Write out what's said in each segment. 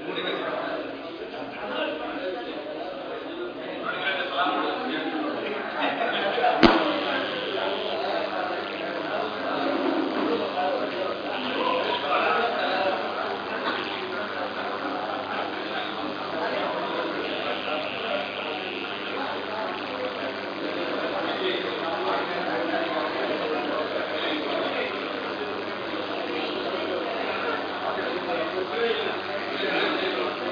ಿ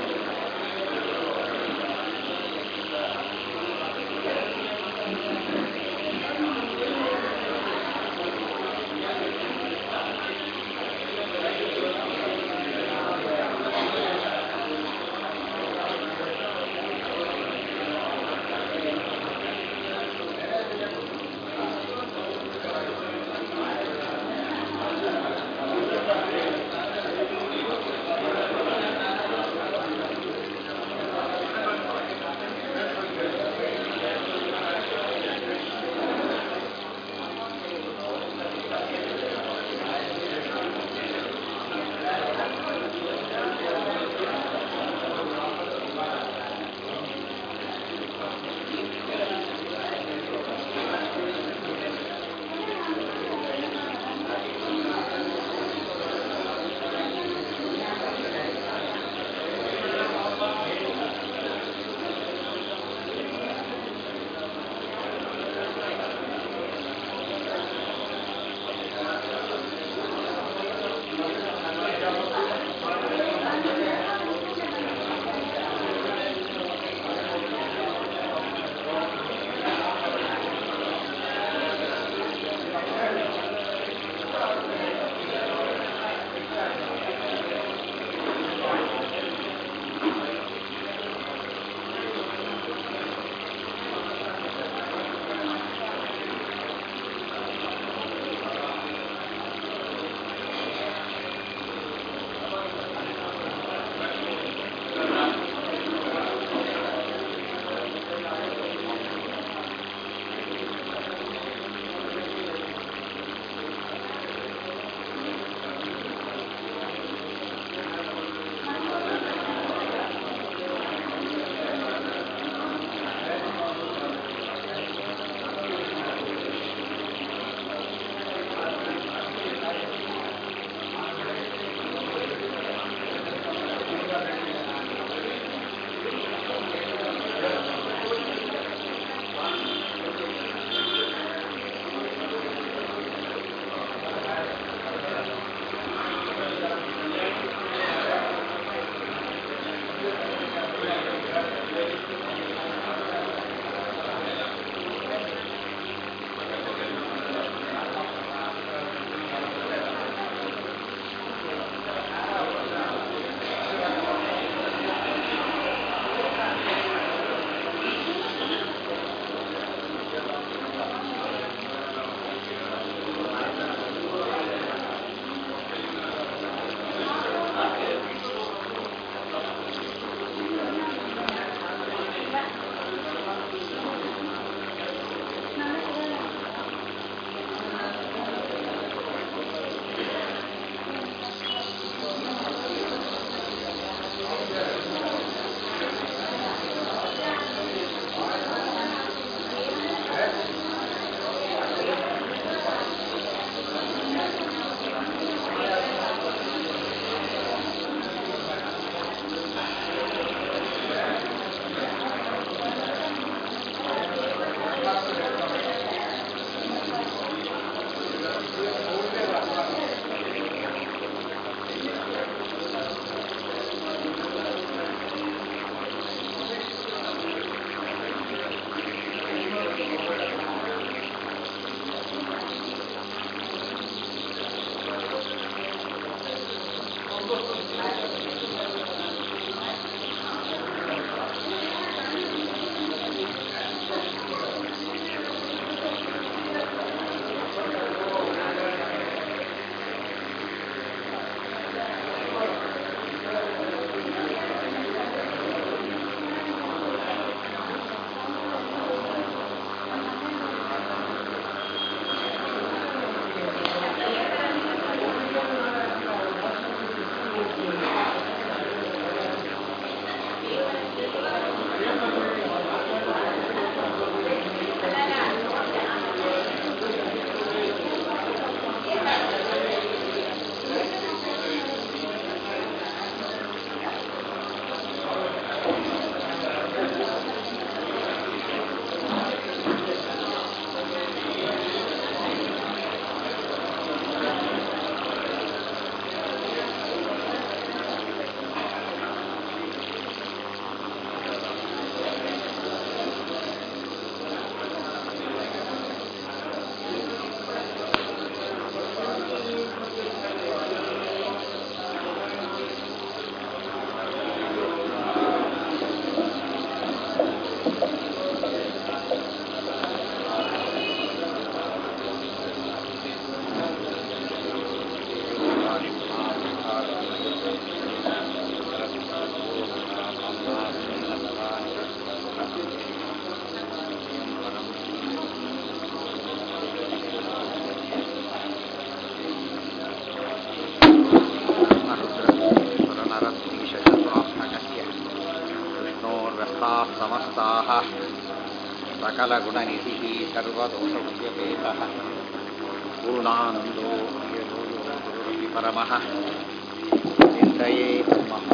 समस्ताः समस्ताः सकलगुणनिधिः सर्वदोषमुद्यपेतः पूर्णानन्दो यो गुरुरपि परमः चिन्तये ब्रह्मः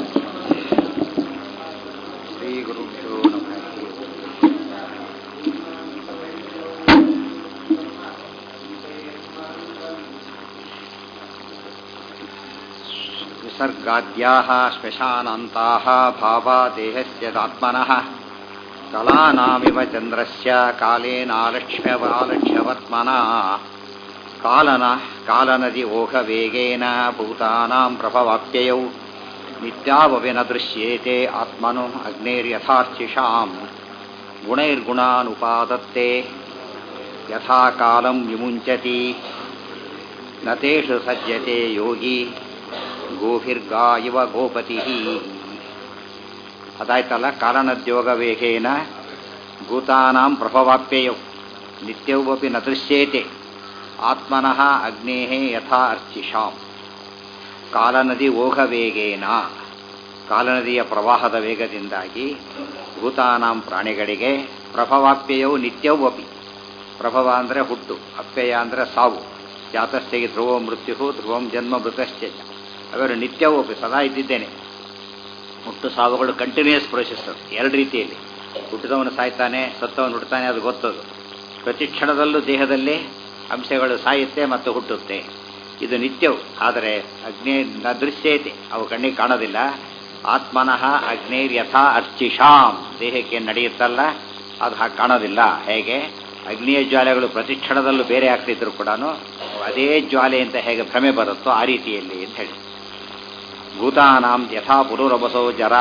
श्रीगुरुभ्यो नमः विसर्गाद्याः श्मशानान्ताः भावा देहस्य दात्मनः कलानामिव चन्द्रस्य कालेनालक्ष्यवालक्ष्यवर्त्मना कालन कालनदि ओघवेगेन भूतानां प्रभवाप्ययौ नित्यावपि न दृश्येते आत्मनो अग्नेर्यथार्चिषाम् गुणैर्गुणानुपादत्ते यथा कालं विमुञ्चति न तेषु सज्जते योगी ಗೋಭಿರ್ಗಾ ಇವ ಗೋಪತಿ ಅದಾಯ್ತಲ್ಲ ಕಾರಣದ್ಯೋಗ ವೇಗೇನ ಭೂತಾನಾಂ ಪ್ರಭವಾಪ್ಯಯೌ ನಿತ್ಯವಪಿ ನ ದೃಶ್ಯೇತೆ ಆತ್ಮನಃ ಅಗ್ನೇ ಯಥಾ ಅರ್ಚಿಷಾಂ ಕಾಲನದಿ ಓಘ ವೇಗೇನ ಕಾಲನದಿಯ ಪ್ರವಾಹದ ವೇಗದಿಂದಾಗಿ ಭೂತಾನಾಂ ಪ್ರಾಣಿಗಳಿಗೆ ಪ್ರಭವಾಪ್ಯಯವು ನಿತ್ಯವಪಿ ಪ್ರಭವ ಅಂದರೆ ಹುಟ್ಟು ಅಪ್ಯಯ ಅಂದರೆ ಸಾವು ಜಾತಸ್ಥೆಗೆ ಧ್ರುವ ಮೃತ್ಯು ಧ್ರುವಂ ಜನ್ಮ ಮೃತಶ್ಚ ಅವರು ನಿತ್ಯವೂ ಸದಾ ಇದ್ದಿದ್ದೇನೆ ಹುಟ್ಟು ಸಾವುಗಳು ಕಂಟಿನ್ಯೂಸ್ ಪ್ರೊಸೆಸ್ ಎರಡು ರೀತಿಯಲ್ಲಿ ಹುಟ್ಟಿದವನು ಸಾಯ್ತಾನೆ ಸತ್ತವನು ಹುಟ್ಟುತ್ತಾನೆ ಅದು ಗೊತ್ತದು ಪ್ರತಿ ಕ್ಷಣದಲ್ಲೂ ದೇಹದಲ್ಲಿ ಅಂಶಗಳು ಸಾಯುತ್ತೆ ಮತ್ತು ಹುಟ್ಟುತ್ತೆ ಇದು ನಿತ್ಯವು ಆದರೆ ಅಗ್ನಿ ನ ದೃಶ್ಯತೆ ಅವು ಕಣ್ಣಿಗೆ ಕಾಣೋದಿಲ್ಲ ಆತ್ಮನಃ ಅಗ್ನೇರ್ ಯಥಾ ಅರ್ಚಿಷಾಂ ದೇಹಕ್ಕೆ ನಡೆಯುತ್ತಲ್ಲ ಅದು ಹಾಗೆ ಕಾಣೋದಿಲ್ಲ ಹೇಗೆ ಅಗ್ನಿಯ ಜ್ವಾಲೆಗಳು ಪ್ರತಿ ಕ್ಷಣದಲ್ಲೂ ಬೇರೆ ಆಗ್ತಿದ್ರು ಕೂಡ ಅದೇ ಜ್ವಾಲೆ ಅಂತ ಹೇಗೆ ಭ್ರಮೆ ಬರುತ್ತೋ ಆ ರೀತಿಯಲ್ಲಿ ಅಂತ ಹೇಳಿ ಭೂತಾನಾಂ ಯಥಾ ಪುರುರಬಸೋ ಜರ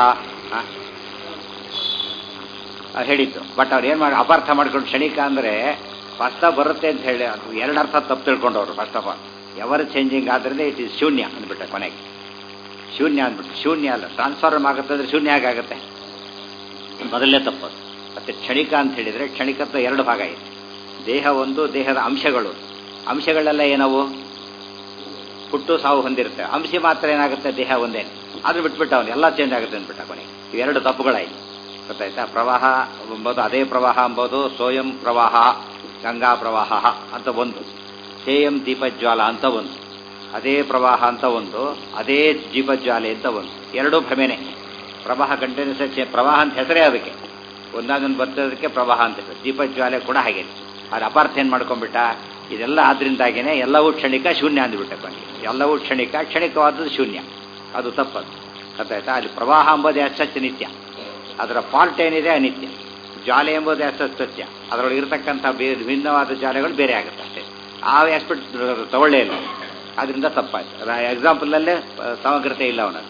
ಹೇಳಿದ್ದು ಬಟ್ ಅವ್ರು ಏನು ಮಾಡಿ ಅಪಾರ್ಥ ಮಾಡ್ಕೊಂಡು ಕ್ಷಣಿಕ ಅಂದರೆ ಫಸ್ಟ್ ಬರುತ್ತೆ ಅಂತ ಹೇಳಿ ಅದು ಎರಡು ಅರ್ಥ ತಪ್ಪು ತಿಳ್ಕೊಂಡವ್ರು first of all ever changing ಆದ್ದರಿಂದ ಇಟ್ ಇಸ್ ಶೂನ್ಯ ಅಂದ್ಬಿಟ್ಟೆ ಕೊನೆಗೆ ಶೂನ್ಯ ಅಂದ್ಬಿಟ್ಟು ಶೂನ್ಯ ಅಲ್ಲ ಟ್ರಾನ್ಸ್ಫಾರ್ಮ್ ಆಗುತ್ತೆ ಅಂದರೆ ಶೂನ್ಯ ಆಗುತ್ತೆ ಮೊದಲನೇ ತಪ್ಪು ಮತ್ತು ಕ್ಷಣಿಕ ಅಂತ ಹೇಳಿದರೆ ಕ್ಷಣಿಕತ್ವ ಎರಡು ಭಾಗ ಇದೆ ದೇಹ ಒಂದು ದೇಹದ ಅಂಶಗಳು ಅಂಶಗಳೆಲ್ಲ ಏನವು ಹುಟ್ಟು ಸಾವು ಹೊಂದಿರುತ್ತೆ ಅಂಶ ಮಾತ್ರ ಏನಾಗುತ್ತೆ ದೇಹ ಒಂದೇನೆ ಆದ್ರೂ ಬಿಟ್ಬಿಟ್ಟು ಅವನು ಎಲ್ಲ ಚೇಂಜ್ ಆಗುತ್ತೆ ಅಂದ್ಬಿಟ್ಟ ಕೊನೆಗೆ ಇವೆರಡು ತಪ್ಪುಗಳಾಯಿತು ಗೊತ್ತಾಯ್ತಾ ಪ್ರವಾಹ ಎಂಬುದು ಅದೇ ಪ್ರವಾಹ ಎಂಬುದು ಸೋಯಂ ಪ್ರವಾಹ ಗಂಗಾ ಪ್ರವಾಹ ಅಂತ ಒಂದು ಸೇಯಂ ದೀಪಜ್ವಾಲ ಅಂತ ಒಂದು ಅದೇ ಪ್ರವಾಹ ಅಂತ ಒಂದು ಅದೇ ದೀಪಜ್ವಾಲೆ ಅಂತ ಒಂದು ಎರಡೂ ಭ್ರಮೆನೆ ಪ್ರವಾಹ ಕಂಟಿನ್ಯೂಸ್ ಪ್ರವಾಹ ಅಂತ ಹೆಸರೇ ಅದಕ್ಕೆ ಒಂದಾದೊಂದು ಬರ್ತದಕ್ಕೆ ಪ್ರವಾಹ ಅಂತ ಹೇಳಿ ದೀಪಜ್ವಾಲೆ ಕೂಡ ಹಾಗೆ ಅದು ಅಪಾರ್ಥ ಏನು ಮಾಡ್ಕೊಂಡ್ಬಿಟ್ಟ ಇದೆಲ್ಲ ಆದ್ರಿಂದಾಗೇನೆ ಎಲ್ಲವೂ ಕ್ಷಣಿಕ ಶೂನ್ಯ ಅಂದ್ಬಿಟ್ಟೆ ಕೊನೆಗೆ ಎಲ್ಲವೂ ಕ್ಷಣಿಕ ಕ್ಷಣಿಕವಾದದ್ದು ಶೂನ್ಯ ಅದು ತಪ್ಪದು ಗೊತ್ತಾಯ್ತಾ ಅಲ್ಲಿ ಪ್ರವಾಹ ಎಂಬುದು ಅಸತ್ಯ ನಿತ್ಯ ಅದರ ಫಾಲ್ಟ್ ಏನಿದೆ ಅನಿತ್ಯ ಜ್ವಾಲೆ ಎಂಬುದು ಅಸತ್ ಸತ್ಯ ಅದರೊಳಗೆ ಇರತಕ್ಕಂಥ ಬೇರೆ ಭಿನ್ನವಾದ ಜಾಲೆಗಳು ಬೇರೆ ಆಗುತ್ತೆ ಅಷ್ಟೇ ಆ ಆಸ್ಪೆಕ್ಟ್ ತಗೊಳ್ಳೇ ಇಲ್ಲ ಅದರಿಂದ ತಪ್ಪಾಯ್ತು ಎಕ್ಸಾಂಪಲಲ್ಲೇ ಸಮಗ್ರತೆ ಇಲ್ಲ ಅವನಲ್ಲಿ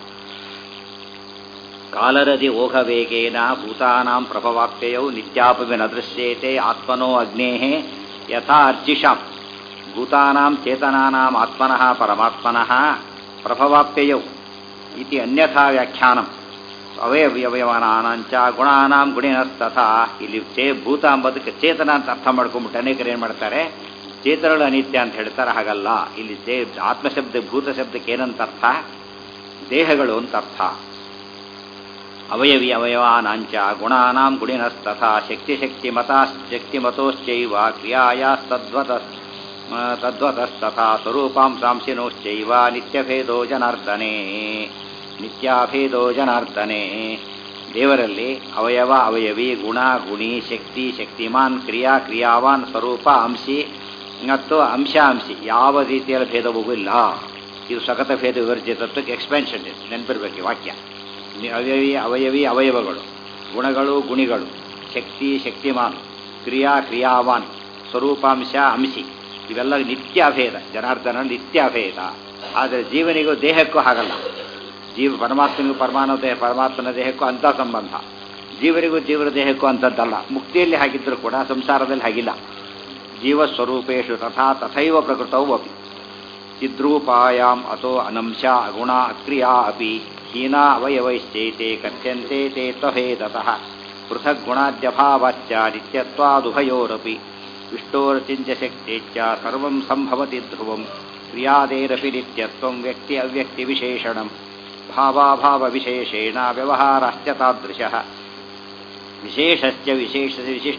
ಕಾಲರದಿ ಓಘ ವೇಗೇನ ಭೂತಾನಾಂ ಪ್ರಭವಾಪ್ಯಯೌ ನಿತ್ಯಾಪವಿ ನ ದೃಶ್ಯೇತೆ ಆತ್ಮನೋ ಅಗ್ನೇ ಯಥಾ ಅರ್ಚಿಷಾಂ ಭೂತಾನಾಂ ಚೇತನಾನಾಂ ಆತ್ಮನಃ ಪರಮಾತ್ಮನಃ ಪ್ರಭವಾಪ್ಯಯೌ ಇತಿ ಅನ್ಯಥಾ ವ್ಯಾಖ್ಯಾನಂ ಅವಯವಯವನಾನಾಂಚ ಗುಣಾನಾಂ ಗುಣಿನಸ್ತಥಾ ಇಲ್ಲಿ ಚೇ ಭೂತ ಅಂಬೋದಕ್ಕೆ ಚೇತನ ಅಂತ ಅರ್ಥ ಮಾಡ್ಕೊಂಡ್ಬಿಟ್ಟು ಅನೇಕರು ಏನು ಮಾಡ್ತಾರೆ ಚೇತನಗಳು ಅನಿತ್ಯ ಅಂತ ಹೇಳ್ತಾರೆ ಹಾಗಲ್ಲ ಇಲ್ಲಿ ಚೇ ಆತ್ಮಶಬ್ದ ಭೂತ ಶಬ್ದಕ್ಕೆ ಏನಂತ ಅರ್ಥ ದೇಹಗಳು ಅಂತ ಅರ್ಥ ಅವಯವಿ ಅವಯವಾನಾಂಚ ಗುಣಾನಾಂ ಗುಣಿನಸ್ತಥಾ ಶಕ್ತಿ ಶಕ್ತಿ ಮತಾ ಶಕ್ತಿ ಮತೋಶ್ಚೈವ ಕ್ರಿಯಾಯಾಸ್ತದ್ವತ ತದ್ವತಸ್ತಥಾ ಸ್ವರೂಪಾಂಸಾಂಶಿನೋಶ್ಚೈವ ನಿತ್ಯಭೇದೋ ಜನಾರ್ದನೆ ನಿತ್ಯಾಭೇದೋ ಜನಾರ್ದನೆ ದೇವರಲ್ಲಿ ಅವಯವ ಅವಯವಿ ಗುಣ ಗುಣಿ ಶಕ್ತಿ ಶಕ್ತಿಮಾನ್ ಕ್ರಿಯಾ ಕ್ರಿಯಾವಾನ್ ಸ್ವರೂಪ ಅಂಶಿ ಮತ್ತು ಅಂಶ ಅಂಶಿ ಯಾವ ರೀತಿಯಲ್ಲಿ ಭೇದವೂ ಇಲ್ಲ ಇದು ಸಖತ ಭೇದ ವಿವರ್ಜಿತತ್ವಕ್ಕೆ ಎಕ್ಸ್ಪೆನ್ಷನ್ ಇದೆ ನೆನಪಿರ್ಬೇಕು ವಾಕ್ಯ ಅವಯವಿ ಅವಯವಿ ಅವಯವಗಳು ಗುಣಗಳು ಗುಣಿಗಳು ಶಕ್ತಿ ಶಕ್ತಿಮಾನ್ ಕ್ರಿಯಾ ಕ್ರಿಯಾವಾನ್ ಸ್ವರೂಪಾಂಶ ಅಂಶಿ ಇವೆಲ್ಲ ನಿತ್ಯ ಅಭೇದ ಜನಾರ್ದನ ನಿತ್ಯ ಅಭೇದ ಆದರೆ ಜೀವನಿಗೂ ದೇಹಕ್ಕೂ ಹಾಗಲ್ಲ ಜೀವ ಪರಮಾತ್ಮನಿಗೂ ಪರಮಾಣು ದೇಹ ಪರಮಾತ್ಮನ ದೇಹಕ್ಕೂ ಅಂಥ ಸಂಬಂಧ ಜೀವನಿಗೂ ಜೀವನ ದೇಹಕ್ಕೂ ಅಂಥದ್ದಲ್ಲ ಮುಕ್ತಿಯಲ್ಲಿ ಹಾಗಿದ್ದರೂ ಕೂಡ ಸಂಸಾರದಲ್ಲಿ ಹಾಗಿಲ್ಲ ಜೀವಸ್ವರೂಪೇಶು ತಥಾ ತಥೈವ ಪ್ರಕೃತವು ಅಪಿ ಚಿದ್ರೂಪಾಯಾಂ ಅಥೋ ಅನಂಶ ಅಗುಣ ಅಕ್ರಿಯಾ ಅಪಿ ಹೀನಾ ಅವಯವೈಶ್ಚೈತೆ ಕಥ್ಯಂತೆ ತೇ ತ್ವಭೇದತಃ ಪೃಥಗ್ ಗುಣಾದ್ಯಭಾವಾಚ್ಚ ನಿತ್ಯತ್ವಾದುಭಯೋರಪಿ ವಿಷ್ಟೋರಚಿಂಚ ಶಕ್ತಿಚ್ಚ ಸರ್ವಂ ಸಂಭವತಿ ಧ್ರುವಂ ಕ್ರಿಯಾದೇರಪಿ ನಿತ್ಯತ್ವಂ ವ್ಯಕ್ತಿ ಅವ್ಯಕ್ತಿ ವಿಶೇಷಣಂ ಭಾವಾಭಾವ ವಿಶೇಷೇಣ ವ್ಯವಹಾರಶ್ಚ ತಾದೃಶಃ ವಿಶೇಷಸ್ಯ ವಿಶೇಷ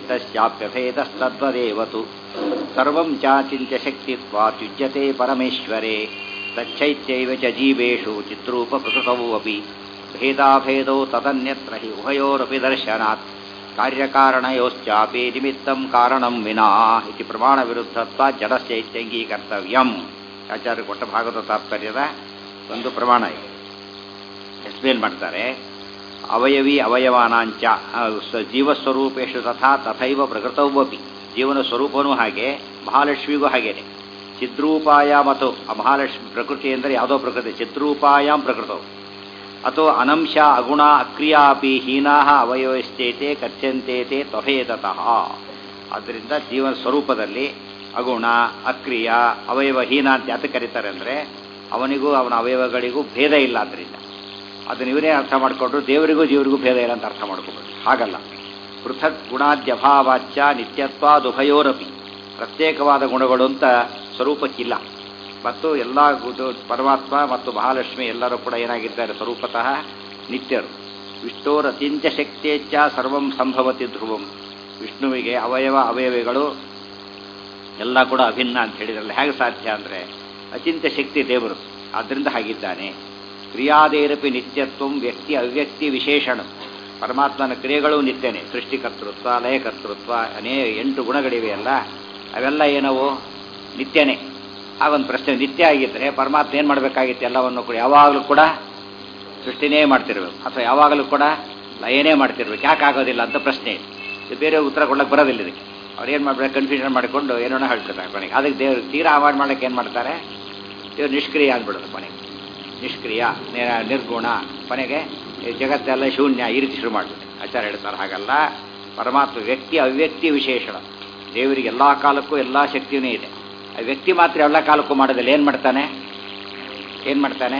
ವಿಶಿಷ್ಟಸ್ಯಾಪ್ಯಭೇದಸ್ತದ್ವದೇವತು ಸರ್ವಂ ಚಾಚಿಂತ್ಯ ಶಕ್ತಿತ್ವಾತ್ಯುಜ್ಯತೆ ಪರಮೇಶ್ವರೇ ತಚ್ಚೈತ್ಯೈವ ಚ ಜೀವೇಷು ಚಿತ್ರೂಪ ಪ್ರಕೃತವೂ ಅಪಿ ಭೇದಾಭೇದೌ ತದನ್ಯತ್ರ ಹಿ ಉಭಯೋರಪಿ ದರ್ಶನಾತ್ ಕಾರ್ಯಕಾರಣಯೋಶ್ಚಾಪಿ ನಿಮಿತ್ತಂ ಕಾರಣಂ ವಿನಾ ಇತಿ ಪ್ರಮಾಣ ವಿರುದ್ಧತ್ವ ಜಡಸ್ಯೈತ್ಯಂಗೀಕರ್ತವ್ಯಂ ಆಚಾರ್ಯ ಕೊಟ್ಟ ಭಾಗವತ ತಾತ್ಪರ್ಯದ ಒಂದು ಪ್ರಮಾಣ ಇದೆ ಎಕ್ಸ್ಪ್ಲೇನ್ ಮಾಡ್ತಾರೆ ಅವಯವಿ ಅವಯವಾನಾಂಚ ಆ, ಸ- ಜೀವಸ್ವರೂಪೇಶು ತಥಾ ತಥೈವ ಪ್ರಕೃತವಪಿ ಜೀವನ ಸ್ವರೂಪನೂ ಹಾಗೆ ಮಹಾಲಕ್ಷ್ಮಿಗೂ ಹಾಗೇನೆ ಚಿದ್ರೂಪಾಯ ಮತ್ತು ಆ ಮಹಾಲಕ್ಷ್ಮಿ ಪ್ರಕೃತಿ ಎಂದರೆ ಯಾವುದೋ ಪ್ರಕೃತಿ ಚಿದ್ರೂಪಾಯಾಂ ಪ್ರಕೃತವು ಅಥೋ ಅನಂಶ ಅಗುಣ ಅಕ್ರಿಯಾ ಅಪಿ ಹೀನಾ ಅವಯವಶ್ಚೇತೆ ಕಥ್ಯಂತೇತೆ ತ್ವಭೇದತಃ ಆದ್ದರಿಂದ ಜೀವನ ಸ್ವರೂಪದಲ್ಲಿ ಅಗುಣ ಅಕ್ರಿಯ ಅವಯವಹೀನ ಅಂತ ಯಾತ ಕರೀತಾರೆ ಅಂದರೆ ಅವನಿಗೂ ಅವನ ಅವಯವಗಳಿಗೂ ಭೇದ ಇಲ್ಲ ಆದ್ದರಿಂದ ಅದನ್ನ ಇವರೇ ಅರ್ಥ ಮಾಡಿಕೊಂಡ್ರು ದೇವರಿಗೂ ಜೀವರಿಗೂ ಭೇದ ಇಲ್ಲ ಅಂತ ಅರ್ಥ ಮಾಡ್ಕೋಬೇಕು ಹಾಗಲ್ಲ ಪೃಥಕ್ ಗುಣಾದ್ಯಭಾವಾಚ್ಯ ನಿತ್ಯತ್ವಾದುಭಯೋರಪಿ ಪ್ರತ್ಯೇಕವಾದ ಗುಣಗಳು ಅಂತ ಸ್ವರೂಪಕ್ಕಿಲ್ಲ ಮತ್ತು ಎಲ್ಲ ಗುದು ಪರಮಾತ್ಮ ಮತ್ತು ಮಹಾಲಕ್ಷ್ಮಿ ಎಲ್ಲರೂ ಕೂಡ ಏನಾಗಿದ್ದಾರೆ ಸ್ವರೂಪತಃ ನಿತ್ಯರು ವಿಷ್ಣೋರತ್ಯಂತ ಶಕ್ತಿಯಚ್ಚ ಸರ್ವಂ ಸಂಭವತಿ ಧ್ರುವಂ ವಿಷ್ಣುವಿಗೆ ಅವಯವ ಅವಯವಿಗಳು ಎಲ್ಲ ಕೂಡ ಅಭಿನ್ನ ಅಂತ ಹೇಳಿದ್ರಲ್ಲ ಹೇಗೆ ಸಾಧ್ಯ ಅಂದರೆ ಅಚಿಂತ್ಯ ಶಕ್ತಿ ದೇವರು ಆದ್ದರಿಂದ ಹಾಗಿದ್ದಾನೆ ಕ್ರಿಯಾದೇರಪಿ ನಿತ್ಯತ್ವ ವ್ಯಕ್ತಿ ಅವ್ಯಕ್ತಿ ವಿಶೇಷಣ ಪರಮಾತ್ಮನ ಕ್ರಿಯೆಗಳು ನಿತ್ಯನೇ ಸೃಷ್ಟಿಕರ್ತೃತ್ವ ಲಯಕರ್ತೃತ್ವ ಅನೇ ಎಂಟು ಗುಣಗಳಿವೆಯಲ್ಲ ಅವೆಲ್ಲ ಏನವು ನಿತ್ಯನೇ ಆಗೊಂದು ಪ್ರಶ್ನೆ ನಿತ್ಯ ಆಗಿದ್ದರೆ ಪರಮಾತ್ಮ ಏನು ಮಾಡಬೇಕಾಗಿತ್ತು ಎಲ್ಲವನ್ನು ಕೂಡ ಯಾವಾಗಲೂ ಕೂಡ ಸೃಷ್ಟಿನೇ ಮಾಡ್ತಿರ್ಬೇಕು ಅಥವಾ ಯಾವಾಗಲೂ ಕೂಡ ಲಯನೇ ಮಾಡ್ತಿರ್ಬೇಕು ಯಾಕೆ ಆಗೋದಿಲ್ಲ ಅಂತ ಪ್ರಶ್ನೆ ಇದೆ ಇದು ಬೇರೆ ಉತ್ತರ ಕೊಡಕ್ಕೆ ಬರೋದಿಲ್ಲ ಇದಕ್ಕೆ ಅವ್ರು ಏನು ಮಾಡ್ಬೇಕು ಕನ್ಫ್ಯೂಷನ್ ಮಾಡಿಕೊಂಡು ಏನೋ ಹೇಳ್ತಾರೆ ಕೊನೆಗೆ ಅದಕ್ಕೆ ದೇವರು ತೀರಾ ಅವಾಯ್ಡ್ ಮಾಡಕ್ಕೆ ಏನು ಮಾಡ್ತಾರೆ ದೇವ್ರು ನಿಷ್ಕ್ರಿಯ ಅಂದ್ಬಿಡೋದು ಕೊನೆಗೆ ನಿಷ್ಕ್ರಿಯ ನಿ- ನಿರ್ಗುಣ ಕೊನೆಗೆ ಈ ಜಗತ್ತೆಲ್ಲ ಶೂನ್ಯ ಈ ರೀತಿ ಶುರು ಮಾಡ್ಬಿಟ್ಟು ಆಚಾರ ಹೇಳ್ತಾರೆ ಹಾಗಲ್ಲ ಪರಮಾತ್ಮ ವ್ಯಕ್ತಿ ಅವ್ಯಕ್ತಿ ವಿಶೇಷಣ ದೇವರಿಗೆ ಎಲ್ಲ ಕಾಲಕ್ಕೂ ಎಲ್ಲ ಶಕ್ತಿಯೂ ಇದೆ ಆ ವ್ಯಕ್ತಿ ಮಾತ್ರ ಎಲ್ಲ ಕಾಲಕ್ಕೂ ಮಾಡೋದಿಲ್ಲ ಏನು ಮಾಡ್ತಾನೆ ಏನು ಮಾಡ್ತಾನೆ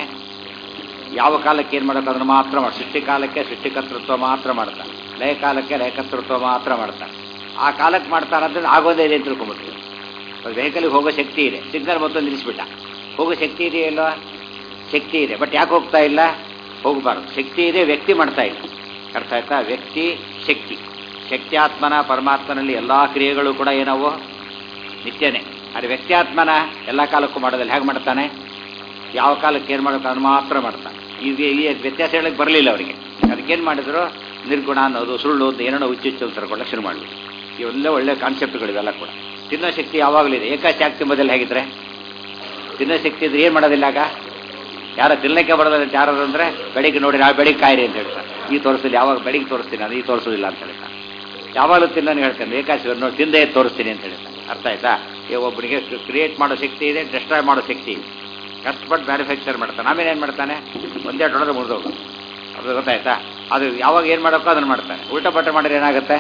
ಯಾವ ಕಾಲಕ್ಕೆ ಏನು ಮಾಡೋದು ಅದನ್ನು ಮಾತ್ರ ಮಾಡಿ ಸೃಷ್ಟಿ ಕಾಲಕ್ಕೆ ಸೃಷ್ಟಿಕರ್ತೃತ್ವ ಮಾತ್ರ ಮಾಡ್ತಾನೆ ಲಯ ಕಾಲಕ್ಕೆ ಲಯಕರ್ತೃತ್ವ ಮಾತ್ರ ಮಾಡ್ತಾನೆ ಆ ಕಾಲಕ್ಕೆ ಮಾಡ್ತಾನೆ ಅಂದ್ರೆ ಆಗೋದೇ ಇದೆ ಅಂತ ತಿಳ್ಕೊಂಬಿಡ್ತೀವಿ ವೆಹಿಕಲ್ಗೆ ಹೋಗೋ ಶಕ್ತಿ ಇದೆ ಸಿಗ್ನಲ್ ಮೊತ್ತೊಂದು ನಿಲ್ಲಿಸ್ಬಿಟ್ಟ ಹೋಗೋ ಶಕ್ತಿ ಇದೆಯಲ್ವಾ ಶಕ್ತಿ ಇದೆ ಬಟ್ ಯಾಕೆ ಹೋಗ್ತಾ ಇಲ್ಲ ಹೋಗಬಾರ್ದು ಶಕ್ತಿ ಇದೆ ವ್ಯಕ್ತಿ ಮಾಡ್ತಾ ಇಲ್ಲ ಅರ್ಥ ಆಯ್ತಾ ವ್ಯಕ್ತಿ ಶಕ್ತಿ ಶಕ್ತಿಯಾತ್ಮನ ಪರಮಾತ್ಮನಲ್ಲಿ ಎಲ್ಲ ಕ್ರಿಯೆಗಳು ಕೂಡ ಏನವು ನಿತ್ಯನೇ ಆದರೆ ವ್ಯಕ್ತಿಯಾತ್ಮನ ಎಲ್ಲ ಕಾಲಕ್ಕೂ ಮಾಡೋದಿಲ್ಲ ಹೇಗೆ ಮಾಡ್ತಾನೆ ಯಾವ ಕಾಲಕ್ಕೆ ಏನು ಮಾಡಬೇಕು ಅದನ್ನು ಮಾತ್ರ ಮಾಡ್ತಾನೆ ಈಗ ಈ ವ್ಯತ್ಯಾಸ ಹೇಳಕ್ಕೆ ಬರಲಿಲ್ಲ ಅವರಿಗೆ ಅದಕ್ಕೇನು ಮಾಡಿದ್ರು ನಿರ್ಗುಣ ಅನ್ನೋದು ಸುಳ್ಳು ಅಂತ ಏನೋ ಹುಚ್ಚುಚ್ಚು ಅಂತ ತರ್ಕೊಳ್ಳೋಕೆ ಶುರು ಮಾಡಿದ್ರು ಇವೆಲ್ಲ ಒಳ್ಳೆ ಕಾನ್ಸೆಪ್ಟ್ಗಳಿವೆಲ್ಲ ಕೂಡ ತಿನ್ನೋ ಶಕ್ತಿ ಯಾವಾಗಲೂ ಇದೆ ಏಕಾಶಕ್ತಿ ಮೊದಲು ಹೇಗಿದ್ರೆ ತಿನ್ನೋ ಶಕ್ತಿ ಇದ್ರೆ ಏನು ಮಾಡೋದಿಲ್ಲ ಆಗ ಯಾರ ತಿನ್ನಕ್ಕೆ ಬರೋದಿಲ್ಲ ಅಂತ ಯಾರು ಅಂದರೆ ಬೆಳಿಗ್ಗೆ ನೋಡಿ ನಾವು ಬೆಳಿಗ್ಗೆ ಕಾಯಿರಿ ಅಂತ ಹೇಳ್ತಾರೆ ಈ ತೋರಿಸಲಿ ಯಾವಾಗ ಬೆಳಿಗ್ಗೆ ತೋರಿಸ್ತೀನಿ ಅದು ಈ ತೋರಿಸೋದಿಲ್ಲ ಅಂತ ಹೇಳ್ತಾರೆ ಯಾವಾಗಲೂ ತಿನ್ನೋನು ಹೇಳ್ತಾನೆ ಏಕಾಶಿ ನೋಡಿ ತಿಂದೇ ತೋರಿಸ್ತೀನಿ ಅಂತ ಹೇಳ್ತಾನೆ ಅರ್ಥ ಆಯ್ತಾ ಈಗ ಒಬ್ಬನಿಗೆ ಕ್ರಿಯೇಟ್ ಮಾಡೋ ಶಕ್ತಿ ಇದೆ ಡಿಸ್ಟ್ರಾಯ್ ಮಾಡೋ ಶಕ್ತಿ ಇದೆ ಕಷ್ಟಪಟ್ಟು ಮ್ಯಾನುಫ್ಯಾಕ್ಚರ್ ಮಾಡ್ತಾನೆ ಆಮೇಲೆ ಏನು ಮಾಡ್ತಾನೆ ಒಂದೇ ಟೊಡೆದು ಮುರಿದೋಗು ಅದು ಗೊತ್ತಾಯ್ತಾ ಅದು ಯಾವಾಗ ಏನು ಮಾಡೋಕ್ಕೋ ಅದನ್ನು ಮಾಡ್ತಾನೆ ಉಲ್ಟಾ ಪಟ್ಟ ಮಾಡಿದ್ರೆ ಏನಾಗುತ್ತೆ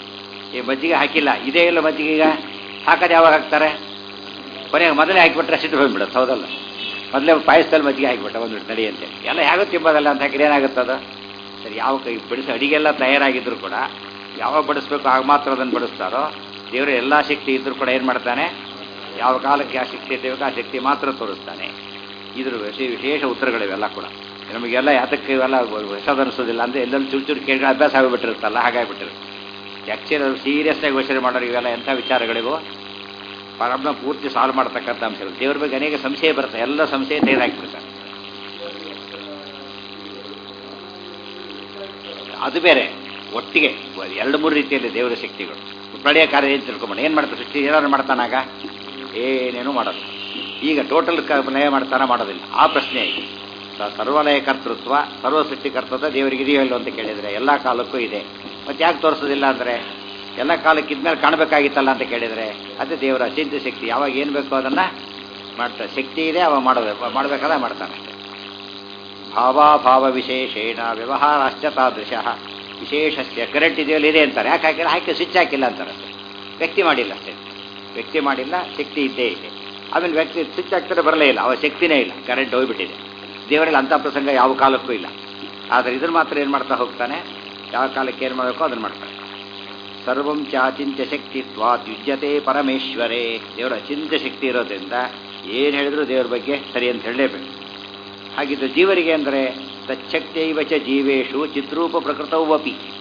ಈ ಮಜ್ಜಿಗೆ ಹಾಕಿಲ್ಲ ಇದೇ ಇಲ್ಲ ಮಜ್ಜಿಗೆ ಈಗ ಹಾಕೋದು ಯಾವಾಗ ಹಾಕ್ತಾರೆ ಕೊನೆಗೆ ಮೊದಲೇ ಹಾಕಿಬಿಟ್ರೆ ಸಿಟ್ಟು ಹೋಗ್ಬಿಡುತ್ತೆ ಹೌದಲ್ಲ ಮೊದಲೇ ಪಾಯಸದಲ್ಲಿ ಮಜ್ಜಿಗೆ ಹಾಕಿಬಿಟ್ಟ ಒಂದು ನಡಿ ಅಂತೇಳಿ ಎಲ್ಲ ಹೇಗೋ ತಿಂಬೋದಲ್ಲ ಅಂತ ಹಾಕಿದ್ರೆ ಏನಾಗುತ್ತೆ ಅದು ಸರಿ ಯಾವ ಕೈ ಬಿಡಿಸಿ ಅಡಿಗೆಲ್ಲ ತಯಾರಾಗಿದ್ರು ಕೂಡ ಯಾವಾಗ ಬಡಿಸ್ಬೇಕು ಆಗ ಮಾತ್ರ ಅದನ್ನು ಬಡಿಸ್ತಾರೋ ದೇವರ ಎಲ್ಲ ಶಕ್ತಿ ಇದ್ರೂ ಕೂಡ ಏನು ಮಾಡ್ತಾನೆ ಯಾವ ಕಾಲಕ್ಕೆ ಯಾವ ಶಕ್ತಿ ಇರಬೇಕು ಆ ಶಕ್ತಿ ಮಾತ್ರ ತೋರಿಸ್ತಾನೆ ಇದ್ರ ವಿಶೇ- ವಿಶೇಷ ಉತ್ತರಗಳಿವೆಲ್ಲ ಕೂಡ ನಮಗೆಲ್ಲ ಯಾತಕ್ಕೆ ಇವೆಲ್ಲ ಹೊಸದನಿಸೋದಿಲ್ಲ ಅಂದರೆ ಎಲ್ಲೆಲ್ಲಿ ಚೂರು ಚೂರು ಕೇಳಿ ಅಭ್ಯಾಸ ಆಗಿಬಿಟ್ಟಿರುತ್ತಲ್ಲ ಹಾಗಾಗಿಬಿಟ್ಟಿರುತ್ತೆ ಆ್ಯಕ್ಚುಲಿ ಅದು ಸೀರಿಯಸ್ ಆಗಿ ಯೋಚನೆ ಮಾಡೋರು ಇವೆಲ್ಲ ಎಂಥ ವಿಚಾರಗಳಿಗೂ ಪ್ರಾಬ್ಲಮ್ ಪೂರ್ತಿ ಸಾಲ್ವ್ ಮಾಡ್ತಕ್ಕಂಥ ಅಂಶಗಳು ದೇವ್ರ ಬಗ್ಗೆ ಅನೇಕ ಸಂಶಯ ಬರುತ್ತೆ ಎಲ್ಲ ಸಂಶಯ ತೆಗೆದಾಕ್ಬಿಡ್ತಾರೆ ಅದು ಬೇರೆ ಒಟ್ಟಿಗೆ ಎರಡು ಮೂರು ರೀತಿಯಲ್ಲಿ ದೇವರ ಶಕ್ತಿಗಳು ಪ್ರಳಯ ಕಾರ್ಯ ಏನು ತಿಳ್ಕೊಂಬಣ ಏನು ಮಾಡ್ತಾರೆ ಸೃಷ್ಟಿ ಏನಾದ್ರು ಮಾಡ್ತಾನಾಗ ಏನೇನು ಮಾಡೋದು ಈಗ ಟೋಟಲ್ ಕ ಲಯ ಮಾಡ್ತಾನ ಮಾಡೋದಿಲ್ಲ ಆ ಪ್ರಶ್ನೆ ಇದೆ ಸ- ಸರ್ವಲಯ ಕರ್ತೃತ್ವ ಸರ್ವ ಸೃಷ್ಟಿಕರ್ತೃತ್ವ ದೇವರಿಗೆ ಇದೆಯೋ ಇಲ್ಲೋ ಅಂತ ಕೇಳಿದರೆ ಎಲ್ಲ ಕಾಲಕ್ಕೂ ಇದೆ ಮತ್ತೆ ಯಾಕೆ ತೋರಿಸೋದಿಲ್ಲ ಅಂದರೆ ಎಲ್ಲ ಕಾಲಕ್ಕೆ ಇದ್ಮೇಲೆ ಕಾಣಬೇಕಾಗಿತ್ತಲ್ಲ ಅಂತ ಕೇಳಿದರೆ ಅದೇ ದೇವರ ಅಚಿಂತ್ಯ ಶಕ್ತಿ ಯಾವಾಗ ಏನು ಬೇಕೋ ಅದನ್ನು ಮಾಡ್ತಾರೆ ಶಕ್ತಿ ಇದೆ ಅವ ಮಾಡೋದು ಮಾಡಬೇಕಾದ್ರೆ ಮಾಡ್ತಾನೆ ಭಾವಾಭಾವ ವಿಶೇಷೇಣ ವ್ಯವಹಾರಾಶ್ಚ ತಾದೃಶ ವಿಶೇಷಸ್ಯ ಕರೆಂಟ್ ಇದೆಯಲ್ಲ ಇದೆ ಅಂತಾರೆ ಯಾಕೆ ಹಾಕಿಲ್ಲ ಹಾಕಿ ಸ್ವಿಚ್ ಹಾಕಿಲ್ಲ ಅಂತಾರೆ ಅಷ್ಟೇ ವ್ಯಕ್ತಿ ಮಾಡಿಲ್ಲ ಅಷ್ಟೇ ವ್ಯಕ್ತಿ ಮಾಡಿಲ್ಲ ಶಕ್ತಿ ಇದ್ದೇ ಇದೆ ಆಮೇಲೆ ವ್ಯಕ್ತಿ ಸ್ವಿಚ್ ಹಾಕ್ತಾರೆ ಬರಲೇ ಇಲ್ಲ ಅವ ಶಕ್ತಿನೇ ಇಲ್ಲ ಕರೆಂಟ್ ಹೋಗ್ಬಿಟ್ಟಿದೆ ದೇವರಲ್ಲಿ ಅಂಥ ಪ್ರಸಂಗ ಯಾವ ಕಾಲಕ್ಕೂ ಇಲ್ಲ ಆದರೆ ಇದನ್ನು ಮಾತ್ರ ಏನು ಮಾಡ್ತಾ ಹೋಗ್ತಾನೆ ಯಾವ ಕಾಲಕ್ಕೆ ಏನು ಮಾಡಬೇಕೋ ಅದನ್ನು ಮಾಡ್ತಾನೆ ಸರ್ವಂ ಚಾಚಿಂತ್ಯ ಶಕ್ತಿತ್ವಾತ್ ಯುಜ್ಯತೆ ಪರಮೇಶ್ವರೇ ದೇವರ ಅಚಿಂತ್ಯ ಶಕ್ತಿ ಇರೋದ್ರಿಂದ ಏನು ಹೇಳಿದ್ರು ದೇವರ ಬಗ್ಗೆ ಸರಿ ಅಂತ ಹೇಳಲೇಬೇಕು ಹಾಗಿದ್ದು ಜೀವರಿಗೆ ಅಂದರೆ ತಚ್ಚಕ್ತೈವ ಚ ಜೀವೇಶು ಚಿತ್ರೂಪ ಪ್ರಕೃತವೂ ಅಪಿ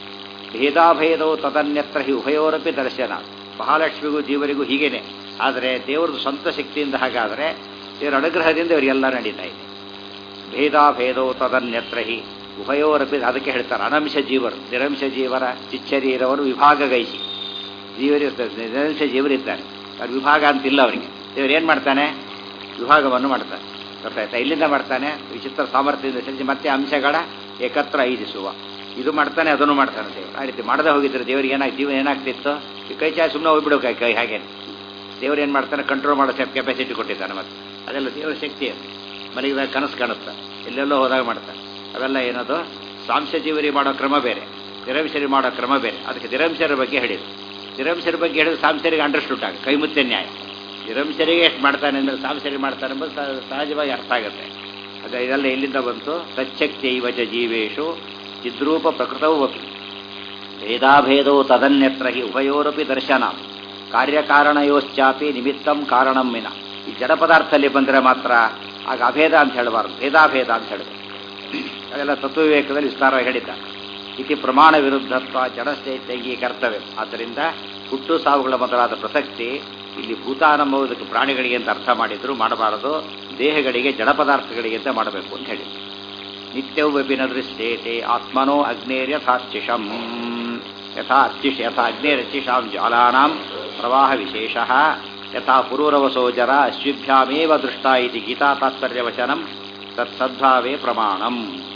ಭೇದಾಭೇದವು ತದನ್ಯತ್ರ ಹಿ ಉಭಯೋರಪಿ ದರ್ಶನ ಮಹಾಲಕ್ಷ್ಮಿಗೂ ಜೀವರಿಗೂ ಹೀಗೇನೆ ಆದರೆ ದೇವರದು ಸ್ವಂತ ಶಕ್ತಿಯಿಂದ ಹಾಗಾದರೆ ದೇವರ ಅನುಗ್ರಹದಿಂದ ಇವರಿಗೆಲ್ಲ ನಡೀತಾ ಇದೆ ಭೇದಾಭೇದವು ತದನ್ಯತ್ರ ಹಿ ಉಭಯೋರಪಿ ಅದಕ್ಕೆ ಹೇಳ್ತಾರೆ ಅನಂಶ ಜೀವರು ನಿರಂಶ ಜೀವರ ಚಿಚ್ಚರೀರವರು ವಿಭಾಗಗೈಸಿ ಜೀವರಿರ್ತಾರೆ ನಿರಂಶ ಜೀವರಿದ್ದಾರೆ ಅದು ವಿಭಾಗ ಅಂತಿಲ್ಲ ಅವರಿಗೆ ದೇವರು ಏನು ಮಾಡ್ತಾನೆ ವಿಭಾಗವನ್ನು ಮಾಡ್ತಾನೆ ಗೊತ್ತಾಯ್ತಾ ಇಲ್ಲಿಂದ ಮಾಡ್ತಾನೆ ವಿಚಿತ್ರ ಸಾಮರ್ಥ್ಯದಿಂದ ಸೃಷ್ಟಿ ಮತ್ತೆ ಅಂಶಗಳ ಏಕತ್ರ ಐದಿಸುವ ಇದು ಮಾಡ್ತಾನೆ ಅದನ್ನು ಮಾಡ್ತಾನೆ ದೇವರು ಆ ರೀತಿ ಮಾಡದೆ ಹೋಗಿದ್ರೆ ದೇವರಿಗೆ ಏನಾಗಿ ಜೀವನ ಏನಾಗ್ತಿತ್ತು ಈ ಕೈ ಚಾಯ್ ಸುಮ್ಮನೆ ಹೋಗ್ಬಿಡೋ ಕೈ ಕೈ ಹಾಗೆ ದೇವ್ರು ಏನು ಮಾಡ್ತಾನೆ ಕಂಟ್ರೋಲ್ ಮಾಡೋ ಕೆಪಾಸಿಟಿ ಕೊಟ್ಟಿದ್ದಾನೆ ಮತ್ತೆ ಅದೆಲ್ಲ ದೇವರ ಶಕ್ತಿ ಅದು ಮಲಗಿದಾಗ ಕನಸು ಕಾಣುತ್ತೆ ಎಲ್ಲೆಲ್ಲೋ ಹೋದಾಗ ಮಾಡ್ತಾನೆ ಅವೆಲ್ಲ ಏನದು ಸಾಂಶಜೀವರಿ ಮಾಡೋ ಕ್ರಮ ಬೇರೆ ನಿರಂಶರಿ ಮಾಡೋ ಕ್ರಮ ಬೇರೆ ಅದಕ್ಕೆ ನಿರಂಶರ ಬಗ್ಗೆ ಹೇಳಿದ್ರು ನಿರಂಶರ ಬಗ್ಗೆ ಹೇಳಿದ್ರೆ ಸಾಂಶರಿಗೆ ಅಂಡರ್ಸ್ಟುಡ್ ಆಗ ಕೈ ಮುತ್ತೆ ನ್ಯಾಯ ನಿರಂಶರಿಗೆ ಎಷ್ಟು ಮಾಡ್ತಾನೆ ಅಂದರೆ ಸಾಂಶರಿ ಮಾಡ್ತಾನೆ ಎಂಬುದು ಸಹ- ಸಹಜವಾಗಿ ಅರ್ಥ ಆಗುತ್ತೆ ಅದು ಇದೆಲ್ಲ ಎಲ್ಲಿಂದ ಬಂತು ಸಚ್ಛಕ್ತಿ ಇವಚ ಜೀವೇಶು ಚಿದ್ರೂಪ ಪ್ರಕೃತವೂ ಅಪಿ ಭೇದಾಭೇದವು ತದನ್ಯತ್ರ ಹಿ ಉಭಯೋರಪಿ ದರ್ಶನ ಕಾರ್ಯಕಾರಣಯೋಶ್ಚಾಪಿ ನಿಮಿತ್ತಂ ಕಾರಣಂ ವಿನ ಈ ಜಡ ಪದಾರ್ಥದಲ್ಲಿ ಬಂದರೆ ಮಾತ್ರ ಆಗ ಅಭೇದ ಅಂತ ಹೇಳಬಾರ್ದು ಭೇದಾಭೇದ ಅಂತ ಹೇಳಬೇಕು ಅದೆಲ್ಲ ತತ್ವವಿವೇಕದಲ್ಲಿ ವಿಸ್ತಾರವಾಗಿ ಹೇಳಿದ್ದಾರೆ ಇತಿ ಪ್ರಮಾಣ ವಿರುದ್ಧತ್ವ ಜಡಸ್ಥೈತ್ಯಗಿ ಕರ್ತವ್ಯ ಆದ್ದರಿಂದ ಹುಟ್ಟು ಸಾವುಗಳ ಮೊದಲಾದ ಪ್ರಸಕ್ತಿ ಇಲ್ಲಿ ಭೂತಾನ ಎಂಬುದಕ್ಕೆ ಪ್ರಾಣಿಗಳಿಗೆ ಅಂತ ಅರ್ಥ ಮಾಡಿದ್ರು ಮಾಡಬಾರದು ದೇಹಗಳಿಗೆ ಜಡ ಪದಾರ್ಥಗಳಿಗೆ ಅಂತ ಮಾಡಬೇಕು ಅಂತ ಹೇಳಿ ನಿತ್ಯವ್ಯಪಿನ ದೃಶ್ಯೇತೆ ಆತ್ಮನೋ ಅಗ್ನೇರ್ಯಥಾರ್ಚಿಷಂ ಯಥಾ ಅರ್ಚಿಷ ಯಥಾ ಅಗ್ನೇರರ್ಚಿಷಾಂ ಜ್ವಾಲಾನಾಂ ಪ್ರವಾಹ ವಿಶೇಷ ಯಥಾ ಪುರೂರವಸೋಜರ ಅಶ್ವಿಭ್ಯಾಮೇವ ದೃಷ್ಟ ಇತಿ ಗೀತಾ ತಾತ್ಪರ್ಯವಚನಂ ತತ್ಸದ್ಭಾವೇ ಪ್ರಮಾಣಂ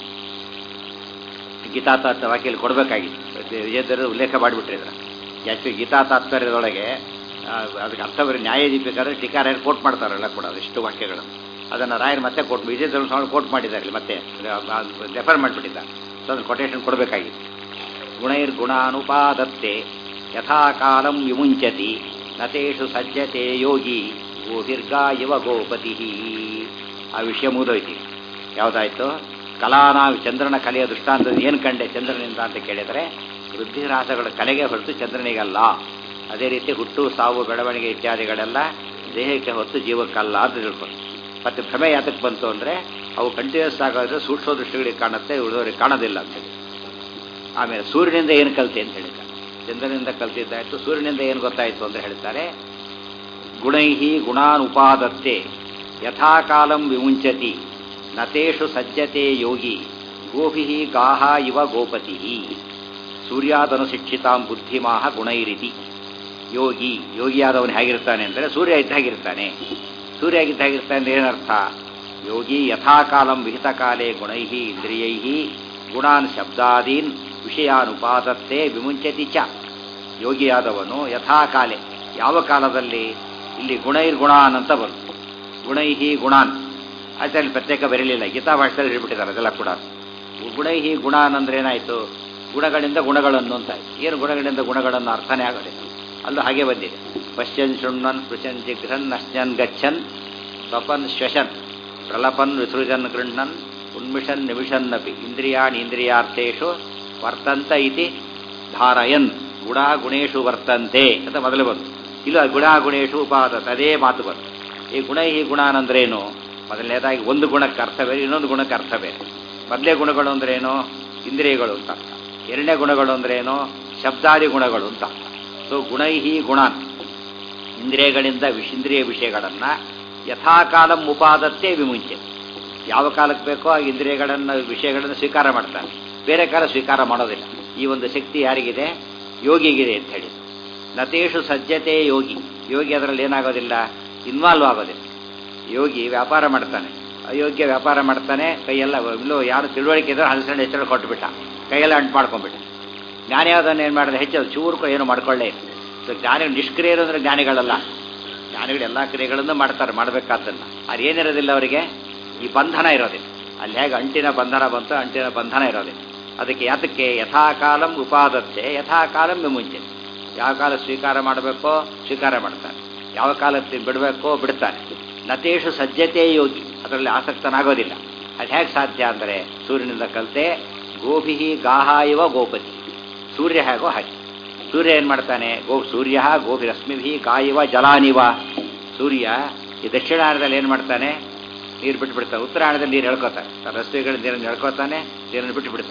ಗೀತಾ ತಾತ್ಪರ್ಯ ವಾಕ್ಯಲ್ಲಿ ಕೊಡಬೇಕಾಗಿತ್ತು ವಿಜಯದರು ಉಲ್ಲೇಖ ಮಾಡಿಬಿಟ್ಟಿದ್ರು ಯಾಕೆ ಗೀತಾ ತಾತ್ಪರ್ಯದೊಳಗೆ ಆ, ಅದಕ್ಕೆ ಅರ್ಥ ಬರೀ ನ್ಯಾಯ ದೀಪಿಕಾದ್ರೆ ಟೀಕಾರ ಕೋಟ್ ಮಾಡ್ತಾರಲ್ಲ ಕೂಡ ಅದೆಷ್ಟು ವಾಕ್ಯಗಳು ಅದನ್ನು ರಾಯರು ಮತ್ತೆ ಕೋಟ್ ವಿಜಯದರು ಸ್ವಾಮಿ ಕೋಟ್ ಮಾಡಿದ್ದಾರೆ ಇಲ್ಲಿ ಮತ್ತೆ ರೆಫರ್ ಮಾಡಿಬಿಟ್ಟಿದ್ದ ಸೊ ಅದನ್ನು ಕೊಟೇಶನ್ ಕೊಡಬೇಕಾಗಿತ್ತು ಗುಣೈರ್ಗುಣಾನುಪಾದತ್ತೆ ಯಥಾ ಕಾಲಂ ವಿಮುಂಚತಿ ನತೇಷು ಸಜ್ಜತೆ ಯೋಗಿ ಗೋಹಿರ್ಗಾ ಇವ ಗೋಪತಿ ಆ ವಿಷಯ ಮುಗಿದೋಯ್ತು ಯಾವುದಾಯ್ತು ಕಲಾನಾ ಚಂದ್ರನ ಕಲೆಯ ದೃಷ್ಟಾಂತದ ಏನು ಕಂಡೆ ಚಂದ್ರನಿಂದ ಅಂತ ಕೇಳಿದರೆ ವೃದ್ಧಿರಾಸಗಳ ಕಲೆಗೆ ಹೊರತು ಚಂದ್ರನಿಗಲ್ಲ ಅದೇ ರೀತಿ ಹುಟ್ಟು ಸಾವು ಬೆಳವಣಿಗೆ ಇತ್ಯಾದಿಗಳೆಲ್ಲ ದೇಹಕ್ಕೆ ಹೊತ್ತು ಜೀವಕ್ಕಲ್ಲ ಅಂತ ತಿಳ್ಕೊಂಡು ಮತ್ತೆ ಭ್ರಮೆ ಯಾತಕ್ಕೆ ಬಂತು ಅಂದರೆ ಅವು ಕಂಟಿನ್ಯೂಸ್ ಆಗೋದ್ರೆ ಸೂಕ್ಷ್ಮ ದೃಷ್ಟಿಗಳಿಗೆ ಕಾಣುತ್ತೆ ಉಳಿದವರಿಗೆ ಕಾಣೋದಿಲ್ಲ ಅಂತೇಳಿ ಆಮೇಲೆ ಸೂರ್ಯನಿಂದ ಏನು ಕಲಿತೆ ಅಂತ ಹೇಳಿದ್ದಾರೆ ಚಂದ್ರನಿಂದ ಕಲ್ತಿದ್ದಾಯ್ತು ಸೂರ್ಯನಿಂದ ಏನು ಗೊತ್ತಾಯಿತು ಅಂತ ಹೇಳ್ತಾರೆ ಗುಣೈಹಿ ಗುಣಾನುಪಾದತ್ತೆ ಯಥಾಕಾಲಂ ವಿಮುಂಚತಿ ನತೇಷು ಸಜ್ಜತೆ ಯೋಗಿ ಗೋಭಿ ಗಾಹ ಇವ ಗೋಪತಿ ಸೂರ್ಯಾದನುಶಿಕ್ಷಿತಾಂ ಬುದ್ಧಿಮಾಹ ಗುಣೈರಿತಿ ಯೋಗಿ ಯೋಗಿಯಾದವನು ಹೇಗಿರ್ತಾನೆ ಅಂದರೆ ಸೂರ್ಯ ಇದ್ದ ಹಾಗಿರ್ತಾನೆ ಸೂರ್ಯ ಆಗಿದ್ದ ಹಾಗಿರ್ತಾನೆ ಅಂದ್ರೆ ಏನರ್ಥ ಯೋಗಿ ಯಥಾಕಾಲಂ ವಿಹಿತ ಕಾಲೇ ಗುಣೈ ಇಂದ್ರಿಯೈ ಗುಣಾನ್ ಶಬ್ದಾದೀನ್ ವಿಷಯಾನುಪಾದತ್ತೆ ವಿಮುಂಚತಿ ಚ ಯೋಗಿಯಾದವನು ಯಥಾಕಾಲೆ ಯಾವ ಕಾಲದಲ್ಲಿ ಇಲ್ಲಿ ಗುಣೈರ್ಗುಣಾನ್ ಅಂತ ಬಂತು ಗುಣೈಹಿ ಗುಣಾನ್ ಅದರಲ್ಲಿ ಪ್ರತ್ಯೇಕ ಬರಲಿಲ್ಲ ಗೀತಾ ಭಾಷೆಯಲ್ಲಿ ಹೇಳ್ಬಿಟ್ಟಿದ್ದಾರೆ ಅದೆಲ್ಲ ಕೂಡ ಗುಣೈಹಿ ಗುಣಾನ್ ಅಂದ್ರೆ ಏನಾಯಿತು ಗುಣಗಳಿಂದ ಗುಣಗಳನ್ನು ಅಂತ ಏನು ಗುಣಗಳಿಂದ ಗುಣಗಳನ್ನು ಅರ್ಥನೇ ಆಗೋದಿಲ್ಲ ಅಲ್ಲೂ ಹಾಗೆ ಬಂದಿದೆ ಪಶ್ಯನ್ ಶೃಣ್ವನ್ ಸ್ಪೃಶನ್ ಜಿಘ್ರನ್ ನಶ್ಯನ್ ಗಚ್ಚನ್ ಸ್ವಪನ್ ಶ್ವಶನ್ ಪ್ರಲಪನ್ ವಿಸೃಜನ್ ಗೃಹ್ಣನ್ ಉನ್ಮಿಷನ್ ನಿಮಿಷನ್ನಪಿ ಇಂದ್ರಿಯಾಣಿ ಇಂದ್ರಿಯಾರ್ಥೇಶು ವರ್ತಂತ ಇತಿ ಧಾರಯನ್ ಗುಣ ಗುಣೇಶು ವರ್ತಂತೆ ಅಂತ ಮೊದಲು ಬಂತು ಇಲ್ಲ ಗುಣ ಗುಣೇಶು ಉಪಾದತ ಅದೇ ಮಾತು ಬಂತು ಈ ಗುಣ ಈ ಗುಣ ಅಂದ್ರೇನು ಮೊದಲನೇದಾಗಿ ಒಂದು ಗುಣಕ್ಕೆ ಅರ್ಥ ಬೇರೆ ಇನ್ನೊಂದು ಗುಣಕ್ಕೆ ಅರ್ಥ ಬೇರೆ ಮೊದಲೇ ಗುಣಗಳು ಅಂದ್ರೇನು ಇಂದ್ರಿಯಗಳು ಅಂತ ಅರ್ಥ ಎರಡನೇ ಗುಣಗಳು ಅಂದ್ರೇನು ಶಬ್ದಾದಿ ಗುಣಗಳು ಅಂತ ಅರ್ಥ ಸೊ ಗುಣೈಹಿ ಗುಣಾನ್ ಇಂದ್ರಿಯಗಳಿಂದ ವಿಷೇಂದ್ರಿಯ ವಿಷಯಗಳನ್ನು ಯಥಾಕಾಲಂ ಉಪಾದತ್ತೆ ವಿಮುಂಚೆ ಯಾವ ಕಾಲಕ್ಕೆ ಬೇಕೋ ಆ ಇಂದ್ರಿಯಗಳನ್ನು ವಿಷಯಗಳನ್ನು ಸ್ವೀಕಾರ ಮಾಡ್ತಾನೆ ಬೇರೆ ಕಾಲ ಸ್ವೀಕಾರ ಮಾಡೋದಿಲ್ಲ ಈ ಒಂದು ಶಕ್ತಿ ಯಾರಿಗಿದೆ ಯೋಗಿಗಿದೆ ಅಂತ ಹೇಳಿ ನತೇಶು ಸಜ್ಜತೆ ಯೋಗಿ ಯೋಗಿ ಅದರಲ್ಲಿ ಏನಾಗೋದಿಲ್ಲ ಇನ್ವಾಲ್ವ್ ಆಗೋದಿಲ್ಲ ಯೋಗಿ ವ್ಯಾಪಾರ ಮಾಡ್ತಾನೆ ಅಯೋಗ್ಯ ವ್ಯಾಪಾರ ಮಾಡ್ತಾನೆ ಕೈಯೆಲ್ಲ ಇಲ್ಲೋ ಯಾರು ತಿಳುವಳಿಕೆ ಇದ್ರೆ ಹಲಸಣ್ಣ ಹೆಸರು ಕೊಟ್ಬಿಟ್ಟ ಕೈಯೆಲ್ಲ ಅಂಟು ಮಾಡ್ಕೊಂಡ್ಬಿಟ್ಟ ಜ್ಞಾನಿ ಅದನ್ನು ಏನು ಮಾಡಿದ್ರೆ ಹೆಚ್ಚು ಚೂರು ಏನು ಮಾಡ್ಕೊಳ್ಳೇ ಇಲ್ಲ ಸೊ ಜ್ಞಾನಿ ನಿಷ್ಕ್ರಿಯರು ಅಂದರೆ ಜ್ಞಾನಿಗಳಲ್ಲ ಜ್ಞಾನಿಗಳು ಎಲ್ಲ ಕ್ರಿಯೆಗಳನ್ನು ಮಾಡ್ತಾರೆ ಮಾಡಬೇಕಾದ್ದನ್ನು ಅದು ಏನಿರೋದಿಲ್ಲ ಅವರಿಗೆ ಈ ಬಂಧನ ಇರೋದಿಲ್ಲ ಅಲ್ಲಿ ಹೇಗೆ ಅಂಟಿನ ಬಂಧನ ಬಂತು ಅಂಟಿನ ಬಂಧನ ಇರೋದಿಲ್ಲ ಅದಕ್ಕೆ ಯಾತಕ್ಕೆ ಯಥಾಕಾಲಂ ಉಪಾದತ್ತೆ ಯಥಾಕಾಲಂ ವಿಮುಂಚೆ ಯಾವ ಕಾಲ ಸ್ವೀಕಾರ ಮಾಡಬೇಕೋ ಸ್ವೀಕಾರ ಮಾಡ್ತಾನೆ ಯಾವ ಕಾಲಕ್ಕೆ ಬಿಡಬೇಕೋ ಬಿಡ್ತಾನೆ ನತೇಶು ಸಜ್ಜತೆ ಯೋಗಿ ಅದರಲ್ಲಿ ಆಸಕ್ತನಾಗೋದಿಲ್ಲ ಅದು ಹೇಗೆ ಸಾಧ್ಯ ಅಂದರೆ ಸೂರ್ಯನಿಂದ ಕಲಿತೆ ಗೋಭಿ ಗಾಹ ಇವ ಗೋಪತಿ ಸೂರ್ಯ ಹೇಗೋ ಹಾಗೆ ಸೂರ್ಯ ಏನು ಮಾಡ್ತಾನೆ ಗೋ ಸೂರ್ಯ ಗೋಭಿ ರಶ್ಮಿಭಿ ಗಾಯಿವ ಜಲಾನಿವ ಸೂರ್ಯ ಈ ದಕ್ಷಿಣಾಯನದಲ್ಲಿ ಏನು ಮಾಡ್ತಾನೆ ನೀರು ಬಿಟ್ಟು ಬಿಡ್ತಾನೆ ಉತ್ತರಾಯಣದಲ್ಲಿ ನೀರು ಹೇಳ್ಕೊತಾನೆ ರಸ್ತೆಗಳ ನೀರನ್ನು ಹೇಳ್ಕೊತಾನೆ ನೀರನ್ನು ಬಿಟ್ಟು ಬಿಡ್ತಾನೆ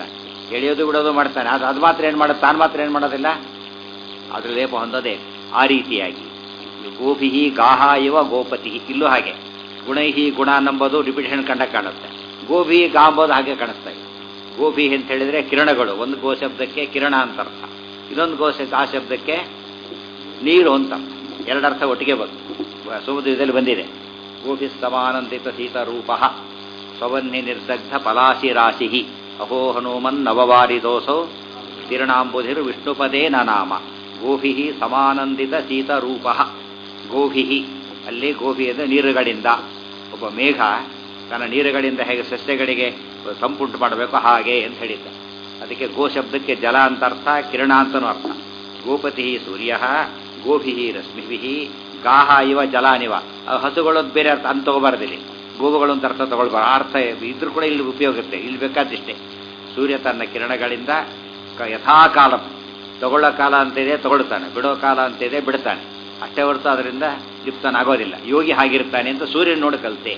ಎಳೆಯೋದು ಬಿಡೋದು ಮಾಡ್ತಾನೆ ಅದು ಅದು ಮಾತ್ರ ಏನು ಮಾಡೋದು ತಾನು ಮಾತ್ರ ಏನು ಮಾಡೋದಿಲ್ಲ ಅದ್ರ ಲೇಪ ಹೊಂದೋದೇ ಆ ರೀತಿಯಾಗಿ ಗೋಭಿಹಿ ಗಾಹ ಇವ ಗೋಪತಿ ಇಲ್ಲೂ ಹಾಗೆ ಗುಣೈಹಿ ಗುಣ ನಂಬೋದು ರಿಪಿಟೇಷನ್ ಕಂಡ ಕಾಣುತ್ತೆ ಗೋಭಿ ಗಾ ಅಂಬೋದು ಹಾಗೆ ಕಾಣಿಸ್ತಾ ಇದೆ ಗೋಭಿ ಅಂತ ಹೇಳಿದ್ರೆ ಕಿರಣಗಳು ಒಂದು ಗೋ ಶಬ್ದಕ್ಕೆ ಕಿರಣ ಅಂತ ಅರ್ಥ ಇನ್ನೊಂದು ಗೋ ಶ- ಆ ಶಬ್ದಕ್ಕೆ ನೀರು ಅಂತ ಎರಡರ್ಥ ಒಟ್ಟಿಗೆ ಬಂತು ಸುಮಧುರದಲ್ಲಿ ಬಂದಿದೆ ಗೋಭಿ ಸಮಾನಂದಿತ ಸೀತ ರೂಪ ಸ್ವವನ್ನಿ ನಿರ್ದಗ್ಧ ಪಲಾಸಿ ರಾಶಿ ಅಹೋ ಹನುಮನ್ ನವವಾರಿದೋಸೌ ತಿರುಣಾಂಬುಧಿರು ವಿಷ್ಣುಪದೇ ನಾಮ ಗೋಭಿ ಸಮಾನಂದಿತ ಸೀತ ರೂಪ ಗೋಭಿ ಅಲ್ಲಿ ಗೋಭಿ ಅಂದರೆ ನೀರುಗಳಿಂದ ಒಬ್ಬ ಮೇಘ ತನ್ನ ನೀರುಗಳಿಂದ ಹೇಗೆ ಸಸ್ಯಗಳಿಗೆ ಸಂಪುಂಟು ಮಾಡಬೇಕು ಹಾಗೆ ಅಂತ ಹೇಳಿದ್ದ ಅದಕ್ಕೆ ಗೋ ಶಬ್ದಕ್ಕೆ ಜಲ ಅಂತ ಅರ್ಥ ಕಿರಣ ಅಂತನೂ ಅರ್ಥ ಗೋಪತಿ ಸೂರ್ಯ ಗೋಭಿ ರಶ್ಮಿಭಿ ಗಾಹ ಇವ ಜಲಾನಿವ ಅವು ಹಸುಗಳದ್ದು ಬೇರೆ ಅರ್ಥ ಅಂತ ತಗೋಬಾರ್ದಿಲ್ಲಿ ಗೋವುಗಳು ಅಂತ ಅರ್ಥ ತಗೊಳ್ಬಾರ ಅರ್ಥ ಇದ್ರೂ ಕೂಡ ಇಲ್ಲಿ ಉಪಯೋಗಕ್ಕೆ ಇಲ್ಲಿ ಬೇಕಾದಿಷ್ಟೇ ಸೂರ್ಯ ತನ್ನ ಕಿರಣಗಳಿಂದ ಕ- ಯಥಾಕಾಲ ತಗೊಳ್ಳೋ ಕಾಲ ಅಂತಿದೆ ತಗೊಳ್ತಾನೆ ಬಿಡೋ ಕಾಲ ಅಂತಿದೆ ಬಿಡ್ತಾನೆ ಅಷ್ಟೇ ಹೊರತು ಅದರಿಂದ ಲಿಪ್ತನಾಗೋದಿಲ್ಲ ಯೋಗಿ ಹಾಗಿರ್ತಾನೆ ಅಂತ ಸೂರ್ಯನ ನೋಡಿ ಕಲಿತೆ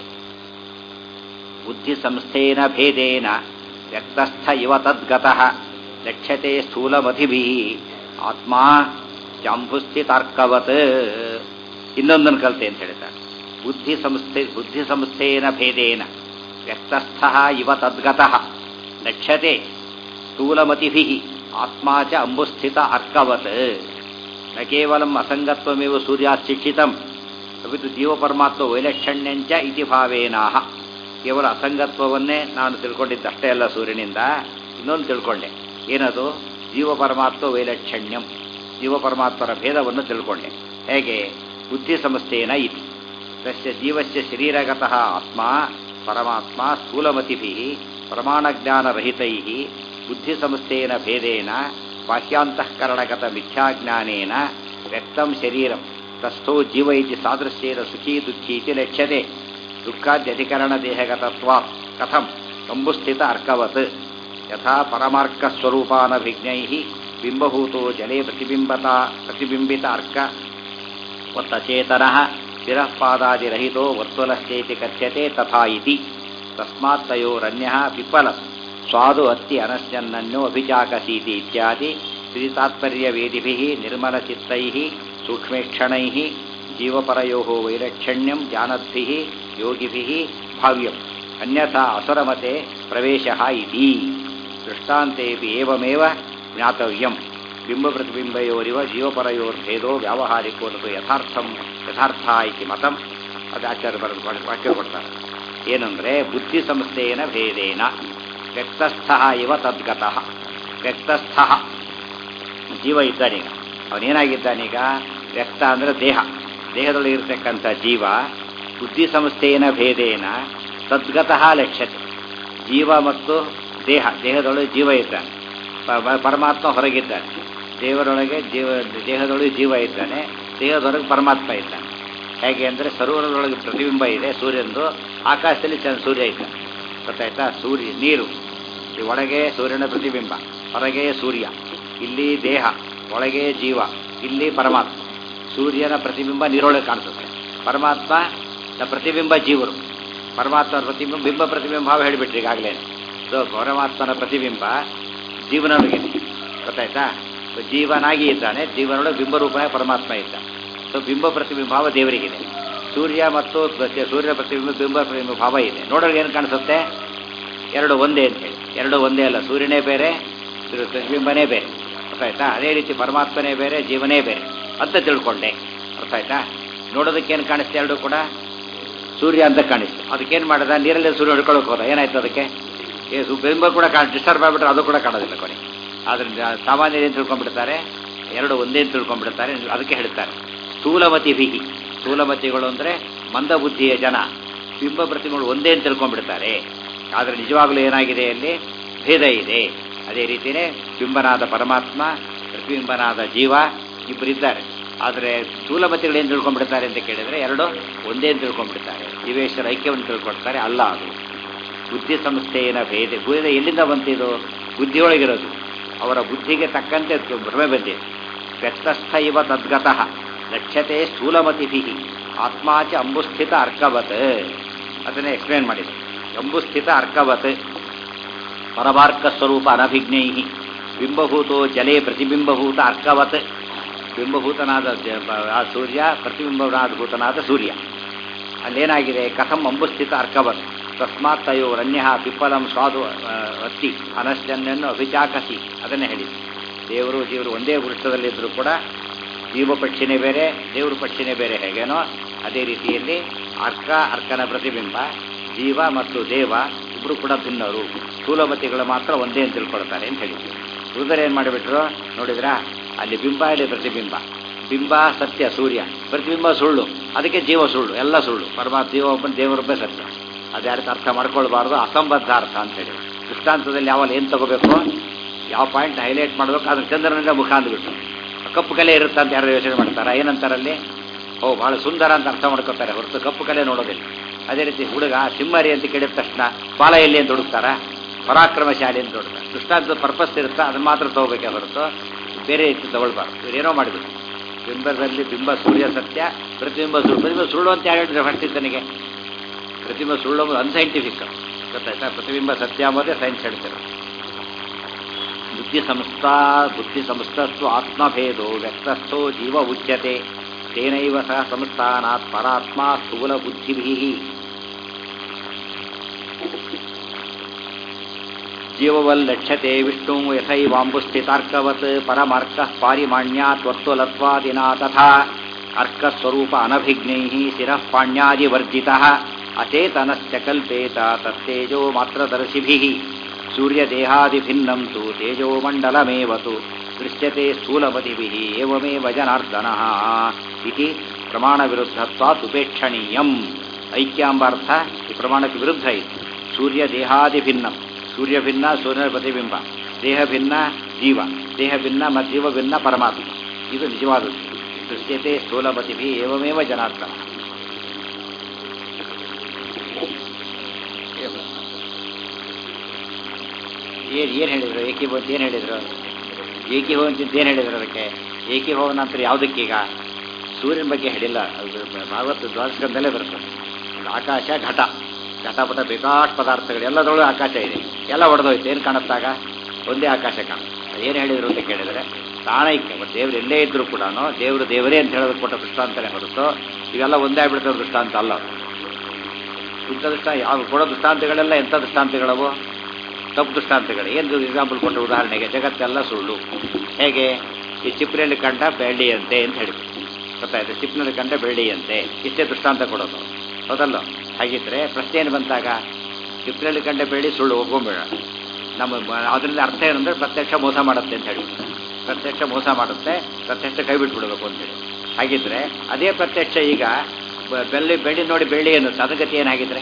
ಬುದ್ಧಿ ಸಂಸ್ಥೇನ ಭೇದೇನ ವ್ಯಕ್ತಸ್ಥ ಇವ ತದ್ಗತಃ ಲಕ್ಷ್ಯತೆ ಸ್ಥೂಲಮತಿಭಿ ಆತ್ಮ ಜಾಂಬುಸ್ಥಿತಾರ್ಕವತ್ ಇನ್ನೊಂದನ್ನು ಕಲಿತೆ ಅಂತ ಹೇಳ್ತಾರೆ ಬುದ್ಧಿ ಸಂಸ್ಥೆ ಬುದ್ಧಿ ಸಂಸ್ಥೇನ ಭೇದೇನ ವ್ಯಕ್ತಸ್ಥ ಇವ ತದ್ಗತಃ ಲಕ್ಷ್ಯತೆ ಸ್ಥೂಲಮತಿಭಿ ಆತ್ಮ ಚ ಅಂಬುಸ್ಥಿತ ಅರ್ಕವತ್ ನ ಕೇವಲಂ ಅಸಂಗತ್ವಮೇವ ಸೂರ್ಯಾತ್ ಶಿಕ್ಷಿತಂ ಅಪಿತು ಜೀವಪರಮಾತ್ಮ ವೈಲಕ್ಷಣ್ಯಂಚ ಇತಿ ಭಾವೇನಾಹ ಕೇವಲ ಅಸಂಗತ್ವವನ್ನೇ ನಾನು ತಿಳ್ಕೊಂಡಿದ್ದಷ್ಟೇ ಅಲ್ಲ ಸೂರ್ಯನಿಂದ ಇನ್ನೊಂದು ತಿಳ್ಕೊಂಡೆ ಏನದು ಜೀವ ಪರಮಾತ್ಮ ವೈಲಕ್ಷಣ್ಯಂ ಜೀವ ಪರಮಾತ್ಮರ ಭೇದವನ್ನು ತಿಳ್ಕೊಂಡೆ ಹೇಗೆ ಬುದ್ಧಿ ಸಮಸ್ಯೆನ ಇತಿ ತಸ್ಯ ಜೀವಸ್ಯ ಶರೀರಗತಃ ಆತ್ಮ ಪರಮಾತ್ಮ ಸ್ಥೂಲಮತಿಭಿ ಪ್ರಮಾಣಜ್ಞಾನರಹಿತೈ ಬುದ್ಧಿ ಸಮಸ್ಯೆನ ಭೇದೇನ ಬಾಹ್ಯಾಂತಃಕರಣಗತ ಮಿಥ್ಯಾಜ್ಞಾನೇನ ವ್ಯಕ್ತಂ ಶರೀರಂ ತಸ್ಥೋ ಜೀವ ಇತಿ ಸಾದೃಶ್ಯೇನ ಸುಖೀ ದುಃಖೀ ಇತಿ ಲಕ್ಷ್ಯತೆ ದುಃಖಾದ್ಯಧಿಕರಣ ದೇಹಗತತ್ವ ಕಥಂ ಕಂಬುಸ್ಥಿತ ಅರ್ಕವತ್ ಯಥಾ ಪರಮಾರ್ಕಸ್ವರೂಪಾನಭಿಜ್ಞೈ ಬಿಂಬಭೂತೋ ಜಲೇ ಪ್ರತಿಬಿಂಬತ ಪ್ರತಿಬಿಂಬಿತ ಅರ್ಕ ವತ್ತಚೇತನಃ ಶಿರಃಪಾದಾದಿರಹಿತೋ ವರ್ತುಲಶ್ಚೇತಿ ಕಥ್ಯತೆ ತಥಾ ಇತಿ ತಸ್ಮಾತ್ ತಯೋರನ್ಯಃ ವಿಫಲ ಸ್ವಾದು ಅತ್ತಿ ಅನಶ್ಯನ್ನನ್ಯೋ ಅಭಿಚಾಕಸೀತಿ ಇತ್ಯಾದಿ ಶ್ರೀತಾತ್ಪರ್ಯವೇದಿಭಿಃ ನಿರ್ಮಲಚಿತ್ತೈಃ ಸೂಕ್ಷ್ಮೇಕ್ಷಣೈಃ ಜೀವಪರಯೋಃ ವೈಲಕ್ಷಣ್ಯಂ ಜಾನದ್ಭಿಃ ಯೋಗಿಭಿಃ ಭಾವ್ಯಂ ಅನ್ಯಥಾ ಅಸುರಮತೆ ಪ್ರವೇಶಃ ಇತಿ ದೃಷ್ಟಾಂತೇಪಿ ಏವಮೇವ ಜ್ಞಾತವ್ಯಂ ಬಿಂಬಪ್ರತಿಬಿಂಬಯೋರಿವ ಜೀವಪರಯೋರ್ಭೇದೋ ವ್ಯಾವಹಾರಿಕೋ ನತು ಯಥಾರ್ಥಂ ಯಥಾರ್ಥ ಇತಿ ಮತಂ ಅದು ಆಚಾರ್ಯ ಬರೆದು ವಾಕ್ಯ ಕೊಡ್ತಾರೆ ಏನಂದ್ರೆ ಬುದ್ಧಿ ಸಂಸ್ಥೆಯನ ಭೇದೇನ ವ್ಯಕ್ತಸ್ಥ ಇವ ತದ್ಗತಃ ವ್ಯಕ್ತಸ್ಥ ಜೀವ ಇದ್ದಾನೀಗ ಅವನೇನಾಗಿದ್ದಾನೀಗ ವ್ಯಕ್ತ ಅಂದ್ರೆ ದೇಹ ದೇಹದೊಳಗೆ ಇರತಕ್ಕಂಥ ಜೀವ ಬುದ್ಧಿ ಸಂಸ್ಥೆಯನ ಭೇದೇನ ತದ್ಗತಃ ಲಕ್ಷ್ಯತೆ ಜೀವ ಮತ್ತು ದೇಹ ದೇಹದೊಳಗೆ ಜೀವ ಇದ್ದಾನೆ ಪ- ಪ- ಪರಮಾತ್ಮ ಹೊರಗಿದ್ದಾನೆ ದೇವರೊಳಗೆ ಜೀವ ದೇಹದೊಳಗೆ ಜೀವ ಇದ್ದಾನೆ ದೇಹದೊಳಗೆ ಪರಮಾತ್ಮ ಇದ್ದಾನೆ ಹೇಗೆ ಅಂದರೆ ಸರೋವರದೊಳಗೆ ಪ್ರತಿಬಿಂಬ ಇದೆ ಸೂರ್ಯಂದು ಆಕಾಶದಲ್ಲಿ ಚಂದ ಸೂರ್ಯ ಇದ್ದಾನೆ ಗೊತ್ತಾಯ್ತಾ ಸೂರ್ಯ ನೀರು ಈ ಒಳಗೆ ಸೂರ್ಯನ ಪ್ರತಿಬಿಂಬ ಹೊರಗೆ ಸೂರ್ಯ ಇಲ್ಲಿ ದೇಹ ಒಳಗೆ ಜೀವ ಇಲ್ಲಿ ಪರಮಾತ್ಮ ಸೂರ್ಯನ ಪ್ರತಿಬಿಂಬ ನೀರೊಳಗೆ ಕಾಣಿಸುತ್ತೆ ಪರಮಾತ್ಮ ನ ಪ್ರತಿಬಿಂಬ ಜೀವರು ಪರಮಾತ್ಮನ ಪ್ರತಿಬಿಂಬ ಬಿಂಬ ಪ್ರತಿಬಿಂಬ ಭಾವ ಹೇಳಿಬಿಟ್ರಿ ಈಗಾಗಲೇ ಸೊ ಪರಮಾತ್ಮನ ಪ್ರತಿಬಿಂಬ ಜೀವನೊಳಗಿದೆ ಗೊತ್ತಾಯ್ತಾ ಸೊ ಜೀವನಾಗಿ ಇದ್ದಾನೆ ಜೀವನೊಳಗೆ ಬಿಂಬರೂಪನೇ ಪರಮಾತ್ಮ ಇದ್ದಾನೆ ಸೊ ಬಿಂಬ ಪ್ರತಿಬಿಂಬ ಭಾವ ದೇವರಿಗಿದೆ ಸೂರ್ಯ ಮತ್ತು ಪ್ರತಿ- ಸೂರ್ಯನ ಪ್ರತಿಬಿಂಬ ಬಿಂಬ ಪ್ರತಿಬಿಂಬ ಭಾವ ಇದೆ ನೋಡೋರಿಗೆ ಏನು ಕಾಣಿಸುತ್ತೆ ಎರಡು ಒಂದೇ ಅಂತ ಹೇಳಿ ಎರಡು ಒಂದೇ ಅಲ್ಲ ಸೂರ್ಯನೇ ಬೇರೆ ಸೂರ್ಯ ಪ್ರತಿಬಿಂಬನೇ ಬೇರೆ ಅರ್ಥ ಆಯ್ತಾ ಅದೇ ರೀತಿ ಪರಮಾತ್ಮನೇ ಬೇರೆ ಜೀವನೇ ಬೇರೆ ಅಂತ ತಿಳ್ಕೊಂಡೆ ಅರ್ಥ ಆಯ್ತಾ ನೋಡೋದಕ್ಕೇನು ಕಾಣಿಸ್ತೆ ಎರಡು ಕೂಡ ಸೂರ್ಯ ಅಂತ ಕಾಣಿಸ್ತು ಅದಕ್ಕೇನು ಮಾಡಿದ ನೀರಲ್ಲಿ ಸೂರ್ಯ ಹಿಡ್ಕೊಳಕ್ಕೆ ಹೋದ ಏನಾಯ್ತು ಅದಕ್ಕೆ ಏ ಸು- ಬಿಂಬ ಕೂಡ ಕಾಣ ಡಿಸ್ಟರ್ಬ್ ಆಗಿಬಿಟ್ರೆ ಅದು ಕೂಡ ಕಾಣೋದಿಲ್ಲ ಕೊನೆ ಆದ್ರಿಂದ ಸಾಮಾನ್ಯರು ಏನು ತಿಳ್ಕೊಂಡ್ಬಿಡ್ತಾರೆ ಎರಡು ಒಂದೇ ಅಂತ ತಿಳ್ಕೊಂಡ್ಬಿಡ್ತಾರೆ ಅದಕ್ಕೆ ಹೇಳ್ತಾರೆ ಸ್ಥೂಲಮತಿ ಬಿಹಿ ಸ್ಥೂಲಮತಿಗಳು ಅಂದರೆ ಮಂದಬುದ್ಧಿಯ ಜನ ಬಿಂಬ ಪ್ರತಿಮೆಗಳು ಒಂದೇ ಅಂತ ತಿಳ್ಕೊಂಡ್ಬಿಡ್ತಾರೆ ಆದರೆ ನಿಜವಾಗಲೂ ಏನಾಗಿದೆ ಅಲ್ಲಿ ಭೇದ ಇದೆ ಅದೇ ರೀತಿಯೇ ಬಿಂಬನಾದ ಪರಮಾತ್ಮ ಪ್ರತಿಬಿಂಬನಾದ ಜೀವ ಇಬ್ಬರಿದ್ದಾರೆ ಆದರೆ ಸ್ಥೂಲಮತಿಗಳು ಏನು ತಿಳ್ಕೊಂಡ್ಬಿಡ್ತಾರೆ ಅಂತ ಕೇಳಿದರೆ ಎರಡು ಒಂದೇ ಅಂತ ತಿಳ್ಕೊಂಡ್ಬಿಡ್ತಾರೆ ಜೀವೇಶ್ವರ ಐಕ್ಯವನ್ನು ತಿಳ್ಕೊಡ್ತಾರೆ ಅಲ್ಲ ಅದು ಬುದ್ಧಿ ಸಂಸ್ಥೆಯ ಭೇದ ಭೇದ ಎಲ್ಲಿಂದ ಬಂತಿದು ಬುದ್ಧಿಯೊಳಗಿರೋದು ಅವರ ಬುದ್ಧಿಗೆ ತಕ್ಕಂತೆ ಅದು ಭ್ರಮೆ ಬಂದಿದೆ ವ್ಯಕ್ತಸ್ಥ ಇವ ತದ್ಗತಃ ಲಕ್ಷ್ಯತೆ ಸ್ಥೂಲಮತಿಭಿ ಆತ್ಮಾಚ ಅಂಬುಸ್ಥಿತ ಅರ್ಕವತ್ ಅದನ್ನೇ ಎಕ್ಸ್ಪ್ಲೇನ್ ಮಾಡಿದೆ ಅಂಬುಸ್ಥಿತ ಅರ್ಕವತ್ ಪರಮಾರ್ಕ ಸ್ವರೂಪ ಅನಭಿಜ್ಞೈ ಬಿಂಬಭೂತೋ ಜಲೇ ಪ್ರತಿಬಿಂಬಭೂತ ಅರ್ಕವತ್ ಬಿಂಬಭೂತನಾದ ಜ- ಬ- ಆ ಸೂರ್ಯ ಪ್ರತಿಬಿಂಬನಾದ ಭೂತನಾದ ಸೂರ್ಯ ಅಲ್ಲೇನಾಗಿದೆ ಕಥಂ ಅಂಬುಸ್ಥಿತ ಅರ್ಕವತ್ ತಸ್ಮಾತ್ ತಯೋರನ್ಯ ಪಿಪ್ಪಲಂ ಸ್ವಾದು ಆ, ಅತ್ತಿ ಅನಶ್ಚನ್ಯನ್ನು ಅಭಿಚಾಕಸಿ ಅದನ್ನೇ ಹೇಳಿ ದೇವರು ಜೀವರು ಒಂದೇ ವೃತ್ತದಲ್ಲಿದ್ದರೂ ಕೂಡ ಜೀವ ಪಕ್ಷಿನೇ ಬೇರೆ ದೇವರು ಪಕ್ಷಿನೇ ಬೇರೆ ಹೇಗೇನೋ ಅದೇ ರೀತಿಯಲ್ಲಿ ಅರ್ಕ ಅರ್ಕನ ಪ್ರತಿಬಿಂಬ ಜೀವ ಮತ್ತು ದೇವ ಇಬ್ಬರು ಕೂಡ ಭಿನ್ನರು ಸ್ಥೂಲಮತಿಗಳು ಮಾತ್ರ ಒಂದೇ ಅಂತ ತಿಳ್ಕೊಳ್ತಾರೆ ಅಂತ ಹೇಳಿ ಉಳಿದರೆ ಏನು ಮಾಡಿಬಿಟ್ರು ನೋಡಿದ್ರಾ ಅಲ್ಲಿ ಬಿಂಬ ಇಲ್ಲಿ ಪ್ರತಿಬಿಂಬ ಬಿಂಬ ಸತ್ಯ ಸೂರ್ಯ ಪ್ರತಿಬಿಂಬ ಸುಳ್ಳು ಅದಕ್ಕೆ ಜೀವ ಸುಳ್ಳು ಎಲ್ಲ ಸುಳ್ಳು ಪರಮಾತ್ಮ ಜೀವ ಒಬ್ಬನ ದೇವರೊಬ್ಬೇ ಸತ್ಯ ಅದು ಯಾರಿಗೆ ಅರ್ಥ ಮಾಡ್ಕೊಳ್ಬಾರ್ದು ಅಸಂಬದ್ಧ ಅರ್ಥ ಅಂತೇಳಿ ದೃಷ್ಟಾಂತದಲ್ಲಿ ಯಾವಲ್ಲ ಏನು ತಗೋಬೇಕು ಯಾವ ಪಾಯಿಂಟ್ ಹೈಲೈಟ್ ಮಾಡಬೇಕು ಅದ್ರ ಚಂದ್ರನಿಂದ ಮುಖ ಅಂದ್ಬಿಟ್ಟು ಕಪ್ಪು ಕಲೆ ಇರುತ್ತೆ ಅಂತ ಯಾರು ಯೋಚನೆ ಮಾಡ್ತಾರ ಏನಂತಾರಲ್ಲಿ ಓ ಬಹಳ ಸುಂದರ ಅಂತ ಅರ್ಥ ಮಾಡ್ಕೋತಾರೆ ಹೊರತು ಕಪ್ಪು ಕಲೆ ನೋಡೋದಿಲ್ಲ ಅದೇ ರೀತಿ ಹುಡುಗ ಸಿಂಹರಿ ಅಂತ ಕೇಳಿದ ತಕ್ಷಣ ಬಾಲ ಎಲ್ಲಿ ಅಂತ ಹುಡುಕ್ತಾರ ಪರಾಕ್ರಮಶಾಲಿ ಅಂತ ಹುಡುಕ್ತಾರೆ ದೃಷ್ಟಾಂತದ ಪರ್ಪಸ್ ಇರುತ್ತೆ ಅದನ್ನ ಮಾತ್ರ ತಗೋಬೇಕೇ ಹೊರತು ಬೇರೆ ರೀತಿ ತಗೊಳ್ಬಾರ್ದು ಇವ್ರೇನೋ ಮಾಡಿಬಿಟ್ಟು ಬಿಂಬದಲ್ಲಿ ಬಿಂಬ ಸೂರ್ಯ ಸತ್ಯ ಪ್ರತಿಬಿಂಬ ಸುಳ್ಳು ಪ್ರತಿಬಿಂಬ ಸುಳ್ಳು ಅಂತ ಯಾರು ಹೇಳಿದ್ರೆ ಫಸ್ಟ್ ತನಗೆ ಪ್ರತಿಬಿಂಬ ಸುಳ್ಳು ಅನ್ನೋದು ಅನ್ಸೈಂಟಿಫಿಕ್ ಗೊತ್ತಾಯ್ತಾ ಪ್ರತಿಬಿಂಬ ಸತ್ಯ ಅಂಬೋದೇ ಸೈನ್ಸ್ ಹೇಳ್ತಾರೆ ಬುದ್ಧಿ ಸಂಸ್ಥಾ ಬುದ್ಧಿ ಸಂಸ್ಥಸ್ತು ಆತ್ಮಭೇದೋ ವ್ಯಕ್ತಸ್ಥೋ ಜೀವ ಉಚ್ಯತೆ ತೇನೈವ ಸಹ ಸಂಸ್ಥಾನಾತ್ ಪರಾತ್ಮ ಸ್ಥೂಲ ಬುದ್ಧಿಭಿ ಜೀವವಲ್ಲಕ್ಷ್ಯತೆ ವಿಷ್ಣು ಯಥೈವಾಂಬುಸ್ಥಿತಾರ್ಕವತ್ ಪರಮಾರ್ಕ ಪಾರಿಮಾಣ್ಯಾತ್ ವರ್ತುಲತ್ವಾದಿನಾ ತಥಾ ಅರ್ಕಸ್ವರೂಪ ಅನಭಿಜ್ಞೈ ಶಿರಃ ಪಾಣ್ಯಾದಿವರ್ಜಿತ ಅಚೇತನಶ್ಚ ಕಲ್ಪೇತ ತತ್ತೇಜೋ ಮಾತ್ರದರ್ಶಿಭಿಃ ಸೂರ್ಯದೇಹಾದಿಭಿನ್ನಂ ತು ತೇಜೋಮಂಡಲಮೇವ ತು ದೃಶ್ಯತೆ ಸ್ಥೂಲಪತಿಭಿಃ ಏವಮೇವ ಜನಾರ್ದನಃ ಇತಿ ಪ್ರಮಾಣವಿರುದ್ಧತ್ವಾತ್ ಉಪೇಕ್ಷಣೀಯಂ ಐಕ್ಯಾಂಬಾರ್ಥ ಈ ಪ್ರಮಾಣಕ್ಕೆ ವಿರುದ್ಧ ಇದೆ ಸೂರ್ಯ ದೇಹಾದಿಭಿನ್ನಂ ಸೂರ್ಯ ಭಿನ್ನ ಸೂರ್ಯನ ಪ್ರತಿಬಿಂಬ ದೇಹ ಭಿನ್ನ ಜೀವ ದೇಹ ಭಿನ್ನ ಮತ್ತು ಜೀವ ಭಿನ್ನ ಪರಮಾತ್ಮ ಇದು ನಿಜವಾದದ್ದು ದೃಶ್ಯತೆ ಸ್ಥೂಲಪತಿಭಿ ಏವಮೇವ ಜನಾರ್ದನ ಏನು ಏನು ಹೇಳಿದ್ರು ಏಕೀಭವ ಅಂತ ಏನು ಹೇಳಿದ್ರು ಏಕೀಭವ ಅಂತ ಏನು ಹೇಳಿದ್ರು ಅದಕ್ಕೆ ಏಕೀಭವ ನಂತರ ಯಾವುದಕ್ಕೀಗ ಸೂರ್ಯನ ಬಗ್ಗೆ ಹೇಳಿಲ್ಲ ಅದು ಭಾಗವತ ದ್ವಾದಶಕಂದಲ್ಲೇ ಬರ್ತದೆ ಅದು ಆಕಾಶ ಘಟ ಘಟಪಟ ಬೇಕಾಷ್ಟು ಪದಾರ್ಥಗಳು ಎಲ್ಲದರೊಳಗೆ ಆಕಾಶ ಇದೆ ಎಲ್ಲ ಒಡೆದೋಯ್ತು ಏನು ಕಾಣುತ್ತಾಗ ಒಂದೇ ಆಕಾಶ ಕಾಣುತ್ತೆ ಏನು ಹೇಳಿದ್ರು ಅಂತ ಕೇಳಿದರೆ ತಾಣೈಕ್ಯ ಮತ್ತು ದೇವರು ಎಲ್ಲೇ ಇದ್ದರೂ ಕೂಡ ದೇವರು ದೇವರೇ ಅಂತ ಹೇಳೋದು ಕೊಟ್ಟ ದೃಷ್ಟಾಂತನೇ ಹೊರತು ಇವೆಲ್ಲ ಒಂದೇ ಆಗ್ಬಿಡ್ತದೆ ದೃಷ್ಟಾಂತ ಅಲ್ಲ ಅದು. ಇಂಥ ದೃಷ್ಟ ಯಾವ ಕೊಡೋ ದೃಷ್ಟಾಂತಗಳೆಲ್ಲ ಎಂಥ ದೃಷ್ಟಾಂತಗಳವು ತಪ್ಪು ದೃಷ್ಟಾಂತಗಳು ಏನು ಎಕ್ಸಾಂಪಲ್ ಕೊಟ್ಟ ಉದಾಹರಣೆಗೆ ಜಗತ್ತೆಲ್ಲ ಸುಳ್ಳು ಹೇಗೆ ಈ ಚಿಪ್ಪಿನಲ್ಲಿ ಕಂಡ ಬೆಳ್ಳಿಯಂತೆ ಅಂತ ಹೇಳಿ ಗೊತ್ತಾಯ್ತು ಚಿಪ್ಪಿನಲ್ಲಿ ಕಂಡ ಬೆಳ್ಳಿಯಂತೆ ಇಷ್ಟೇ ದೃಷ್ಟಾಂತ ಕೊಡೋದು ಹೌದಲ್ಲ ಹಾಗಿದ್ರೆ ಪ್ರಶ್ನೆ ಏನು ಬಂತಾಗ ಚಿಪ್ಪಿನಲ್ಲಿ ಕಂಡ ಬೆಳ್ಳಿ ಸುಳ್ಳು ಒಪ್ಕೊಂಬೇಡ ನಮ್ಮ ಮ- ಅದರಿಂದ ಅರ್ಥ ಏನಂದ್ರೆ ಪ್ರತ್ಯಕ್ಷ ಮೋಸ ಮಾಡುತ್ತೆ ಅಂತ ಹೇಳಿ ಪ್ರತ್ಯಕ್ಷ ಮೋಸ ಮಾಡುತ್ತೆ ಪ್ರತ್ಯಕ್ಷ ಕೈ ಬಿಟ್ಬಿಡ್ಬೇಕು ಅಂತೇಳಿ ಹಾಗಿದ್ರೆ ಅದೇ ಪ್ರತ್ಯಕ್ಷ ಈಗ ಬ- ಬೆಳ್ಳಿ ಬೆಳ್ಳಿ ನೋಡಿ ಬೆಳ್ಳಿ ಅನ್ನುತ್ತೆ ಅದಕ್ಕೆ ಏನಾಗಿದ್ರೆ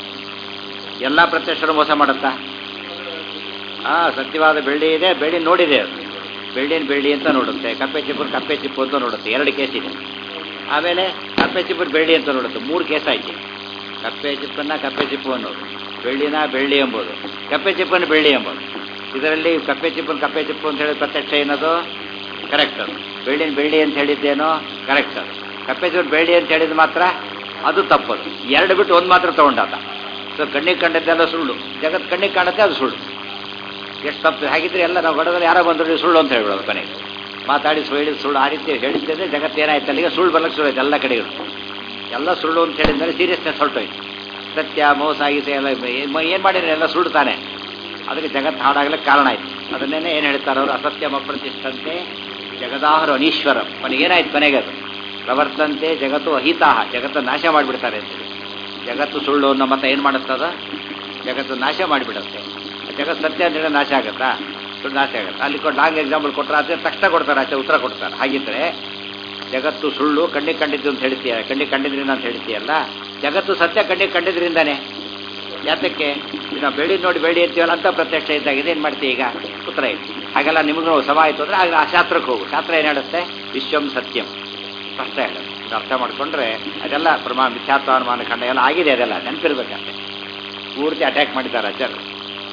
ಎಲ್ಲ ಪ್ರತ್ಯಕ್ಷರು ಮೋಸ ಮಾಡುತ್ತಾ ಆ ಸತ್ಯವಾದ ಬೆಳ್ಳಿ ಇದೆ ಬೆಳ್ಳಿ ನೋಡಿದೆ ಅದು ಬೆಳ್ಳಿನ ಬೆಳ್ಳಿ ಅಂತ ನೋಡುತ್ತೆ ಕಪ್ಪೆ ಚಿಪ್ಪು ಕಪ್ಪೆ ಚಿಪ್ಪು ಅಂತ ನೋಡುತ್ತೆ ಎರಡು ಕೇಸ್ ಇದೆ ಆಮೇಲೆ ಕಪ್ಪೆ ಚಿಪ್ಪು ಬೆಳ್ಳಿ ಅಂತ ನೋಡುತ್ತೆ ಮೂರು ಕೇಸ್ ಆಯ್ತು ಕಪ್ಪೆ ಚಿಪ್ಪನ್ನ ಕಪ್ಪೆ ಚಿಪ್ಪು ಅನ್ನೋದು ಬೆಳ್ಳಿನ ಬೆಳ್ಳಿ ಎಂಬುದು ಕಪ್ಪೆ ಚಿಪ್ಪನ್ನು ಬೆಳ್ಳಿ ಎಂಬುದು ಇದರಲ್ಲಿ ಕಪ್ಪೆ ಚಿಪ್ಪನ್ನು ಕಪ್ಪೆ ಚಿಪ್ಪು ಅಂತ ಹೇಳಿ ಪ್ರತ್ಯಕ್ಷ ಏನದು ಕರೆಕ್ಟ್ ಅದು ಬೆಳ್ಳಿನ ಬೆಳ್ಳಿ ಅಂತ ಹೇಳಿದ್ದೇನೋ ಕರೆಕ್ಟ್ ಅದು ಕಪ್ಪೆ ಚಿಪ್ಪು ಬೆಳ್ಳಿ ಅಂತ ಹೇಳಿದ ಮಾತ್ರ ಅದು ತಪ್ಪದು ಎರಡು ಬಿಟ್ಟು ಒಂದು ಮಾತ್ರ ತಗೊಂಡಾತ ಸೊ ಕಣ್ಣಿಗೆ ಕಂಡದ್ದೆಲ್ಲ ಸುಳ್ಳು ಜಗತ್ ಕಣ್ಣಿಗೆ ಕಾಣುತ್ತೆ ಅದು ಸುಳ್ಳು ಎಷ್ಟು ತಪ್ಪು ಹಾಗಿದ್ರೆ ಎಲ್ಲ ನಾವು ಗಡದಲ್ಲಿ ಯಾರೋ ಬಂದ್ರು ನೀವು ಸುಳ್ಳು ಅಂತ ಹೇಳ್ಬಿಡೋದು ಕೊನೆಗೆ ಮಾತಾಡಿ ಸುಳ್ಳು ಸುಳ್ಳು ಆ ರೀತಿ ಹೇಳಿದ್ದೆ ಜಗತ್ತು ಏನಾಯ್ತು ಅಲ್ಲಿಗೆ ಸುಳ್ಳು ಬರ್ಲಿಕ್ಕೆ ಶುರು ಆಯ್ತು ಎಲ್ಲ ಕಡೆಗಳು ಎಲ್ಲ ಸುಳ್ಳು ಅಂತ ಹೇಳಿದ್ಮೇಲೆ ಸೀರಿಯಸ್ನೆಸ್ ಹೊರಟೋಯ್ತು ಸತ್ಯ ಮೋಸ ಗೀಸ ಎಲ್ಲ ಏನು ಮಾಡಿದ್ರೆ ಎಲ್ಲ ಸುಳ್ಳು ತಾನೆ ಅದಕ್ಕೆ ಜಗತ್ತು ಹಾಡಾಗ್ಲಿಕ್ಕೆ ಕಾರಣ ಆಯ್ತು ಅದನ್ನೇ ಏನು ಹೇಳ್ತಾರೆ ಅವರು ಅಸತ್ಯಮ ಪ್ರತಿಷ್ಠಂತೆ ಜಗದಾಹರು ಅನೀಶ್ವರ ಕೊನೆಗೆ ಏನಾಯ್ತು ಕೊನೆಗೆ ಅದು ಪ್ರವರ್ತಂತೆ ಜಗತ್ತು ಅಹಿತಾಹ ಜಗತ್ತು ನಾಶ ಮಾಡಿಬಿಡ್ತಾರೆ ಅಂತೇಳಿ ಜಗತ್ತು ಸುಳ್ಳು ಅನ್ನೋ ಮತ ಏನು ಮಾಡುತ್ತದ ಜಗತ್ತು ನಾಶ ಮಾಡಿಬಿಡುತ್ತೆ ಜಗತ್ತು ಸತ್ಯ ಅಂತ ಹೇಳಿ ನಾಶ ಆಗುತ್ತಾ ಸುಳ್ಳು ನಾಶ ಆಗುತ್ತೆ ಅಲ್ಲಿ ಕೊಟ್ಟು ಲಾಂಗ್ ಎಕ್ಸಾಂಪಲ್ ಕೊಟ್ಟರೆ ಅದೇ ತಕ್ಷಣ ಕೊಡ್ತಾರೆ ಆಚೆ ಉತ್ತರ ಕೊಡ್ತಾರೆ ಹಾಗಿದ್ರೆ ಜಗತ್ತು ಸುಳ್ಳು ಕಣ್ಣಿಗೆ ಕಂಡಿದ್ದು ಅಂತ ಹೇಳ್ತೀಯ ಕಣ್ಣಿಗೆ ಕಂಡಿದ್ರಿಂದ ಅಂತ ಹೇಳ್ತೀಯಲ್ಲ ಜಗತ್ತು ಸತ್ಯ ಕಣ್ಣಿಗೆ ಕಂಡಿದ್ರಿಂದಾನೆ ಯಾತಕ್ಕೆ ಈಗ ನಾವು ಬೆಳ್ಳಿ ನೋಡಿ ಬೆಳ್ಳಿ ಅಂತೀವಲ್ಲ ಅಂತ ಪ್ರತ್ಯಕ್ಷ ಇದ್ದಾಗಿದೆ ಏನು ಮಾಡ್ತೀವಿ ಈಗ ಉತ್ತರ ಇದೆ ಹಾಗೆಲ್ಲ ನಿಮಗೂ ಸಮ ಆಯಿತು ಅಂದರೆ ಆಗ ಆ ಶಾಸ್ತ್ರಕ್ಕೆ ಹೋಗು ಶಾಸ್ತ್ರ ಏನು ಹೇಳುತ್ತೆ ವಿಶ್ವಂ ಸತ್ಯಂ ಸ್ಪಷ್ಟ ಹೇಳುತ್ತೆ ಇದು ಅರ್ಥ ಮಾಡಿಕೊಂಡ್ರೆ ಅದೆಲ್ಲ ಪ್ರಮಾಣ ಮಿಥ್ಯಾತ್ವ ಅನುಮಾನ ಖಂಡ ಎಲ್ಲ ಆಗಿದೆ ಅದೆಲ್ಲ ನೆನಪಿರ್ಬೇಕಂತೆ ಪೂರ್ತಿ ಅಟ್ಯಾಕ್ ಮಾಡಿದ್ದಾರೆ ಆಚಾರ್ಯ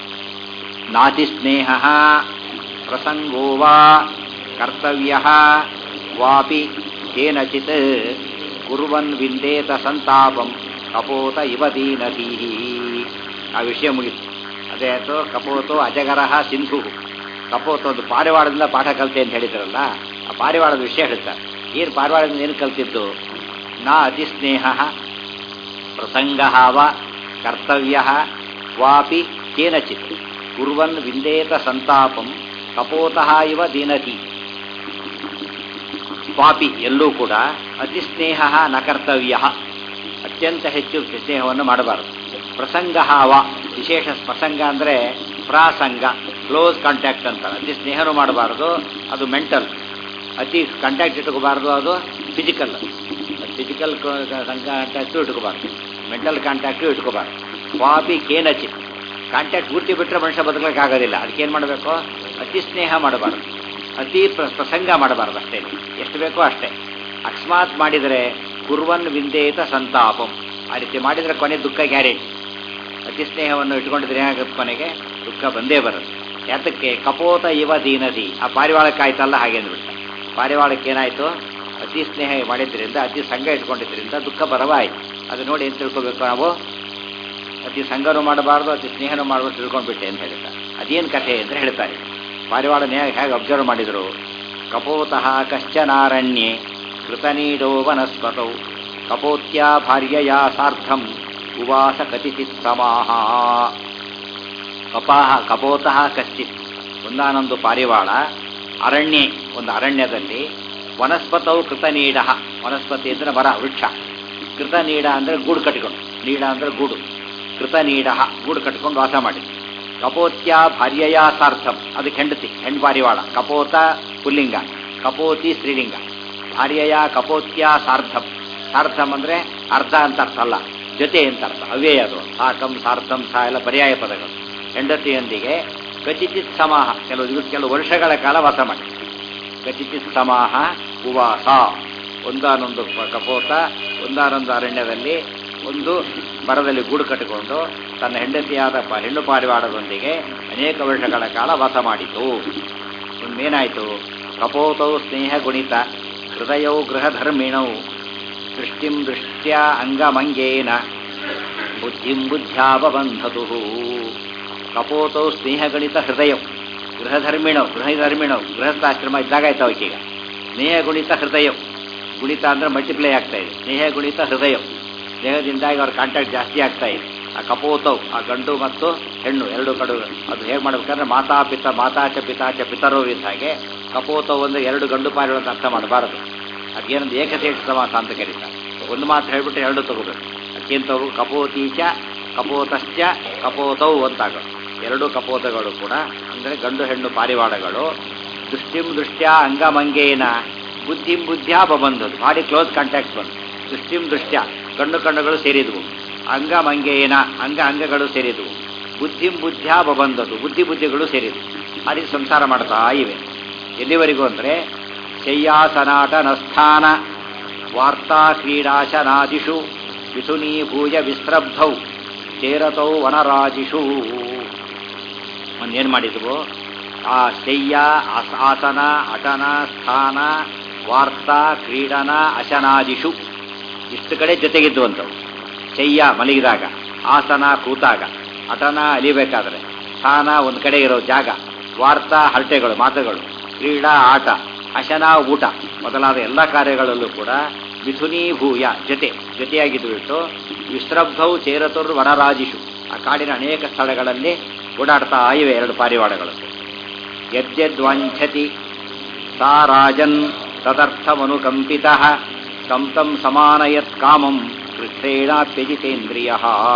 ನಾತಿ ಸ್ನೇಹ ಪ್ರಸಂಗೋ ವಾ ಕರ್ತವ್ಯ ವಾಪಿ ಕೇನಚಿತ್ ಕುರ್ವನ್ ವಿಂದೇತ ಸಂತಾಪಂ ಕಪೋತ ಇವ ದೀನಧೀ ಆ ವಿಷಯ ಮುಗಿತು ಅದೇ ಆಯ್ತು ಕಪೋತು ಅಜಗರಹ ಸಿಂಧು ಕಪೋತು ಒಂದು ಪಾರಿವಾಳದಿಂದ ಪಾಠ ಕಲಿತೆ ಅಂತ ಹೇಳಿದ್ರಲ್ಲ ಆ ಪಾರಿವಾಳದ ವಿಷಯ ಹೇಳ್ತಾರೆ ಏನು ಪಾರಿವಾಳದಿಂದ ಏನು ಕಲ್ತಿದ್ದು ನಾ ಅತಿಸ್ನೇಹ ಪ್ರಸಂಗ ವ ಕರ್ತವ್ಯ ವಾಪಿ ಕೇನಚಿತ್ ಕುರ್ವನ್ ವಿಂದೇತ ಸಂತಾಪಂ ಕಪೋತಃ ಇವ ದೀನತಿ ಸ್ವಾಪಿ ಎಲ್ಲೂ ಕೂಡ ಅತಿಸ್ನೇಹ ನ ಕರ್ತವ್ಯ ಅತ್ಯಂತ ಹೆಚ್ಚು ಸ್ನೇಹವನ್ನು ಮಾಡಬಾರದು ಪ್ರಸಂಗ ವ ವಿಶೇಷ ಪ್ರಸಂಗ ಅಂದರೆ ಪ್ರಾಸಂಗ ಕ್ಲೋಸ್ ಕಾಂಟ್ಯಾಕ್ಟ್ ಅಂತಾರೆ ಅತಿ ಸ್ನೇಹನೂ ಮಾಡಬಾರದು ಅದು ಮೆಂಟಲ್ ಅತಿ ಕಾಂಟ್ಯಾಕ್ಟ್ ಇಟ್ಕೋಬಾರ್ದು ಅದು ಫಿಸಿಕಲ್ ಫಿಸಿಕಲ್ ಕಾಂಟ್ಯಾಕ್ಟು ಇಟ್ಕೋಬಾರ್ದು ಮೆಂಟಲ್ ಕಾಂಟ್ಯಾಕ್ಟು ಇಟ್ಕೋಬಾರ್ದು ಸ್ವಾಪಿ ಕೇನಚಿತ್ ಕಾಂಟ್ಯಾಕ್ಟ್ ಪೂರ್ತಿ ಬಿಟ್ಟರೆ ಮನುಷ್ಯ ಬದುಕಲಿಕ್ಕೆ ಆಗೋದಿಲ್ಲ ಅದಕ್ಕೇನು ಮಾಡಬೇಕು ಅತಿ ಸ್ನೇಹ ಮಾಡಬಾರ್ದು ಅತಿ ಪ್ರ- ಪ್ರಸಂಗ ಮಾಡಬಾರ್ದು ಅಷ್ಟೇ ಎಷ್ಟು ಬೇಕೋ ಅಷ್ಟೇ ಅಕಸ್ಮಾತ್ ಮಾಡಿದರೆ ಕುರ್ವನ್ ವಿಂದೇತ ಸಂತಾಪಂ ಆ ರೀತಿ ಮಾಡಿದರೆ ಕೊನೆ ದುಃಖ ಗ್ಯಾರಂಟಿ ಅತಿ ಸ್ನೇಹವನ್ನು ಇಟ್ಕೊಂಡಿದ್ರೆ ಏನಾಗುತ್ತೆ ಕೊನೆಗೆ ದುಃಖ ಬಂದೇ ಬರುತ್ತೆ ಯಾತಕ್ಕೆ ಕಪೋತ ಇವ ದೀನದಿ ಆ ಪಾರಿವಾಳಕ್ಕೆ ಆಯ್ತಲ್ಲ ಹಾಗೆ ಅಂದ್ಬಿಟ್ಟ ಪಾರಿವಾಳಕ್ಕೆ ಏನಾಯಿತು ಅತಿ ಸ್ನೇಹ ಮಾಡಿದ್ರಿಂದ ಅತಿ ಸಂಘ ಇಟ್ಕೊಂಡಿದ್ರಿಂದ ದುಃಖ ಬರವಾಯಿತು ಅದು ನೋಡಿ ಏನು ತಿಳ್ಕೊಬೇಕು ನಾವು ಅತಿ ಸಂಘನೂ ಮಾಡಬಾರ್ದು ಅತಿ ಸ್ನೇಹನೂ ಮಾಡಬಾರ್ದು ತಿಳ್ಕೊಂಡ್ಬಿಟ್ಟೆ ಅಂತ ಹೇಳ್ತಾರೆ ಅದೇನು ಕಥೆ ಅಂತ ಹೇಳ್ತಾರೆ ಪಾರಿವಾಳನ ಹೇಗೆ ಅಬ್ಸರ್ವ್ ಮಾಡಿದರು ಕಪೋತಃ ಕಶ್ಚನಾರಣ್ಯೆ ಕೃತನೀಡೋ ವನಸ್ಪತೌ ಕಪೋತ್ಯ ಭಾರ್ಯಯ ಸಾರ್ಧಂ ಉವಾಸ ಕತಿಚಿತ್ ಸಮಾಹ ಕಪಾಹ ಕಪೋತಃ ಕಶ್ಚಿತ್ ಒಂದಾನೊಂದು ಪಾರಿವಾಳ ಅರಣ್ಯೆ ಒಂದು ಅರಣ್ಯದಲ್ಲಿ ವನಸ್ಪತೌ ಕೃತನೀಡ ವನಸ್ಪತಿ ಅಂದರೆ ಮರ ವೃಕ್ಷ ಕೃತನೀಡ ಅಂದರೆ ಗೂಡು ಕಟ್ಟಿಕೊಂಡು ನೀಡ ಅಂದರೆ ಗೂಡು ಕೃತನೀಡ ಗೂಡು ಕಟ್ಟಿಕೊಂಡು ವಾಸ ಮಾಡಿದೆ ಕಪೋತ್ಯ ಭಾರ್ಯಯ ಸಾರ್ಥಂ ಅದಕ್ಕೆ ಹೆಂಡತಿ ಹೆಣ್ಣು ಪಾರಿವಾಳ ಕಪೋತ ಪುಲ್ಲಿಂಗ ಕಪೋತಿ ಸ್ತ್ರೀಲಿಂಗ ಭಾರ್ಯಯ ಕಪೋತ್ಯ ಸಾರ್ಥಂ ಸಾರ್ಥಂ ಅಂದರೆ ಅರ್ಧ ಅಂತ ಅರ್ಥ ಅಲ್ಲ ಜೊತೆ ಅಂತ ಅರ್ಥ ಅವೇ ಅದು ಸಾಕಂ ಸಾರ್ಥಂ ಸಾ ಎಲ್ಲ ಪರ್ಯಾಯ ಪದಗಳು ಹೆಂಡತಿಯೊಂದಿಗೆ ಕಚಿಚಿತ್ ಸಮಾಹ ಕೆಲವು ದಿವಸ ಕೆಲವು ವರ್ಷಗಳ ಕಾಲ ವಾಸ ಮಾಡಿ ಕಚಿಚಿತ್ ಸಮಾಹ ಉವಾಸ ಒಂದಾನೊಂದು ಪ- ಕಪೋತ ಒಂದಾನೊಂದು ಅರಣ್ಯದಲ್ಲಿ ಒಂದು ಮರದಲ್ಲಿ ಗೂಡು ಕಟ್ಟಿಕೊಂಡು ತನ್ನ ಹೆಂಡತಿಯಾದ ಪ ಹೆಣ್ಣು ಪಾರಿವಾಳದೊಂದಿಗೆ ಅನೇಕ ವರ್ಷಗಳ ಕಾಲ ವಾಸ ಮಾಡಿತು ಒಂದೇನಾಯಿತು ಕಪೋತೌ ಸ್ನೇಹ ಗುಣಿತ ಹೃದಯೌ ಗೃಹಧರ್ಮಿಣೌ ದೃಷ್ಟಿಂ ದೃಷ್ಟ್ಯ ಅಂಗಮಂಗೇನ ಬುದ್ಧಿಂ ಬುದ್ಧ್ಯಾವಬಂಧತು ಕಪೋತೌ ಸ್ನೇಹಗಣಿತ ಹೃದಯಂ ಗೃಹಧರ್ಮಿಣವ್ ಗೃಹಧರ್ಮಿಣವ್ ಗೃಹಸ್ಥಾಶ್ರಮ ಇದ್ದಾಗ ಆಯ್ತು ಅವಕ್ಕೀಗ ಸ್ನೇಹಗುಣಿತ ಹೃದಯಂ ಗುಣಿತ ಅಂದ್ರೆ ಮಲ್ಟಿಪ್ಲೈ ಆಗ್ತಾ ಇದೆ ಸ್ನೇಹಗುಣಿತ ಹೃದಯಂ ಸ್ನೇಹದಿಂದಾಗಿ ಅವ್ರ ಕಾಂಟ್ಯಾಕ್ಟ್ ಜಾಸ್ತಿ ಆಗ್ತಾ ಇದೆ ಆ ಕಪೋತವ್ ಆ ಗಂಡು ಮತ್ತು ಹೆಣ್ಣು ಎರಡು ಕಡು ಅದು ಹೇಗೆ ಮಾಡ್ಬೇಕಂದ್ರೆ ಮಾತಾ ಪಿತ ಮಾತಾಚ ಪಿತಾಚ ಪಿತರೋ ಇದ್ದ ಹಾಗೆ ಕಪೋತವ್ ಅಂದ್ರೆ ಎರಡು ಗಂಡು ಪಾರಿಗಳು ಅಂತ ಅರ್ಥ ಮಾಡಬಾರದು ಅದೇನೊಂದು ಏಕಶೇಷ ಸಮಾಸ ಅಂತ ಕರೀತಾರೆ ಒಂದು ಮಾತು ಹೇಳ್ಬಿಟ್ಟು ಎರಡು ತಗೋಬೇಕು ಅದಕ್ಕಿಂತ ಕಪೋತೀಚ ಕಪೋತಶ್ಚ ಕಪೋತವು ಅಂತಾಗ ಎರಡು ಕಪೋತಗಳು ಕೂಡ ಅಂದರೆ ಗಂಡು ಹೆಣ್ಣು ಪಾರಿವಾಳಗಳು ದೃಷ್ಟಿಂ ದೃಷ್ಟ್ಯಾ ಅಂಗಮಂಗೇನ ಬುದ್ಧಿಂ ಬುದ್ಧ್ಯಾ ಬಬಂಧದು ಭಾರಿ ಕ್ಲೋಸ್ ಕಾಂಟ್ಯಾಕ್ಟ್ ಬಂದು ದೃಷ್ಟಿಂ ದೃಷ್ಟ್ಯ ಕಣ್ಣು ಕಣ್ಣುಗಳು ಸೇರಿದವು ಅಂಗಮಂಗೇನ ಅಂಗ ಅಂಗಗಳು ಸೇರಿದವು ಬುದ್ಧಿಂ ಬುದ್ಧ್ಯಾ ಬಬಂಧದು ಬುದ್ಧಿ ಬುದ್ಧಿಗಳು ಸೇರಿದವು ಆ ರೀತಿ ಸಂಸಾರ ಮಾಡ್ತಾ ಇವೆ ಎಲ್ಲಿವರೆಗೂ ಅಂದರೆ ಶಯ್ಯಾಸನಾಟನಸ್ಥಾನ ವಾರ್ತಾ ಕ್ರೀಡಾಶನಾದಿಷು ವಿಸುನೀಭೂಯ ವಿಸ್ರಬ್ಧೌ ಚೇರತೌ ವನರಾಜಿಷು ಒಂದೇನು ಮಾಡಿದ್ವು ಆ ಶಯ್ಯ ಆಸ ಆಸನ ಅಟನ ಸ್ಥಾನ ವಾರ್ತಾ ಕ್ರೀಡನ ಅಶನಾದಿಷು ಇಷ್ಟು ಕಡೆ ಜೊತೆಗಿದ್ದುವಂಥವು ಶಯ್ಯ ಮಲಗಿದಾಗ ಆಸನ ಕೂತಾಗ ಅಟನ ಅಲಿಬೇಕಾದ್ರೆ ಸ್ಥಾನ ಒಂದು ಕಡೆ ಇರೋ ಜಾಗ ವಾರ್ತಾ ಹರಟೆಗಳು ಮಾತುಗಳು ಕ್ರೀಡಾ ಆಟ ಅಶನ ಊಟ ಮೊದಲಾದ ಎಲ್ಲ ಕಾರ್ಯಗಳಲ್ಲೂ ಕೂಡ ಮಿಥುನೀಭೂಯ ಜೊತೆ ಜೊತೆಯಾಗಿದ್ದು ಬಿಟ್ಟು ವಿಸ್ರಬ್ಧವು ಚೇರತರು ವನರಾಜಿಷು ಆ ಕಾಡಿನ ಅನೇಕ ಸ್ಥಳಗಳಲ್ಲಿ ಓಡಾಡ್ತಾ ಇವೆ ಎರಡು ಪಾರಿವಾಳಗಳು ಯದ್ಯದ್ವಾಂಛತಿ ಸಾ ರಾಜನ್ ತದರ್ಥಮನುಕಂಪಿತ ತಂ ತಂ ಸಮಾನಯತ್ ಕಾಮಂ ಕೃಷ್ಣೇಣಾಪ್ಯಜಿತೇಂದ್ರಿಯ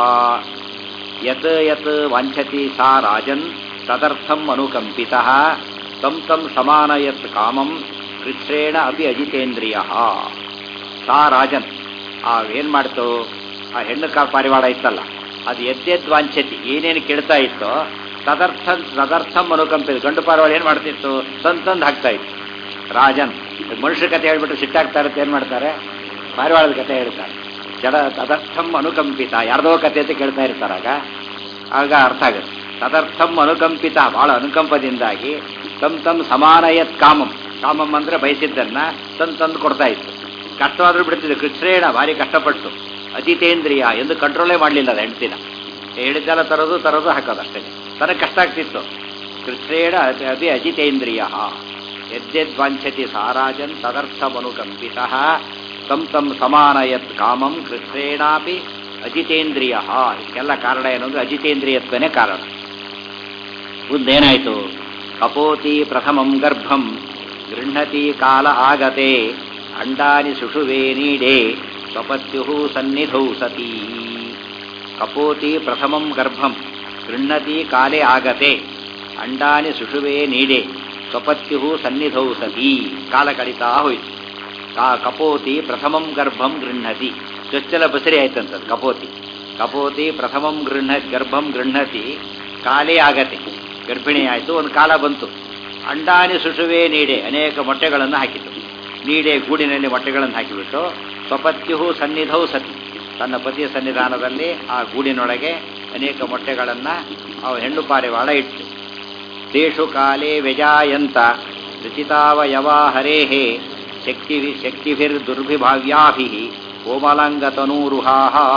ಯತ್ ಯತ್ ವಾಂಛತಿ ಸಾ ರಾಜನ್ ತದರ್ಥಂ ಅನುಕಂಪಿತ ತಂ ತಂ ಸಮಾನಯತ್ ಕಾಮಂ ಕೃಷ್ಣೇಣ ಅಪಿ ಅಜಿತೇಂದ್ರಿಯ ಸಾ ರಾಜನ್ ಆ ಏನು ಮಾಡ್ತು ಆ ಹೆಣ್ಣು ಕಾ ಪಾರಿವಾಳ ಇತ್ತಲ್ಲ ಅದು ಎದ್ದೆದ್ದು ವಾಂಛತಿ ಏನೇನು ಕೇಳ್ತಾ ಇತ್ತೋ ತದರ್ಥ ತದರ್ಥಂ ಅನುಕಂಪಿತ ಗಂಡು ಪಾರಿವಾಳ ಏನು ಮಾಡ್ತಿತ್ತು ತಂದು ತಂದು ಹಾಕ್ತಾ ಇತ್ತು ರಾಜನ್ ಮನುಷ್ಯ ಕತೆ ಹೇಳ್ಬಿಟ್ಟು ಸಿಟ್ಟಾಗ್ತಾ ಇರುತ್ತೆ ಏನು ಮಾಡ್ತಾರೆ ಪಾರಿವಾಳದ ಕತೆ ಹೇಳ್ತಾರೆ ಜಡ ತದರ್ಥಂ ಅನುಕಂಪಿತ ಯಾರ್ದೋ ಕತೆ ಅಂತ ಕೇಳ್ತಾ ಇರ್ತಾರಾಗ ಆಗ ಅರ್ಥ ಆಗುತ್ತೆ ತದರ್ಥಂ ಅನುಕಂಪಿತ ಬಹಳ ಅನುಕಂಪದಿಂದಾಗಿ ತಮ್ ತಮ್ ಸಮಾನಯತ್ ಕಾಮಂ ಕಾಮಂ ಅಂದ್ರೆ ಬಯಸಿದ್ದನ್ನ ತಂದು ತಂದು ಕೊಡ್ತಾ ಇತ್ತು ಕಷ್ಟವಾದ್ರೂ ಬಿಡ್ತಿದ್ದೆ ಕೃಷ್ಣೇಣ ಭಾರಿ ಕಷ್ಟಪಟ್ಟು ಅಜಿತೇಂದ್ರಿಯ ಎಂದು ಕಂಟ್ರೋಲೇ ಮಾಡಲಿಲ್ಲ ಅದು ಹೆಂಡ್ತಿನ ಹೇಳಿದ್ದೆಲ್ಲ ತರೋದು ತರೋದು ಹಾಕೋದು ಅಷ್ಟೇ ತನಗೆ ಕಷ್ಟ ಆಗ್ತಿತ್ತು ಕೃಷ್ಣೇಣ ಅತಿ ಅತಿ ಅಜಿತೇಂದ್ರಿಯ ಯದ್ಯದ್ವಾಂಛತಿ ಸಾರಾಜನ್ ತದರ್ಥಮನುಕಂಪಿತ ತಂ ತಂ ಸಮಾನಯತ್ ಕಾಮಂ ಕೃಷ್ಣೇಣಾಪಿ ಅಜಿತೇಂದ್ರಿಯ ಇದಕ್ಕೆಲ್ಲ ಕಾರಣ ಏನು ಅಂದರೆ ಅಜಿತೇಂದ್ರಿಯತ್ವನೇ ಕಾರಣ ಮುಂದೇನಾಯಿತು ಕಪೋತಿ ಪ್ರಥಮಂ ಗರ್ಭಂ ಗೃಹತಿ ಕಾಲ ಆಗತೆ ಅಂಡಾನಿ ಸುಷುವೆ ನೀಡೆ ಸ್ವಪತ್ಯು ಸನ್ನಿಧೌ ಸತಿ ಕಪೋತಿ ಪ್ರಥಮಂ ಗರ್ಭಂ ಗೃಹತಿ ಕಾಲೇ ಆಗತೆ ಅಂಡಾನಿ ಸುಷುವೆ ನೀಡೆ ಸ್ವಪತ್ಯು ಸನ್ನಿಧೌ ಸತಿ ಕಾಲ ಕಳೀತಾ ಹೋಯಿತು ಕಾ ಕಪೋತಿ ಪ್ರಥಮಂ ಗರ್ಭಂ ಗೃಹತಿ ಚೊಚ್ಚಲ ಬಸರಿ ಆಯ್ತಂತದ್ದು ಕಪೋತಿ ಕಪೋತಿ ಪ್ರಥಮಂ ಗೃಹ ಗರ್ಭಂ ಗೃಹತಿ ಕಾಲೇ ಆಗತೆ ಗರ್ಭಿಣಿ ಆಯಿತು ಒಂದು ಕಾಲ ಬಂತು ಅಂಡಾನಿ ಸುಷುವೆ ನೀಡೆ ಅನೇಕ ಮೊಟ್ಟೆಗಳನ್ನು ಹಾಕಿತು ನೀಡೆ ಗೂಡಿನಲ್ಲಿ ಮೊಟ್ಟೆಗಳನ್ನು ಹಾಕಿಬಿಟ್ಟು ಸ್ವಪತ್ಯು ಸನ್ನಿಧೌ ಸತಿ ತನ್ನ ಪತಿಯ ಸನ್ನಿಧಾನದಲ್ಲಿ ಆ ಗೂಡಿನೊಳಗೆ ಅನೇಕ ಮೊಟ್ಟೆಗಳನ್ನು ಅವ ಹೆಣ್ಣು ಪಾರಿವಾಳ ಇಟ್ಟು ತೇಷು ಕಾಲೇ ವ್ಯಜಾಯಂತ ರಚಿತಾವಯವಾ ಹರೇಹೇ ಶಕ್ತಿ ಶಕ್ತಿಭಿರ್ದುರ್ವಿಭಾವ್ಯಾಭಿ ಕೋಮಲಾಂಗತನೂರುಹಾ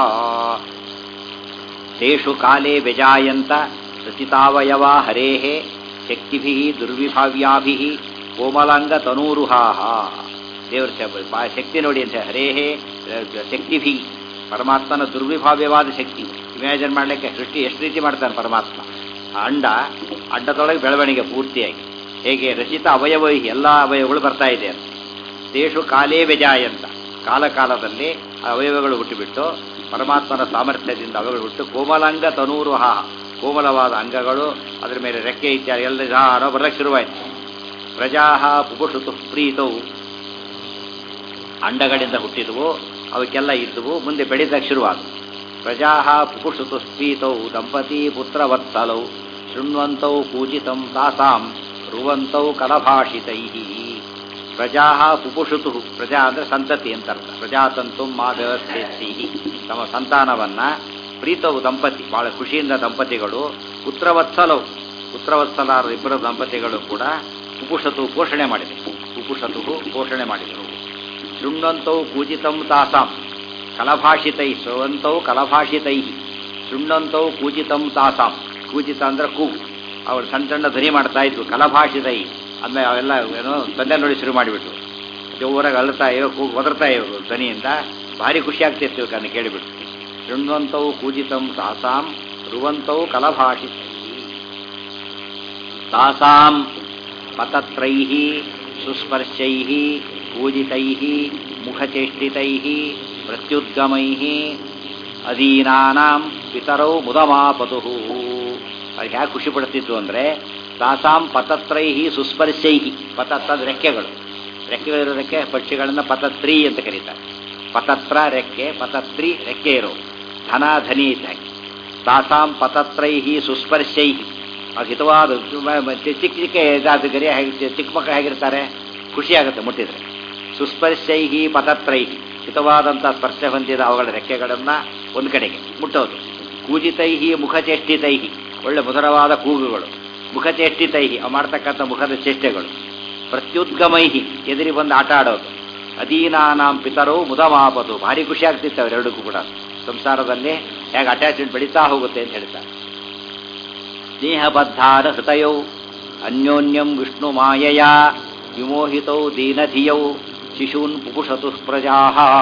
ತೇಷು ಕಾಲೇ ವ್ಯಜಾಯಂತ ರಚಿತಾವಯವಾ ಹರೇಹೇ ಶಕ್ತಿಭಿ ದುರ್ವಿಭಾವ್ಯಾಭಿ ಕೋಮಲಾಂಗತನೂರುಹಾ ದೇವರ ಶ- ಶಕ್ತಿ ನೋಡಿ ಅಂತ ಹರೇಹೇ ಶಕ್ತಿಭಿ ಪರಮಾತ್ಮನ ದುರ್ವಿಭಾವ್ಯವಾದ ಶಕ್ತಿ ಇಮ್ಯಾಜಿನ್ ಮಾಡಲಿಕ್ಕೆ ಸೃಷ್ಟಿ ಎಷ್ಟು ರೀತಿ ಮಾಡ್ತಾನೆ ಪರಮಾತ್ಮ ಆ ಅಂಡ ಅಂಡದೊಳಗೆ ಬೆಳವಣಿಗೆ ಪೂರ್ತಿಯಾಗಿ ಹೇಗೆ ರಚಿತ ಅವಯವ ಎಲ್ಲ ಅವಯವಗಳು ಬರ್ತಾ ಇದೆ ಅಂತ ದೇಶು ಕಾಲೇ ವ್ಯಜಾಯಂತ ಕಾಲ ಕಾಲದಲ್ಲಿ ಆ ಅವಯವಗಳು ಹುಟ್ಟುಬಿಟ್ಟು ಪರಮಾತ್ಮನ ಸಾಮರ್ಥ್ಯದಿಂದ ಅವಗಳು ಹುಟ್ಟು ಕೋಮಲಾಂಗ ತನೂರು ಹಾ ಕೋಮಲವಾದ ಅಂಗಗಳು ಅದರ ಮೇಲೆ ರೆಕ್ಕೆ ಇತ್ಯಾದಿ ಎಲ್ಲ ಜಾರೋ ಬರಕ್ಕೆ ಶುರುವಾಯಿತು ಪ್ರಜಾ ಪುಪುಷುತು ಪ್ರೀತವು ಅಂಡಗಳಿಂದ ಹುಟ್ಟಿದವು ಅವಕ್ಕೆಲ್ಲ ಇದ್ದವು ಮುಂದೆ ಬೆಳೀತಕ್ಕೆ ಶುರುವಾದವು ಪ್ರಜಾ ಪುಪುಷುತು ಸ್ಫೀತೌ ದಂಪತಿ ಪುತ್ರವತ್ಸಲೌ ಶೃಣ್ವಂತೌ ಪೂಜಿತಂ ತಾಸಾಂ ರುವಂತೌ ಕಲಭಾಷಿತೈ ಪ್ರಜಾ ಪುಪುಷುತು ಪ್ರಜಾ ಅಂದರೆ ಸಂತತಿ ಅಂತ ಅರ್ಥ ಪ್ರಜಾತಂತು ಮಾ ವ್ಯವಸ್ಥೆಸಿ ತಮ್ಮ ಸಂತಾನವನ್ನ ಪ್ರೀತವು ದಂಪತಿ ಬಹಳ ಖುಷಿಯಿಂದ ದಂಪತಿಗಳು ಪುತ್ರವತ್ಸಲವು ಪುತ್ರವತ್ಸಲಾರ ಇಬ್ಬರು ದಂಪತಿಗಳು ಕೂಡ ಪುಪುಷತು ಪೋಷಣೆ ಮಾಡಿದೆ ಪುಪುಷತು ಪೋಷಣೆ ಮಾಡಿದರು ಶೃಣ್ವಂತೌ ಪೂಜಿತಂ ತಾಸಾಂ ಕಲಭಾಷಿತೈ ಶ್ರವಂತೌ ಕಲಭಾಷಿತೈ ಶೃಣ್ವಂತೌ ಕೂಜಿತಂ ತಾಸಾಂ ಕೂಜಿತ ಅಂದ್ರೆ ಕೂಗು ಅವಳು ಸಣ್ಣ ಸಣ್ಣ ಧ್ವನಿ ಮಾಡ್ತಾ ಇದ್ವು ಕಲಭಾಷಿತೈ ಆಮೇಲೆ ಅವೆಲ್ಲ ಏನೋ ತಂದೆ ನೋಡಿ ಶುರು ಮಾಡಿಬಿಟ್ರು ಜೋರಾಗಿ ಅಳ್ತಾ ಇರೋ ಕೂಗು ಒದರ್ತಾ ಇವರು ಧ್ವನಿಯಿಂದ ಭಾರಿ ಖುಷಿ ಆಗ್ತಿತ್ತು ಇವಕ್ಕನ್ನು ಕೇಳಿಬಿಟ್ಟು ಶೃಣ್ವಂತೌ ಕೂಜಿತಂ ತಾಸಾಂ ರುವಂತೌ ಕಲಭಾಷಿತೈ ತಾಸಾಂ ಪತತ್ರೈ ಸುಸ್ಪರ್ಶೈ ಪೂಜಿತೈ ಮುಖಚೇಷ್ಟಿತೈ ಪ್ರತ್ಯುದ್ಗಮೈ ಅಧೀನಾನಾಂ ಪಿತರೌ ಮುದಮಾಪತು ಅದು ಹ್ಯಾಕೆ ಖುಷಿ ಪಡ್ತಿತ್ತು ಅಂದರೆ ತಾಸಾಂ ಪತತ್ರೈ ಸುಸ್ಪರ್ಶೈ ಪತತ್ರ ರೆಕ್ಕೆಗಳು ರೆಕ್ಕೆಗಳಿರೋದಕ್ಕೆ ಪಕ್ಷಿಗಳನ್ನು ಪತತ್ರಿ ಅಂತ ಕರೀತಾರೆ ಪತತ್ರ ರೆಕ್ಕೆ ಪತತ್ರಿ ರೆಕ್ಕೆ ಇರೋ ಧನ ಧನಿ ಇದ್ದಾಗೆ ತಾಸಾಂ ಪತತ್ರೈ ಸುಸ್ಪರ್ಶೈ ಅದು ಹಿತವಾದ ಚಿಕ್ಕ ಚಿಕ್ಕ ಇದಾದ ಗರಿ ಹೇಗೆ ಚಿಕ್ಕ ಮಕ್ಕಳು ಹೇಗಿರ್ತಾರೆ ಖುಷಿ ಆಗುತ್ತೆ ಮುಟ್ಟಿದ್ರೆ ಸುಸ್ಪರ್ಶೈ ಪತತ್ರೈ ಹಿತವಾದಂಥ ಸ್ಪರ್ಶ ಹೊಂದಿದ ಅವುಗಳ ರೆಕ್ಕೆಗಳನ್ನು ಒಂದು ಕಡೆಗೆ ಮುಟ್ಟೋದು ಕೂಜಿತೈ ಮುಖಚೇಷ್ಟಿತೈ ಒಳ್ಳೆ ಮಧುರವಾದ ಕೂಗುಗಳು ಮುಖಚೇಷ್ಟಿತೈ ಅವು ಮಾಡ್ತಕ್ಕಂಥ ಮುಖದ ಚೇಷ್ಟೆಗಳು ಪ್ರತ್ಯುದ್ಗಮೈ ಎದುರಿ ಬಂದು ಆಟ ಆಡೋದು ಅಧೀನಾನಾಂ ಪಿತರು ಮುದಮಾಪದು ಭಾರಿ ಖುಷಿ ಆಗ್ತಿತ್ತು ಅವರೆರಡಕ್ಕೂ ಕೂಡ ಸಂಸಾರದಲ್ಲಿ ಹೇಗೆ ಅಟ್ಯಾಚ್ಮೆಂಟ್ ಬೆಳೀತಾ ಹೋಗುತ್ತೆ ಅಂತ ಹೇಳ್ತಾರೆ ಸ್ನೇಹಬದ್ಧಾನ ಹೃತಯೌ ಅನ್ಯೋನ್ಯಂ ವಿಷ್ಣು ಮಾಯಯ ವಿಮೋಹಿತೌ ದೀನಧಿಯೌ ಶಿಶೂನ್ ಪುಪುಷತು ಪ್ರಜಾ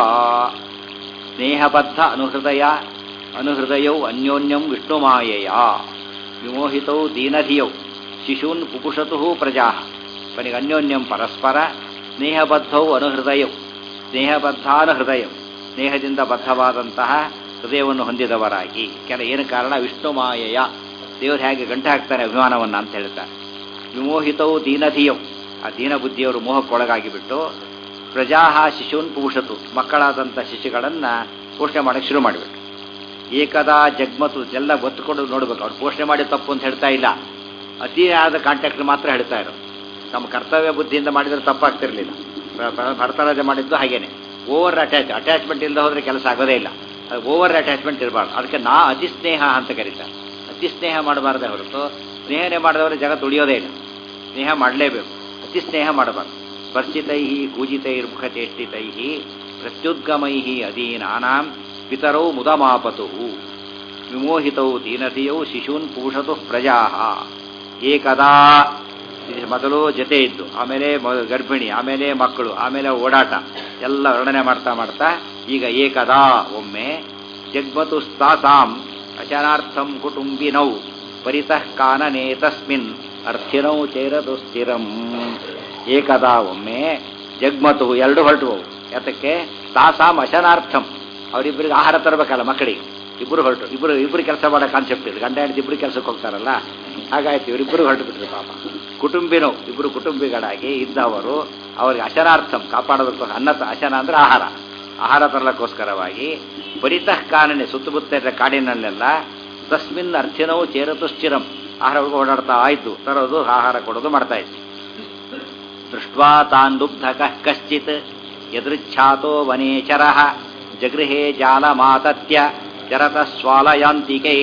ಸ್ನೇಹಬದ್ಧ ಅನುಹೃದಯ ಅನುಹೃದಯೌ ಅನ್ಯೋನ್ಯಂ ವಿಷ್ಣು ಮಾಯಯ ವಿಮೋಹಿತೌ ದೀನಧಿಯೌ ಶಿಶೂನ್ ಪುಪುಷತು ಪ್ರಜಾ ಕೊನೆಗೆ ಅನ್ಯೋನ್ಯಂ ಪರಸ್ಪರ ಸ್ನೇಹಬದ್ಧೌ ಅನುಹೃದಯೌ ಸ್ನೇಹಬದ್ಧಾನುಹೃದಯೌ ಸ್ನೇಹದಿಂದ ಬದ್ಧವಾದಂತಹ ಹೃದಯವನ್ನು ಹೊಂದಿದವರಾಗಿ ಕೆಲ ಏನು ಕಾರಣ ವಿಷ್ಣು ಮಾಯೆಯ ದೇವರು ಹೇಗೆ ಗಂಟೆ ಹಾಕ್ತಾರೆ ಅಭಿಮಾನವನ್ನು ಅಂತ ಹೇಳ್ತಾರೆ ವಿಮೋಹಿತವು ದೀನಧಿಯವು ಆ ದೀನ ಬುದ್ಧಿಯವರು ಮೋಹಕ್ಕೊಳಗಾಗಿ ಬಿಟ್ಟು ಪ್ರಜಾಹ ಶಿಶೂನ್ ಪೂಷತು ಮಕ್ಕಳಾದಂಥ ಶಿಶುಗಳನ್ನು ಪೋಷಣೆ ಮಾಡೋಕ್ಕೆ ಶುರು ಮಾಡಿಬಿಟ್ಟು ಏಕದಾ ಜಗ್ಮತು ಎಲ್ಲ ಗೊತ್ತುಕೊಂಡು ನೋಡ್ಬೇಕು ಅವ್ರು ಪೋಷಣೆ ಮಾಡಿ ತಪ್ಪು ಅಂತ ಹೇಳ್ತಾ ಇಲ್ಲ ಅತಿಯಾದ ಕಾಂಟ್ಯಾಕ್ಟ್ ಮಾತ್ರ ಹೇಳ್ತಾ ಇರೋ ನಮ್ಮ ಕರ್ತವ್ಯ ಬುದ್ಧಿಯಿಂದ ಮಾಡಿದರೆ ತಪ್ಪಾಗ್ತಿರ್ಲಿಲ್ಲ ಭರತರಾಜ ಮಾಡಿದ್ದು ಹಾಗೇನೆ ಓವರ್ ಅಟ್ಯಾಚ್ ಅಟ್ಯಾಚ್ಮೆಂಟ್ ಇಲ್ಲದೆ ಹೋದರೆ ಕೆಲಸ ಆಗೋದೇ ಇಲ್ಲ ಅದು ಓವರ್ ಅಟ್ಯಾಚ್ಮೆಂಟ್ ಇರಬಾರ್ದು ಅದಕ್ಕೆ ನಾ ಅತಿ ಸ್ನೇಹ ಅಂತ ಕರೀತಾರೆ ಅತಿ ಸ್ನೇಹ ಮಾಡಬಾರ್ದೆ ಹೊರತು ಸ್ನೇಹನೇ ಮಾಡಿದವರು ಜಗತ್ತು ಉಳಿಯೋದೇ ಇಲ್ಲ ಸ್ನೇಹ ಮಾಡಲೇಬೇಕು ಅತಿ ಸ್ನೇಹ ಮಾಡಬಾರ್ದು ಸ್ಪರ್ಶಿತೈ ಕೂಜಿತೈರ್ಮುಖಚೇಷ್ಟಿತೈ ಪ್ರತ್ಯುದ್ಗಮೈ ಅಧೀನಾನಾಂ ಪಿತರೌ ಮುದಮಾಪತು ವಿಮೋಹಿತೌ ದೀನತೆಯೌ ಶಿಶೂನ್ ಪೂಷತು ಪ್ರಜಾ ಏಕದಾ ಇದು ಮೊದಲು ಜೊತೆ ಇದ್ದು ಆಮೇಲೆ ಮ- ಗರ್ಭಿಣಿ ಆಮೇಲೆ ಮಕ್ಕಳು ಆಮೇಲೆ ಓಡಾಟ ಎಲ್ಲ ವರ್ಣನೆ ಮಾಡ್ತಾ ಮಾಡ್ತಾ ಈಗ ಏಕದಾ ಒಮ್ಮೆ ಜಗ್ಮತು ಸ್ಥಾಸಾಂ ಅಚನಾರ್ಥಂ ಕುಟುಂಬಿನೌ ಪರಿತಃ ಕಾನನೆ ತಸ್ಮಿನ್ ಅರ್ಥಿನೌ ಚೈರದು ಸ್ಥಿರಂ ಏಕದಾ ಒಮ್ಮೆ ಜಗ್ಮತು ಎರಡು ಹೊರಟುವು ಯಾತಕ್ಕೆ ತಾಸಾಂ ಅಶನಾರ್ಥಂ ಅವರಿಬ್ಬರಿಗೆ ಆಹಾರ ತರಬೇಕಲ್ಲ ಮಕ್ಕಳಿಗೆ ಇಬ್ಬರು ಹೊರಟು ಇಬ್ಬರು ಇಬ್ಬರು ಕೆಲಸ ಮಾಡೋ ಕಾನ್ಸೆಪ್ಟ್ ಇದು ಗಂಡ ಹೆಂಡತಿ ಇಬ್ಬರು ಕೆಲಸಕ್ಕೆ ಹೋಗ್ತಾರಲ್ಲ ಹಾಗಾಯ್ತು ಇವರಿಬ್ಬರು ಹೊರಟು ಬಿಟ್ರು ಪಾಪ ಕುಟುಂಬಿನೋ ಇಬ್ಬರು ಕುಟುಂಬಿಗಳಾಗಿ ಇದ್ದವರು ಅವರಿಗೆ ಅಶನಾರ್ಥಂ ಕಾಪಾಡೋದಕ್ಕೋಸ್ಕರ ಅನ್ನ ತ- ಅಶನ ಅಂದ್ರೆ ಆಹಾರ ಆಹಾರ ತರಲಕ್ಕೋಸ್ಕರವಾಗಿ ಪರಿತಃ ಕಾನನೆ ಸುತ್ತಮುತ್ತ ಇದ್ದ ಕಾಡಿನಲ್ಲೆಲ್ಲ ತಸ್ಮಿನ್ ಅರ್ಥಿನವು ಚೇರತು ಸ್ಥಿರಂ ಆಹಾರ ಓಡಾಡ್ತಾ ಆಯ್ತು ತರೋದು ಆಹಾರ ಕೊಡೋದು ಮಾಡ್ತಾ ಇತ್ತು ದೃಷ್ಟ್ವಾ ತಾನ್ ದುಗ್ಧಕಃ ಕಶ್ಚಿತ್ ಯದೃಚ್ಛಾತೋ ವನೇಚರ ಜಗೃಹೇ ಜಾಲಮಾತತ್ಯ ಚರತ ಸ್ವಾಲಯಾಂತಿಕೆ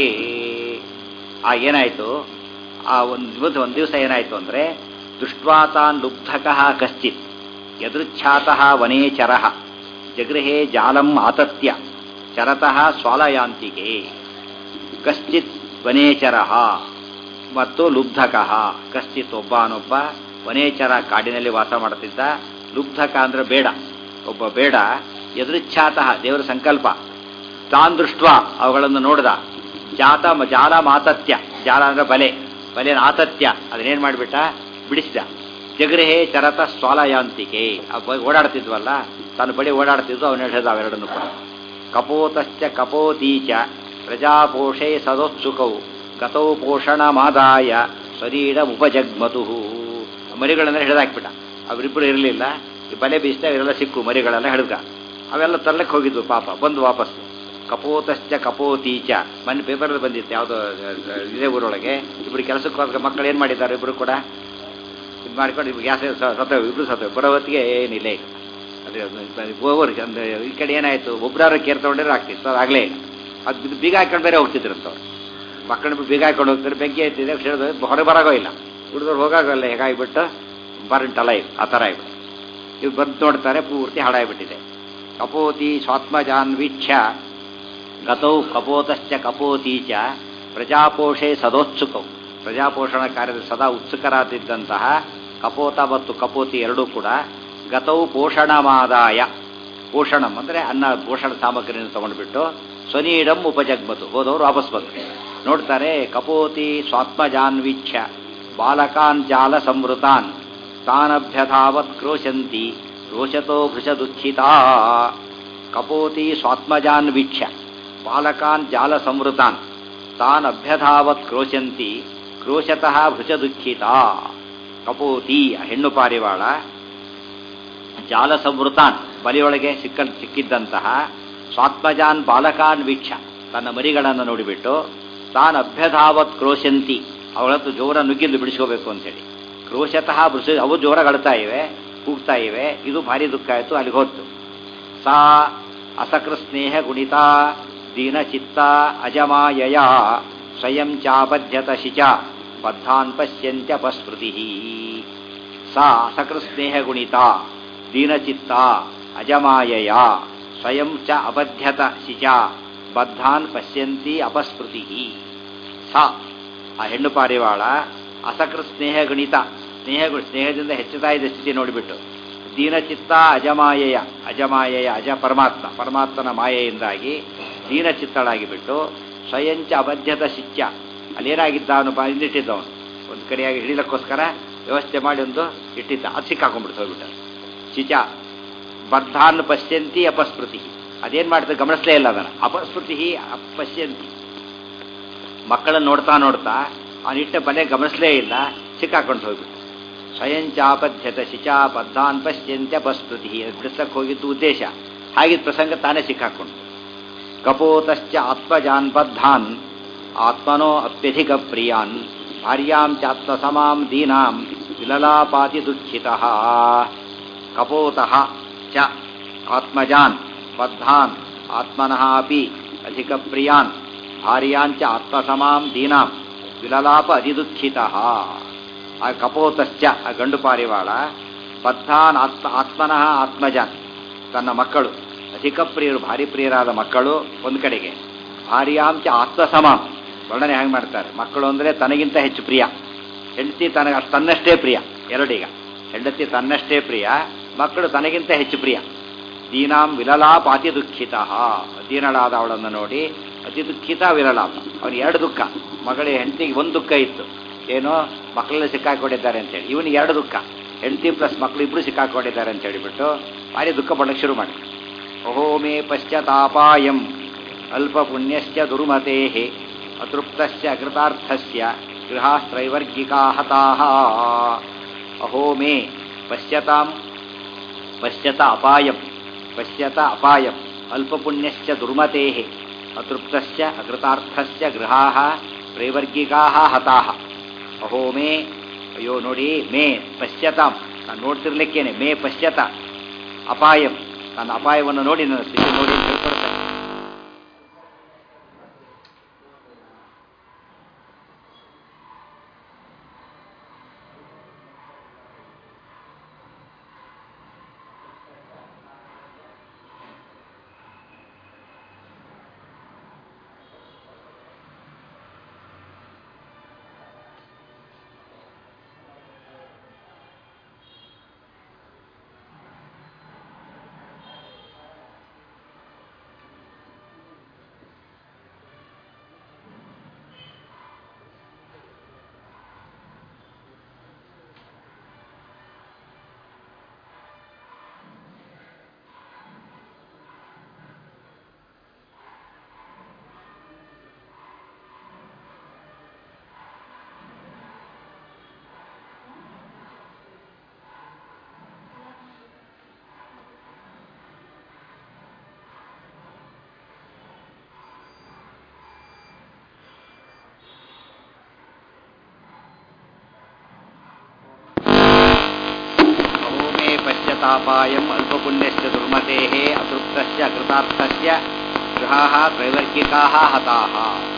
ಆ ಏನಾಯ್ತು ಆ ಒಂದು ದಿವಸ ಒಂದು ದಿವಸ ಏನಾಯ್ತು ಅಂದ್ರೆ ದೃಷ್ಟ್ವಾ ತಾನ್ ಲುಬ್ಧಕಃ ಕಶ್ಚಿತ್ ಯದೃಚ್ಛಾತಃ ವನೇಚರ ಜಗೃಹೇ ಜಾಲಂ ಆತತ್ಯ ಚರತಃ ಸ್ವಾಲಯಾಂತಿಕೆ ಕಶ್ಚಿತ್ ವನೇಚರ ಮತ್ತು ಲುಬ್ಧಕಃ ಕಶ್ಚಿತ್ ಒಬ್ಬನೊಬ್ಬ ವನೇಚರ ಕಾಡಿನಲ್ಲಿ ವಾಸ ಮಾಡುತ್ತಿದ್ದ ಲುಬ್ಧಕ ಅಂದ್ರೆ ಬೇಡ ಒಬ್ಬ ಬೇಡ ಎದುರಿಚ್ಛಾತಃ ದೇವರ ಸಂಕಲ್ಪ ತಾನ್ ದೃಷ್ಟ ಅವುಗಳನ್ನು ನೋಡ್ದ ಜಾತ ಜಾಲ ಮಾತತ್ಯ ಜಾಲ ಅಂದ್ರೆ ಬಲೆ ಬಲೆನ ಆತತ್ಯ ಅದನ್ನೇನ್ ಮಾಡ್ಬಿಟ್ಟ ಬಿಡಿಸಿದ ಜಗೃಹೇ ಚರತ ಸ್ವಾಲಯಾಂತಿಕೆ ಆ ಬ- ಓಡಾಡ್ತಿದ್ವಲ್ಲ ತಾನು ಬಳಿ ಓಡಾಡ್ತಿದ್ವು ಅವನು ಹೇಳಿದ ಅವೆರಡನ್ನು ಕೂಡ ಕಪೋತಶ್ಚ ಕಪೋತೀಚ ಪ್ರಜಾಪೋಷೇ ಸದೋತ್ಸುಕೌ ಗತೌ ಪೋಷಣಮಾದಾಯ ಶರೀರ ಉಪಜಗ್ಮತು ಮರಿಗಳನ್ನ ಹಿಡಿದಾಕ್ಬಿಟ್ಟ ಅವರಿಬ್ಬರು ಇರಲಿಲ್ಲ ಈ ಬಲೆ ಬೀಸಿದಾಗ ಇವರೆಲ್ಲ ಸಿಕ್ಕು ಮರಿಗಳೆಲ್ಲ ಹಿಡಿದ ಅವೆಲ್ಲ ತರ್ಲಕ್ಕೆ ಹೋಗಿದ್ವು ಪಾಪ ಬಂದು ವಾಪಸ್ ಕಪೋತಶ್ಚ ಕಪೋತೀಚ ಮೊನ್ನೆ ಪೇಪರಲ್ಲಿ ಬಂದಿತ್ತು ಯಾವುದೋ ಇದೇ ಊರೊಳಗೆ ಇಬ್ಬರು ಕೆಲಸಕ್ಕೆ ಹೋದ ಮಕ್ಕಳು ಏನು ಮಾಡಿದ್ದಾರೆ ಇಬ್ಬರು ಕೂಡ ಇದು ಮಾಡ್ಕೊಂಡು ಇವ್ರು ಗ್ಯಾಸ್ ಸತ್ತವೆ ಇಬ್ರು ಸತ್ತವೆ ಬರೋ ಹೊತ್ತಿಗೆ ಏನಿಲ್ಲ ಈಗ ಅದೇ ಓವರ್ ಅಂದ್ರೆ ಈ ಕಡೆ ಏನಾಯ್ತು ಒಬ್ಬರಾರು ಕೇರ್ ತಗೊಂಡ್ರೆ ಆಗ್ತಿತ್ತು ಅದು ಆಗಲೇ ಇಲ್ಲ ಅದು ಬಿದ್ದು ಬೀಗ ಹಾಕೊಂಡು ಬೇರೆ ಹೋಗ್ತಿದ್ರು ಅವ್ರು ಮಕ್ಕಳನ್ನ ಬೀಗ ಹಾಕೊಂಡು ಹೋಗ್ತಾರೆ ಬೆಂಕಿ ಎತ್ತಿದೆ ಹಿಡಿದು ಹೊರಗೆ ಬರಾಗೋ ಇಲ್ಲ ಹುಡುಗರು ಹೋಗಾಗಲ್ಲ ಹೇಗಾಗಿಬಿಟ್ಟು ಬರಂಟಲ್ಲ ಇದು ಆ ಥರ ಆಗ್ಬಿಟ್ಟು ಇವ್ರು ಬಂದು ನೋಡ್ತಾರೆ ಪೂರ್ತಿ ಹಾಳಾಗ್ಬಿಟ್ಟಿದೆ ಕಪೋತಿ ಸ್ವಾತ್ಮಜಾನ್ ವೀಕ್ಷ ಗತೌ ಕಪೋತಶ್ಚ ಕಪೋತೀಚ ಪ್ರಜಾಪೋಷೆ ಸದೋತ್ಸುಕವು ಪ್ರಜಾಪೋಷಣ ಕಾರ್ಯದ ಸದಾ ಉತ್ಸುಕರಾದಿದ್ದಂತಹ ಕಪೋತ ಮತ್ತು ಕಪೋತಿ ಎರಡೂ ಕೂಡ ಗತೌ ಪೋಷಣಮಾದಾಯ ಪೋಷಣಂ ಅಂದರೆ ಅನ್ನ ಪೋಷಣ ಸಾಮಗ್ರಿಯನ್ನು ತಗೊಂಡ್ಬಿಟ್ಟು ಸ್ವನೀಡಂ ಉಪಜಗ್ಮತು ಹೋದವರು ವಾಪಸ್ ಬಂದರು ನೋಡ್ತಾರೆ ಕಪೋತಿ ಸ್ವಾತ್ಮಜಾನ್ ವೀಕ್ಷ ಬಾಲಕಾನ್ ಜಾಲ ಸಂವೃತಾನ್ ತಾನಭ್ಯಧಾವತ್ ಕ್ರೋಶಂತಿ ರೋಷತೋ ಭೃಶ ದುಃಖಿತಾ ಕಪೋತಿ ಸ್ವಾತ್ಮಜಾನ್ ವೀಕ್ಷ ಬಾಲಕಾನ್ ಜಾಲ ಸಂವೃತಾನ್ ತಾನ್ ಅಭ್ಯಧಾವತ್ ಕ್ರೋಶಂತಿ ಕ್ರೋಶತಃ ಭೃಶ ದುಃಖಿತಾ ಕಪೋತಿ ಆ ಹೆಣ್ಣು ಪಾರಿವಾಳ ಜಾಲ ಸಂವೃತಾನ್ ಬಲಿಯೊಳಗೆ ಸಿಕ್ಕ ಸಿಕ್ಕಿದ್ದಂತಹ ಸ್ವಾತ್ಮಜಾನ್ ಬಾಲಕಾನ್ ವೀಕ್ಷ ತನ್ನ ಮರಿಗಳನ್ನು ನೋಡಿಬಿಟ್ಟು ತಾನ್ ಅಭ್ಯಧಾವತ್ ಕ್ರೋಶಂತಿ ಅವಳತ್ತು ಜೋರ ನುಗ್ಗಿದ್ದು ಬಿಡಿಸ್ಕೋಬೇಕು ಅಂತೇಳಿ ಕ್ರೋಶತಃ ಬೃಷ ಅವು ಜೋರಾಗಿ ಅಳ್ತಾ ಇವೆ ಕೂಗ್ತಾ ಇವೆ ಇದು ಭಾರಿ ದುಃಖ ಆಯಿತು ಅಲ್ಲಿಗೆ ಹೋತ್ತು ಸಾ ಅಸಕೃ ಸ್ನೇಹ ಗುಣಿತ ದೀನಚಿತ್ತ ಅಜಮಾಯಯ ಸ್ವಯಂ ಚಾಬಧ್ಯತ ಶಿಚ ಬದ್ಧಾನ್ ಪಶ್ಯಂತ್ಯಪಸ್ಮೃತಿ ಸಾ ಅಸಕೃ ಸ್ನೇಹ ಗುಣಿತ ದೀನಚಿತ್ತ ಅಜಮಾಯಯ ಸ್ವಯಂ ಚ ಅಬಧ್ಯತ ಶಿಚ ಬದ್ಧಾನ್ ಪಶ್ಯಂತಿ ಅಪಸ್ಮೃತಿ ಸಾ ಆ ಹೆಣ್ಣು ಪಾರಿವಾಳ ಅಸಕೃ ಸ್ನೇಹ ಗಣಿತ ಸ್ನೇಹ ಸ್ನೇಹದಿಂದ ಹೆಚ್ಚುತ್ತಾ ಇದ್ದ ಸ್ಥಿತಿ ನೋಡಿಬಿಟ್ಟು ದೀನಚಿತ್ತ ಅಜಮಾಯೆಯ ಅಜಮಾಯೆಯ ಅಜ ಪರಮಾತ್ಮ ಪರಮಾತ್ಮನ ಮಾಯೆಯಿಂದಾಗಿ ದೀನಚಿತ್ತಳಾಗಿ ಬಿಟ್ಟು ಸ್ವಯಂಚ ಅಬದ್ಧತ ಶಿತ್ಯ ಅಲ್ಲೇನಾಗಿದ್ದಾನು ಬಾ ಹಿಂದಿಟ್ಟಿದ್ದವನು ಒಂದು ಕಡೆಯಾಗಿ ಹಿಡಿಲಕ್ಕೋಸ್ಕರ ವ್ಯವಸ್ಥೆ ಮಾಡಿ ಒಂದು ಇಟ್ಟಿದ್ದ ಅದು ಸಿಕ್ಕಾಕೊಂಡ್ಬಿಡ್ತು ಹೋಗ್ಬಿಟ್ಟ ಚಿಚ ಬದ್ಧಾನ್ ಪಶ್ಯಂತಿ ಅಪಸ್ಮೃತಿ ಅದೇನ್ ಮಾಡ್ತದೆ ಗಮನಿಸಲೇ ಇಲ್ಲ ಅದನ್ನ ಅಪಸ್ಮೃತಿ ಪಶ್ಯಂತಿ ಮಕ್ಕಳನ್ನು ನೋಡ್ತಾ ನೋಡ್ತಾ ಅವನಿಟ್ಟ ಬಲೆ ಗಮನಿಸಲೇ ಇಲ್ಲ ಸಿಕ್ಕಾಕೊಂಡು ಹೋಗ್ಬಿಟ್ಟು ಸ್ವಯಂ ಚಾಪದ್ಯತ ಶಿಚಾ ಬದ್ಧಾನ್ ಪಶ್ಯಂತ್ಯಪಸ್ಮೃತಿ ಬಿಡಿಸಕ್ಕೆ ಹೋಗಿದ್ದು ಉದ್ದೇಶ ಹಾಗಿದ್ದ ಪ್ರಸಂಗ ತಾನೇ ಸಿಕ್ಕಾಕೊಂಡು ಕಪೋತಶ್ಚ ಆತ್ಮಜಾನ್ ಬದ್ಧಾನ್ ಆತ್ಮನೋ ಅತ್ಯಧಿಕ ಪ್ರಿಯಾನ್ ಭಾರ್ಯಾಂ ಚಾತ್ಮಸಮಾಂ ದೀನಾಂ ವಿಲಲಾಪಾತಿ ದುಃಖಿತಃ ಕಪೋತಃ ಚ ಆತ್ಮಜಾನ್ ಬದ್ಧಾನ್ ಆತ್ಮನಃ ಅಪಿ ಅಧಿಕ ಪ್ರಿಯಾನ್ ಭಾರ್ಯಾಂಚ ಆತ್ಮಸಮಾಂ ದೀನಾಂ ವಿಲಲಾಪ ಅಧಿದುಃಖಿತಃ ಆ ಕಪೋತಶ್ಚ ಆ ಗಂಡು ಪಾರಿವಾಳ ಬದ್ಧಾನ್ ಆತ್ಮ ಆತ್ಮನಃ ಆತ್ಮಜಾನ್ ತನ್ನ ಮಕ್ಕಳು ಅಧಿಕ ಪ್ರಿಯರು ಭಾರಿ ಪ್ರಿಯರಾದ ಮಕ್ಕಳು ಒಂದು ಕಡೆಗೆ ಭಾರ್ಯಾಂಚ ಆತ್ಮಸಮಾಂ ವರ್ಣನೆ ಹೆಂಗೆ ಮಾಡ್ತಾರೆ ಮಕ್ಕಳು ಅಂದರೆ ತನಗಿಂತ ಹೆಚ್ಚು ಪ್ರಿಯ ಹೆಂಡತಿ ತನಗೆ ಅಷ್ಟು ತನ್ನಷ್ಟೇ ಪ್ರಿಯ ಎರಡೀಗ ಹೆಂಡತಿ ತನ್ನಷ್ಟೇ ಪ್ರಿಯ ಮಕ್ಕಳು ತನಗಿಂತ ಹೆಚ್ಚು ಪ್ರಿಯ ದೀನಾಂ ವಿಲಲಾಪ ಅತಿ ದುಃಖಿತ ದೀನಳಾದ ಅವಳನ್ನು ನೋಡಿ ಅತಿ ದುಃಖಿತ ವಿರಲಾಪ ಅವನು ಎರಡು ದುಃಖ ಮಗಳಿಗೆ ಹೆಂಡತಿಗೆ ಒಂದು ದುಃಖ ಇತ್ತು ಏನೋ ಮಕ್ಕಳೆಲ್ಲ ಸಿಕ್ಕಾಕೊಂಡಿದ್ದಾರೆ ಅಂತೇಳಿ ಇವನಿಗೆ ಎರಡು ದುಃಖ ಹೆಂಡತಿ ಪ್ಲಸ್ ಮಕ್ಕಳು ಇಬ್ಬರು ಸಿಕ್ಕಾಕೊಂಡಿದ್ದಾರೆ ಅಂತ ಹೇಳಿಬಿಟ್ಟು ಭಾರಿ ದುಃಖ ಪಡಕ್ಕೆ ಶುರು ಮಾಡಿ ಅಹೋ ಮೇ ಪಶ್ಚಾತ್ತಾಪಾಯಂ ಅಲ್ಪ ಪುಣ್ಯಶ್ಚ ದುರ್ಮತೆ ಅತೃಪ್ತಶ್ಚ ಅಕೃತಾರ್ಥಸ್ಯ ಗೃಹಾಸ್ತ್ರೈವರ್ಗಿಕಾ ಹತಾಹ ಅಹೋ ಮೇ ಪಶ್ಯತಾಂ ಪಶ್ಯತ ಅಪಾಯಂ ಪಶ್ಯತ ಅಪಾಯಂ ಅಲ್ಪಪುಣ್ಯಶ್ಚ ದುರ್ಮತೆ ಅತೃಪ್ತಶ್ಚ ಅಕೃತಾರ್ಥಸ್ಯ ಗೃಹಾಹ ತ್ರೈವರ್ಗಿಕಾ ಹತಾಹ ಅಹೋ ಮೇ ಅಯ್ಯೋ ನೋಡಿ ಮೇ ಪಶ್ಯತಾಂ ನಾನು ನೋಡ್ತಿರ್ಲಿಕ್ಕೇನೆ ಮೇ ಪಶ್ಯತ ಅಪಾಯಂ ನನ್ನ ಅಪಾಯವನ್ನು ನೋಡಿ ನನ್ನ ಸ್ಥಿತಿ ನೋಡಿ ಅಂತ ಹೇಳ್ಕೊಡ್ತಾನೆ ಅಹೋ ಮೇ ಪಶ್ಯತಾಪಾಯಂ ಅಲ್ಪಪುಣ್ಯಶ್ಚ ದುರ್ಮತೇಃ ಅತೃಪ್ತಶ್ಚ ಅಕೃತಾರ್ಥಸ್ಯ ಗೃಹಾಃ ತ್ರೈವರ್ಗಿಕಾಃ ಹತಾಃ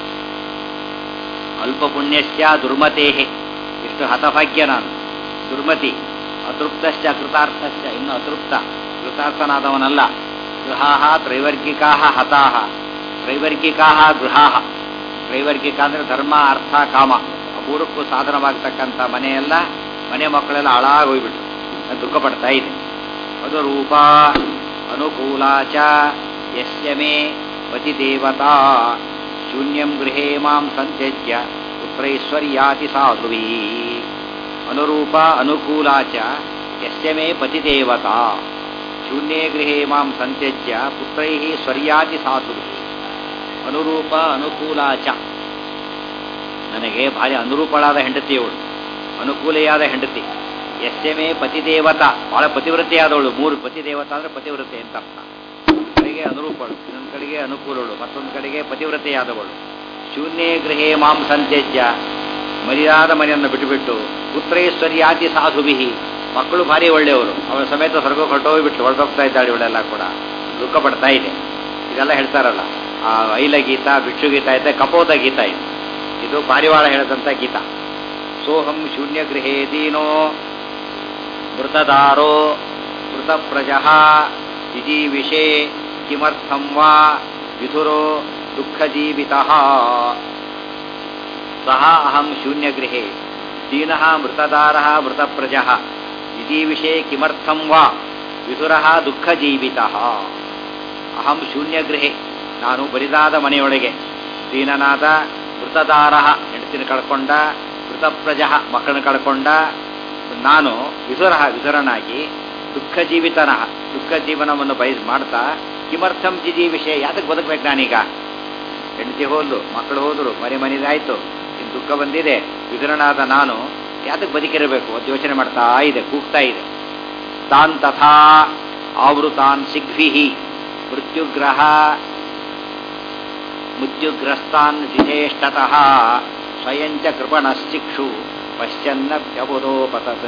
ಅಲ್ಪಪುಣ್ಯಶ್ಚ ದುರ್ಮತೇಃ ಇಷ್ಟು ಹತಭಾಗ್ಯ ನಾನು ದುರ್ಮತಿ ಅತೃಪ್ತಶ್ಚ ಅಕೃತಾರ್ಥಶ್ಚ ಇನ್ನು ಅತೃಪ್ತ ಕೃತಾರ್ಥನಾದವನಲ್ಲ ಗೃಹಾಃ ತ್ರೈವರ್ಗಿಕಾಃ ಹತಾಃ ತ್ರೈವರ್ಗಿಕಾಃ ಗೃಹಾಃ ತ್ರೈವರ್ಗಿಕ ಅಂದರೆ ಧರ್ಮ ಅರ್ಥ ಕಾಮ ಅಪೂರ್ವಕ್ಕೂ ಸಾಧನವಾಗತಕ್ಕಂಥ ಮನೆಯೆಲ್ಲ ಮನೆ ಮಕ್ಕಳೆಲ್ಲ ಹಾಳಾಗಿ ಹೋಗ್ಬಿಟ್ರು ಅದು ದುಃಖ ಪಡ್ತಾ ಇದೆ ಅದು ರೂಪ ಅನುಕೂಲ ಚ ಯಸ್ಯ ಮೇ ಪತಿ ದೇವತಾ ಶೂನ್ಯಂ ಗೃಹೇ ಮಾಂ ಸಂತ್ಯಜ್ಯ ಪುತ್ರೈಶ್ವರ್ಯಾತಿ ಸಾಧುವಿ ಅನುರೂಪ ಅನುಕೂಲ ಚ ಯಸ್ಯ ಮೇ ಪತಿ ದೇವತಾ ಶೂನ್ಯೇ ಗೃಹೇ ಮಾಂ ಸಂತ್ಯಜ್ಯ ಪುತ್ರೈ ಸ್ವರ್ಯಾತಿ ಸಾಧುವಿ ಅನುರೂಪ ಅನುಕೂಲ ಚ ನನಗೆ ಭಾರಿ ಅನುರೂಪಳಾದ ಹೆಂಡತಿಯವಳು ಅನುಕೂಲೆಯಾದ ಹೆಂಡತಿ ಎಸ್ಎಮೇ ಪತಿದೇವತಾ ಬಹಳ ಪತಿವ್ರತೆಯಾದವಳು ಮೂರು ಪತಿದೇವತಾ ಅಂದ್ರೆ ಪತಿವ್ರತೆ ಅಂತ ಅರ್ಥ ಕಡೆಗೆ ಅನುರೂಪಳು ಇನ್ನೊಂದು ಕಡೆಗೆ ಅನುಕೂಲಳು ಮತ್ತೊಂದು ಕಡೆಗೆ ಪತಿವ್ರತೆಯಾದವಳು ಶೂನ್ಯೇ ಗೃಹೇ ಮಾಂ ಸಂತ್ಯಜ್ಯ ಮರ್ಯಾದ ಮನೆಯನ್ನು ಬಿಟ್ಟುಬಿಟ್ಟು ಪುತ್ರೈಶ್ವರ್ಯಾತಿ ಸಾಧುವಿಹಿ ಮಕ್ಕಳು ಭಾರಿ ಒಳ್ಳೆಯವರು ಅವಳ ಸಮೇತ ಸ್ವರ್ಗ ಹೊರಟೋಗ್ಬಿಟ್ಟು ಹೊರಟೋಗ್ತಾ ಇದ್ದಾಳೆ ಇವಳೆಲ್ಲ ಕೂಡ ದುಃಖ ಪಡ್ತಾ ಇದೆ ಇದೆಲ್ಲ ಹೇಳ್ತಾರಲ್ಲ ಆ ಐಲ ಗೀತ ಭಿಕ್ಷು ಗೀತ ಇದೆ ಕಪೋತ ಗೀತ ಇದೆ ಇದು ಪಾರಿವಾಳ ಹೇಳದಂತ ಗೀತ ಸೋಹಂ ಶೂನ್ಯ ಗೃಹೇ ದೀನೋ ಮೃತದಾರೋ ಮೃತಪ್ರಜ ವಿಜೀವಿಷೇ ಕಿಮರ್ಥಂ ವಾ ವಿಧುರೋ ದುಃಖಜೀವಿತ ಸಹ ಅಹಂ ಶೂನ್ಯಗೃಹೇ ದೀನ ಮೃತದಾರ ಮೃತಪ್ರಜ ವಿಜೀವಿಷೇ ಕಿಮರ್ಥಂ ವಾ ವಿಧುರ ದುಃಖಜೀವಿತ ಅಹಂ ಶೂನ್ಯಗೃಹೆ ನಾನು ಬರಿದಾದ ಮನೆಯೊಳಗೆ ದೀನನಾದ ಮೃತದಾರ ಹೆಂಡತಿನ ಕಳ್ಕೊಂಡ ಮೃತಪ್ರಜ ಮಕ್ಕಳನ್ನ ಕಳ್ಕೊಂಡ ನಾನು ವಿಧುರ ವಿಧುರನಾಗಿ ದುಃಖ ಜೀವಿತನ ದುಃಖ ಜೀವನವನ್ನು ಬಯಸ್ ಮಾಡ್ತಾ ಕಿಮರ್ಥಂ ಜಿಜಿ ವಿಷಯ ಯಾತಕ್ಕೆ ಬದುಕಬೇಕು ನಾನೀಗ ಹೆಂಡತಿ ಹೋದ್ಲು ಮಕ್ಕಳು ಹೋದ್ರು ಮನೆ ಮನೆದಾಯ್ತು ಇನ್ನು ದುಃಖ ಬಂದಿದೆ ವಿಧುರನಾದ ನಾನು ಯಾತಕ್ಕೆ ಬದುಕಿರಬೇಕು ಅದು ಯೋಚನೆ ಮಾಡ್ತಾ ಇದೆ ಕೂಗ್ತಾ ಇದೆ ತಾನ್ ತಥಾ ಆವೃತಾನ್ ಸಿಗ್ಭಿ ಮೃತ್ಯುಗ್ರಹ ಮೃತ್ಯುಗ್ರಸ್ತಾನ್ ವಿಶೇಷ್ಟತಃ ಸ್ವಯಂಚ ಕೃಪಣಶ್ಚಿಕ್ಷು ಪಶ್ಚನ್ನಭ್ಯಬುಧೋಪತತ್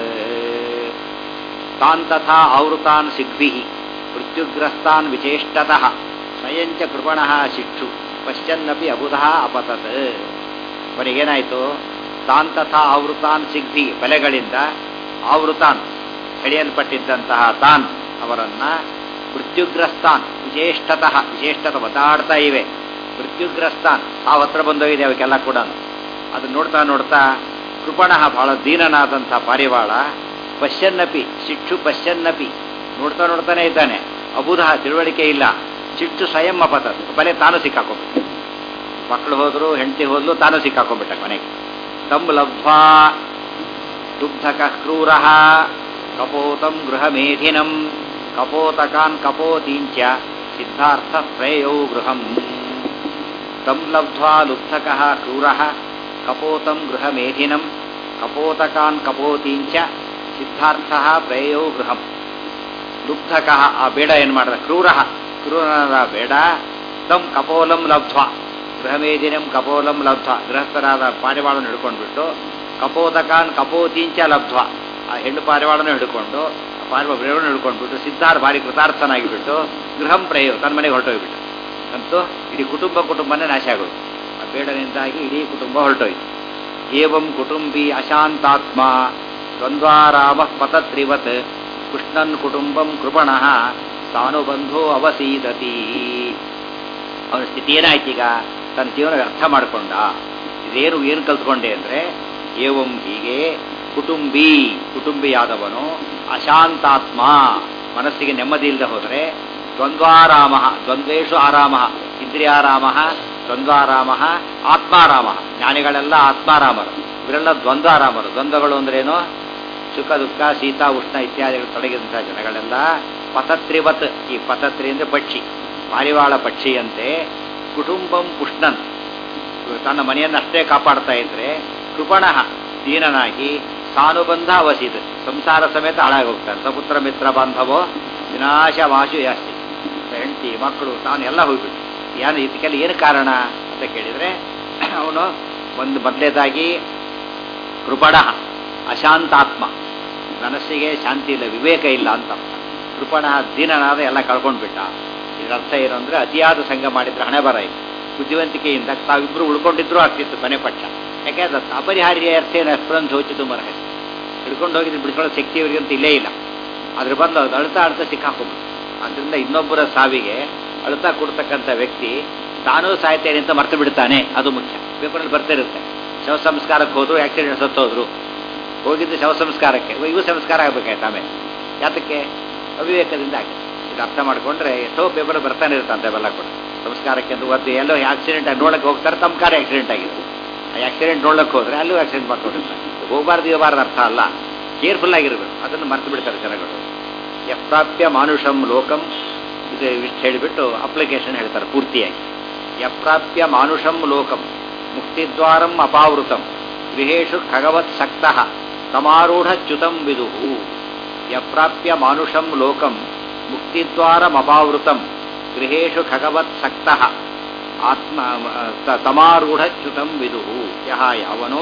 ತಾನ್ ತಥಾ ಆವೃತಾನ್ ಸಿಗ್ಭಿ ಮೃತ್ಯುಗ್ರಸ್ತಾನ್ ವಿಚೇಷ್ಟತಃ ಸ್ವಯಂಚ ಕೃಪಣಃ ಶಿಕ್ಷು ಪಶ್ಚನ್ನಪಿ ಅಬುಧ ಅಪತತ್ ಅವನಿಗೇನಾಯಿತು ತಾನ್ ತಥಾ ಆವೃತಾನ್ ಸಿಗ್ಭಿ ಬಲೆಗಳಿಂದ ಆವೃತಾನ್ ಎಳೆಯಲ್ಪಟ್ಟಿದ್ದಂತಹ ತಾನ್ ಅವರನ್ನ ಮೃತ್ಯುಗ್ರಸ್ತಾನ್ ವಿಶೇಷ್ಟತಃ ವಿಶೇಷ್ಟತ ಒತ್ತಾಡ್ತಾ ಇವೆ ಮೃತ್ಯುಗ್ರಸ್ತಾನ್ ತಾವು ಹತ್ರ ಬಂದೋಗಿದೆ ಅವಕ್ಕೆಲ್ಲ ಕೂಡ ಅದನ್ನ ನೋಡ್ತಾ ನೋಡ್ತಾ ಕೃಪಣಃ ಬಹಳ ದೀನನಾದಂಥ ಪಾರಿವಾಳ ಪಶ್ಯನ್ನಪಿ ಶಿಕ್ಷು ಪಶ್ಯನ್ನಪಿ ನೋಡ್ತಾ ನೋಡ್ತಾನೆ ಇದ್ದಾನೆ ಅಬುಧ ತಿಳುವಳಿಕೆ ಇಲ್ಲ ಚಿಟ್ಟು ಸ್ವಯಂ ಅಪತ ಬಲೆ ತಾನು ಸಿಕ್ಕಾಕೊಂಡ್ಬಿಟ್ಟ ಮಕ್ಕಳು ಹೋದ್ರು ಹೆಂಡತಿ ಹೋದ್ಲು ತಾನು ಸಿಕ್ಕಾಕೊಂಡ್ಬಿಟ್ಟ ಕೊನೆಗೆ ತಮ್ ಲಬ್ಧ್ವಾ ದುಗ್ಧಕ ಕ್ರೂರ ಕಪೋತಂ ಗೃಹಮೇಧಿನಂ ಕಪೋತಕಾನ್ ಕಪೋತೀಂಚ ಸಿದ್ಧಾರ್ಥ ಪ್ರೇಯೌ ಗೃಹಂ ತಂ ಲಬ್ಧ್ವಾ ಲುಬ್ಧಕ ಕ್ರೂರ ಕಪೋತಂ ಗೃಹಮೇಧಿನಂ ಕಪೋತಕಾನ್ ಕಪೋತೀಂಚ ಸಿದ್ಧಾರ್ಥ ಪ್ರೇಯೌ ಗೃಹಂ ಲುಬ್ಧಕ ಆ ಬೇಡ ಏನು ಮಾಡಿದ ಕ್ರೂರ ಕ್ರೂರನಾದ ಬೇಡ ತಂ ಕಪೋಲಂ ಲಬ್ಧ್ವಾ ಗೃಹಮೇದಿನಂ ಕಪೋಲಂ ಲಬ್ಧ್ವಾ ಗೃಹಸ್ಥರಾದ ಪಾರಿವಾಳನ್ನು ಹಿಡ್ಕೊಂಡ್ಬಿಟ್ಟು ಕಪೋತಕಾನ್ ಕಪೋತೀಂಚ ಲಬ್ಧ್ವಾ ಆ ಹೆಣ್ಣು ಪಾರಿವಾಳನ್ನು ಹಿಡ್ಕೊಂಡು ಆ ಪಾರಿವಾಳ ಬೇಡವನ್ನು ಹಿಡ್ಕೊಂಡ್ಬಿಟ್ಟು ಸಿದ್ಧಾರ್ ಭಾರಿ ಕೃತಾರ್ಥನಾಗಿಬಿಟ್ಟು ಗೃಹಂ ಪ್ರೇಯೋ ತನ್ನ ಮನೆಗೆ ಹೊರಟೋಗ್ಬಿಟ್ಟು ಅಂತೂ ಇಡೀ ಕುಟುಂಬ ಕುಟುಂಬನೇ ನಾಶ ಆಗೋದು ಆ ಬೇಡನಿಂದಾಗಿ ಇಡೀ ಕುಟುಂಬ ಹೊರಟೋಯ್ತು ಏವಂ ಕುಟುಂಬಿ ಅಶಾಂತಾತ್ಮ ದ್ವಂದ್ವಾರಾಮ ಪತತ್ರಿವತ್ ಕೃಷ್ಣನ್ ಕುಟುಂಬಂ ಕೃಪಣಃ ಸಾನುಬಂಧೋ ಅವಸೀದತಿ ಅವನ ಸ್ಥಿತಿ ಏನಾಯ್ತು ಈಗ ತನ್ನ ಜೀವನ ಅರ್ಥ ಮಾಡಿಕೊಂಡ ಇದೇನು ಏನು ಕಲ್ತ್ಕೊಂಡೆ ಅಂದರೆ ಏವಂ ಹೀಗೆ ಕುಟುಂಬಿ ಕುಟುಂಬಿಯಾದವನು ಅಶಾಂತಾತ್ಮ ಮನಸ್ಸಿಗೆ ನೆಮ್ಮದಿ ಇಲ್ಲದೆ ಹೋದರೆ ದ್ವಂದ್ವಾರಾಮ ದ್ವಂದ್ವೇಶು ಆರಾಮ ಇಂದ್ರಿಯಾರಾಮ ದ್ವಂದ್ವಾರಾಮ ಆತ್ಮಾರಾಮ ಜ್ಞಾನಿಗಳೆಲ್ಲ ಆತ್ಮಾರಾಮರು ಇವರೆಲ್ಲ ದ್ವಂದ್ವಾರಾಮರು ದ್ವಂದ್ವಗಳು ಅಂದ್ರೇನು ಸುಖ ದುಃಖ ಶೀತ ಉಷ್ಣ ಇತ್ಯಾದಿಗಳು ತೊಡಗಿದಂತಹ ಜನಗಳೆಲ್ಲ ಪತತ್ರಿವತ್ ಈ ಪತತ್ರಿ ಅಂದ್ರೆ ಪಕ್ಷಿ ಪಾರಿವಾಳ ಪಕ್ಷಿಯಂತೆ ಕುಟುಂಬಂ ಪುಷ್ಣನ್ ತನ್ನ ಮನೆಯನ್ನು ಅಷ್ಟೇ ಕಾಪಾಡ್ತಾ ಇದ್ರೆ ಕೃಪಣಃ ದೀನನಾಗಿ ಸಾನುಬಂಧ ಅವಸಿದ ಸಂಸಾರ ಸಮೇತ ಹಾಳಾಗಿ ಹೋಗ್ತಾನೆ ಸಪುತ್ರ ಮಿತ್ರ ಬಾಂಧವೋ ವಿನಾಶ ವಾಶು ಜಾಸ್ತಿ ಹೆಂಡತಿ ಮಕ್ಕಳು ತಾನು ಎಲ್ಲ ಹೋಗ್ಬಿಟ್ಟು ಏನು ಇದಕ್ಕೆಲ್ಲ ಏನು ಕಾರಣ ಅಂತ ಕೇಳಿದರೆ ಅವನು ಒಂದು ಮೊದಲೇದಾಗಿ ಕೃಪಣ ಅಶಾಂತಾತ್ಮ ಮನಸ್ಸಿಗೆ ಶಾಂತಿ ಇಲ್ಲ ವಿವೇಕ ಇಲ್ಲ ಅಂತ ಕೃಪಣ ದೀನನಾದ ಎಲ್ಲ ಕಳ್ಕೊಂಡ್ಬಿಟ್ಟ ಇದರ ಅರ್ಥ ಏನು ಅಂದರೆ ಅತಿಯಾದ ಸಂಘ ಮಾಡಿದ್ರೆ ಹಣೆ ಬರ ಇದೆ ಬುದ್ಧಿವಂತಿಕೆಯಿಂದ ತಾವಿಬ್ಬರು ಉಳ್ಕೊಂಡಿದ್ರು ಆಗ್ತಿತ್ತು ಕೊನೆ ಪಕ್ಷ ಯಾಕೆಂದ್ರೆ ಅಪರಿಹಾರ್ಯ ಅರ್ಥ ಏನು ಅಷ್ಟೊಂದು ಸೋಚಿತು ಮರ ಹಿಡ್ಕೊಂಡು ಹೋಗಿದ್ದು ಬಿಡ್ಕೊಳ್ಳೋ ಶಕ್ತಿ ಇವರಿಗಂತ ಇಲ್ಲೇ ಇಲ್ಲ ಅದ್ರ ಬಂದು ಅದು ಅಳ್ತಾ ಅಳ್ತಾ ಸಿಕ್ಕಾಕೊಂಡ್ಬಿಟ್ಟು ಅದರಿಂದ ಇನ್ನೊಬ್ಬರ ಸಾವಿಗೆ ಅಳ್ತಾ ಕೊಡ್ತಕ್ಕಂಥ ವ್ಯಕ್ತಿ ತಾನೂ ಸಾಯ್ತೇನೆ ಅಂತ ಮರ್ತು ಬಿಡ್ತಾನೆ ಅದು ಮುಖ್ಯ ಪೇಪರಲ್ಲಿ ಬರ್ತಿರುತ್ತೆ ಶವ ಸಂಸ್ಕಾರಕ್ಕೆ ಹೋದ್ರು ಆಕ್ಸಿಡೆಂಟ್ ಸತ್ತೋದ್ರು ಹೋಗಿದ್ದು ಶವ ಸಂಸ್ಕಾರಕ್ಕೆ ಇವು ಸಂಸ್ಕಾರ ಆಗ್ಬೇಕಾಯ್ತು ಆಮೇಲೆ ಯಾತಕ್ಕೆ ಅವಿವೇಕದಿಂದ ಆಗಿದೆ ಇದು ಅರ್ಥ ಮಾಡ್ಕೊಂಡ್ರೆ ಎಷ್ಟೋ ಪೇಪರ್ ಬರ್ತಾನೆ ಇರ್ತಂತೆ ಅವೆಲ್ಲ ಕೂಡ ಸಂಸ್ಕಾರಕ್ಕೆ ಅಂತ ಒದ್ದು ಎಲ್ಲೋ ಆಕ್ಸಿಡೆಂಟ್ ಆಗಿ ನೋಡಕ್ಕೆ ಹೋಗ್ತಾರೆ ತಮ್ಮ ಕಾರ್ ಆಕ್ಸಿಡೆಂಟ್ ಆಗಿದೆ ಆ ಆಕ್ಸಿಡೆಂಟ್ ನೋಡಕ್ಕೆ ಹೋದ್ರೆ ಅಲ್ಲೂ ಆಕ್ಸಿಡೆಂಟ್ ಮಾಡ್ಕೊಂಡಿರ್ತಾರೆ ಹೋಗಬಾರ್ದು ಇರಬಾರ್ದು ಅರ್ಥ ಅಲ್ಲ ಕೇರ್ಫುಲ್ ಆಗಿರ್ಬೇಕು ಅದನ್ನು ಮರ್ತು ಬಿಡ್ತಾರೆ ಜನಗಳು ಯಪ್ರಾಪ್ಯ ಮಾನುಷಂ ಲೋಕಂ ಇದು ಇಷ್ಟು ಹೇಳಿಬಿಟ್ಟು ಅಪ್ಲಿಕೇಶನ್ ಹೇಳ್ತಾರೆ ಪೂರ್ತಿಯಾಗಿ ಯಪ್ರಾಪ್ಯ ಮಾನುಷಂ ಲೋಕಂ ಮುಕ್ತಿದ್ವಾರಂ ಅಪಾವೃತಂ ಗೃಹೇಶು ಖಗವತ್ ಸಕ್ತಃ ತಮಾರೂಢಚ್ಯುತಂ ವಿದುಹು ಯಪ್ರಾಪ್ಯ ಮಾನುಷಂ ಲೋಕಂ ಮುಕ್ತಿದ್ವಾರಮಪಾವೃತಂ ಗೃಹೇಶು ಖಗವತ್ ಸಕ್ತಃ ಆತ್ಮ ತಮಾರೂಢಚ್ಯುತಂ ವಿದುಹು ಯಹ ಯಾವನು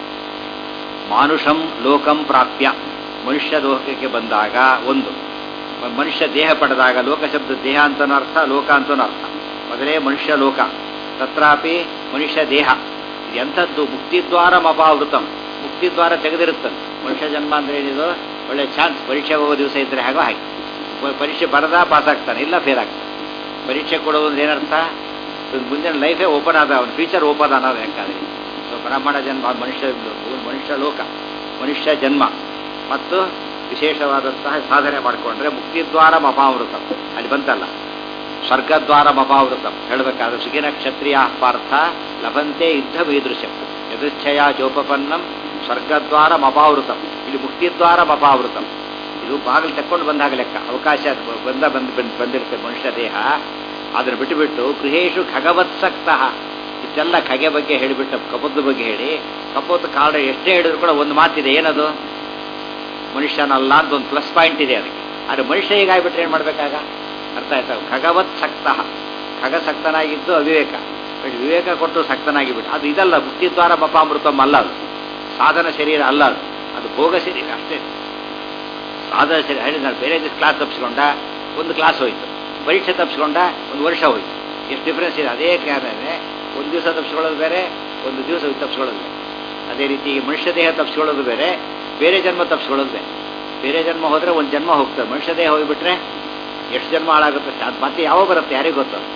ಮಾನುಷಂ ಲೋಕಂ ಪ್ರಾಪ್ಯ ಮನುಷ್ಯ ಲೋಕಕ್ಕೆ ಬಂದಾಗ ಒಂದು ಮನುಷ್ಯ ದೇಹ ಪಡೆದಾಗ ಲೋಕ ಶಬ್ದ ದೇಹ ಅಂತನೂ ಅರ್ಥ ಲೋಕ ಅಂತನೂ ಅರ್ಥ ಮೊದಲೇ ಮನುಷ್ಯ ಲೋಕ ತತ್ರಾಪಿ ಮನುಷ್ಯ ದೇಹ ಎಂಥದ್ದು ಮುಕ್ತಿದ್ವಾರ ಅಪಾವೃತಂ ಮುಕ್ತಿದ್ವಾರ ತೆಗೆದಿರುತ್ತದೆ ಮನುಷ್ಯ ಜನ್ಮ ಅಂದ್ರೆ ಏನಿದು ಒಳ್ಳೆ ಚಾನ್ಸ್ ಪರೀಕ್ಷೆ ಹೋಗೋ ದಿವಸ ಇದ್ರೆ ಹಾಗೋ ಹಾಗೆ ಪರೀಕ್ಷೆ ಬರದಾ ಪಾಸ್ ಆಗ್ತಾನೆ ಇಲ್ಲ ಫೇಲ್ ಆಗ್ತಾನೆ ಪರೀಕ್ಷೆ ಕೊಡೋದು ಅಂದ್ರೆ ಏನರ್ಥ ಮುಂದಿನ ಲೈಫೇ ಓಪನ್ ಆದ ಅವನ ಫ್ಯೂಚರ್ ಓಪನ್ ಅನ್ನೋದು ಯಾಕಾದ್ರೆ ಸೊ ಬ್ರಾಹ್ಮಣ ಜನ್ಮ ಮನುಷ್ಯ ಮನುಷ್ಯ ಲೋಕ ಮನುಷ್ಯ ಜನ್ಮ ಮತ್ತು ವಿಶೇಷವಾದಂತಹ ಸಾಧನೆ ಮಾಡಿಕೊಂಡ್ರೆ ಮುಕ್ತಿದ್ವಾರ ಅಪಾವೃತ ಅಲ್ಲಿ ಬಂತಲ್ಲ ಸ್ವರ್ಗದ್ವಾರ ಅಪಾವೃತ ಹೇಳಬೇಕಾದ್ರೆ ಸುಖಿನ ಕ್ಷತ್ರಿಯ ಪಾರ್ಥ ಲಭಂತೆ ಯುದ್ಧ ವೀದೃಶ್ಯಂ ಯದೃಚ್ಛಯ ಚೋಪಪನ್ನಂ ಸ್ವರ್ಗದ್ವಾರ ಅಪಾವೃತಂ ಇಲ್ಲಿ ಮುಕ್ತಿದ್ವಾರ ಅಪಾವೃತಂ ಇದು ಬಾಗಿಲು ತಕ್ಕೊಂಡು ಬಂದಾಗ ಲೆಕ್ಕ ಅವಕಾಶ ಬಂದ ಬಂದು ಬಂದು ಬಂದಿರುತ್ತೆ ಮನುಷ್ಯ ದೇಹ ಅದನ್ನು ಬಿಟ್ಟುಬಿಟ್ಟು ಗೃಹೇಶು ಖಗವತ್ಸಕ್ತಃ ಇಷ್ಟೆಲ್ಲ ಖಗೆ ಬಗ್ಗೆ ಹೇಳಿಬಿಟ್ಟು ಕಪೋದ ಬಗ್ಗೆ ಹೇಳಿ ಕಪೋತ್ ಕಾರಣ ಎಷ್ಟೇ ಹೇಳಿದ್ರು ಕೂಡ ಒಂದು ಮಾತಿದೆ ಏನದು ಮನುಷ್ಯನಲ್ಲ ಅಂತ ಒಂದು ಪ್ಲಸ್ ಪಾಯಿಂಟ್ ಇದೆ ಅದಕ್ಕೆ ಆದರೆ ಮನುಷ್ಯ ಹೀಗಾಗ್ಬಿಟ್ರೆ ಏನು ಮಾಡಬೇಕಾಗ ಅರ್ಥ ಆಯ್ತಾ ಖಗವತ್ ಸಕ್ತಃ ಖಗಸಕ್ತನಾಗಿದ್ದು ಅವಿವೇಕ ವಿವೇಕ ಕೊಟ್ಟು ಸಕ್ತನಾಗಿಬಿಟ್ಟು ಅದು ಇದಲ್ಲ ಮುಕ್ತಿದ್ವಾರ ಮಪಾಮೃತಂ ಅಲ್ಲ ಅದು ಸಾಧನ ಶರೀರ ಅಲ್ಲ ಅದು ಅದು ಭೋಗ ಶರೀರ ಅಷ್ಟೇ ಸಾಧನ ಶರೀರ ಹೇಳಿ ನಾನು ಬೇರೆ ದಿವಸ ಕ್ಲಾಸ್ ತಪ್ಪಿಸ್ಕೊಂಡ ಒಂದು ಕ್ಲಾಸ್ ಹೋಯ್ತು ಪರೀಕ್ಷೆ ತಪ್ಪಿಸ್ಕೊಂಡ ಒಂದು ವರ್ಷ ಹೋಯ್ತು ಎಷ್ಟು ಡಿಫ್ರೆನ್ಸ್ ಇದೆ ಅದೇ ಕಾರಣನೇ ಒಂದು ದಿವಸ ತಪ್ಪಿಸ್ಕೊಳ್ಳೋದು ಬೇರೆ ಒಂದು ದಿವಸ ತಪ್ಪಿಸ್ಕೊಳ್ಳೋದು ಬೇರೆ ಅದೇ ರೀತಿ ಮನುಷ್ಯ ದೇಹ ತಪ್ಪಿಸ್ಕೊಳ್ಳೋದು ಬೇರೆ ಬೇರೆ ಜನ್ಮ ತಪ್ಪಿಸ್ಕೊಳ್ಳೋದು ಬೇರೆ ಬೇರೆ ಜನ್ಮ ಹೋದರೆ ಒಂದು ಜನ್ಮ ಹೋಗ್ತದೆ ಮನುಷ್ಯ ದೇಹ ಹೋಗಿಬಿಟ್ರೆ ಎಷ್ಟು ಜನ್ಮ ಹಾಳಾಗುತ್ತೆ ಅದು ಮತ್ತೆ ಯಾವ ಬರುತ್ತೆ ಯಾರಿಗೂ ಗೊತ್ತು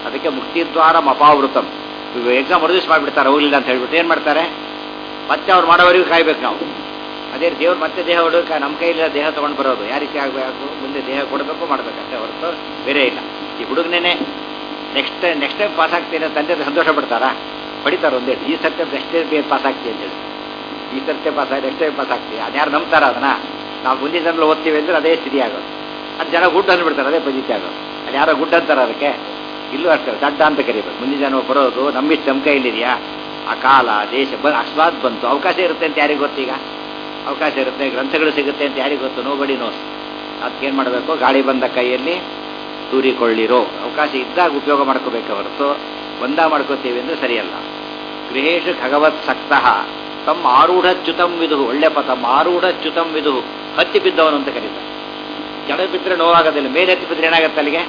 ಅದಕ್ಕೆ ಮುಕ್ತಿದ್ವಾರ ಅಪಾವೃತಂ ಎಕ್ಸಾಮ್ ದಿವಸ ಮಾಡಿಬಿಡ್ತಾರೆ ಹೋಗ್ಲಿಲ್ಲ ಅಂತ ಹೇಳ್ಬಿಟ್ಟು ಏನು ಮಾಡ್ತಾರೆ ಮತ್ತೆ ಅವ್ರು ಮಾಡೋವರೆಗೂ ಕಾಯ್ಬೇಕು ನಾವು ಅದೇ ದೇವ್ರು ಮತ್ತೆ ದೇಹ ಹೊಡೋಕೆ ನಮ್ಮ ಕೈಲಿಲ್ಲ ದೇಹ ತೊಗೊಂಡು ಬರೋದು ಯಾವ ರೀತಿ ಆಗಬೇಕು ಮುಂದೆ ದೇಹ ಕೊಡಬೇಕು ಮಾಡಬೇಕಂತೆ ಹೊರತು ಬೇರೆ ಇಲ್ಲ ಈ ಹುಡುಗನೇ ನೆಕ್ಸ್ಟ್ ನೆಕ್ಸ್ಟ್ ಟೈಮ್ ಪಾಸ್ ಆಗ್ತೀನಿ ಅಂತ ತಂದೆ ಸಂತೋಷ ಪಡ್ತಾರಾ ಪಡಿತಾರೆ ಒಂದೇ ಈ ಸರ್ತೆ ನೆಕ್ಸ್ಟ್ ಟೈಮ್ ಪಾಸ್ ಆಗ್ತೀನಿ ಅಂತ ಹೇಳಿ ಈ ಸರ್ತೆ ಪಾಸ್ ಆಗಿ ನೆಕ್ಸ್ಟ್ ಟೈಮ್ ಪಾಸ್ ಆಗ್ತೀವಿ ಅದ್ಯಾರು ನಂಬ್ತಾರ ಅದನ್ನ ನಾವು ಮುಂದಿನ ಜನ ಓದ್ತೀವಿ ಅಂದ್ರೆ ಅದೇ ಸ್ಥಿತಿ ಆಗೋದು ಅದು ಜನ ಗುಡ್ ಅಂದ್ಬಿಡ್ತಾರೆ ಅದೇ ಪಜಿತಿ ಆಗೋದು ಅದು ಯಾರೋ ಗುಡ್ ಅಂತಾರೆ ಅದಕ್ಕೆ ಇಲ್ಲೂ ಅಷ್ಟೇ ದಡ್ಡ ಅಂತ ಕರಿಬೇಕು ಮುಂದಿನ ಜನ ಬರೋದು ನಂಬಿಟ್ಟು ನಮ್ಮ ಕೈಲಿದೆಯಾ ಆ ಕಾಲ ದೇಶ ಬ ಅಕಸ್ಮಾತ್ ಬಂತು ಅವಕಾಶ ಇರುತ್ತೆ ಅಂತ ಯಾರಿಗೆ ಗೊತ್ತೀಗ ಅವಕಾಶ ಇರುತ್ತೆ ಗ್ರಂಥಗಳು ಸಿಗುತ್ತೆ ಅಂತ ಯಾರಿಗೆ ಗೊತ್ತು ನೋಬಡಿ ನೋ ಅದಕ್ಕೇನು ಮಾಡಬೇಕು ಗಾಳಿ ಬಂದ ಕೈಯಲ್ಲಿ ತೂರಿಕೊಳ್ಳಿರೋ ಅವಕಾಶ ಇದ್ದಾಗ ಉಪಯೋಗ ಮಾಡ್ಕೋಬೇಕು ಹೊರತು ಒಂದ ಮಾಡ್ಕೋತೀವಿ ಅಂದರೆ ಸರಿಯಲ್ಲ ಗೃಹೇಶು ಭಗವತ್ ಸಕ್ತಃ ತಮ್ಮ ಆರೂಢಚ್ಯುತಂ ವಿದುಹು ಒಳ್ಳೆ ಪದ ತಮ್ಮ ಆರೂಢಚ್ಯುತಂ ವಿದುಹು ಹತ್ತಿ ಬಿದ್ದವನು ಅಂತ ಕರೀತಾರೆ ಕೆಳಗೆ ಬಿದ್ದರೆ ನೋವಾಗೋದಿಲ್ಲ ಮೇಲೆ ಹತ್ತಿ ಬಿದ್ದರೆ ಏನಾಗುತ್ತೆ ಅಲ್ಲಿಗೆ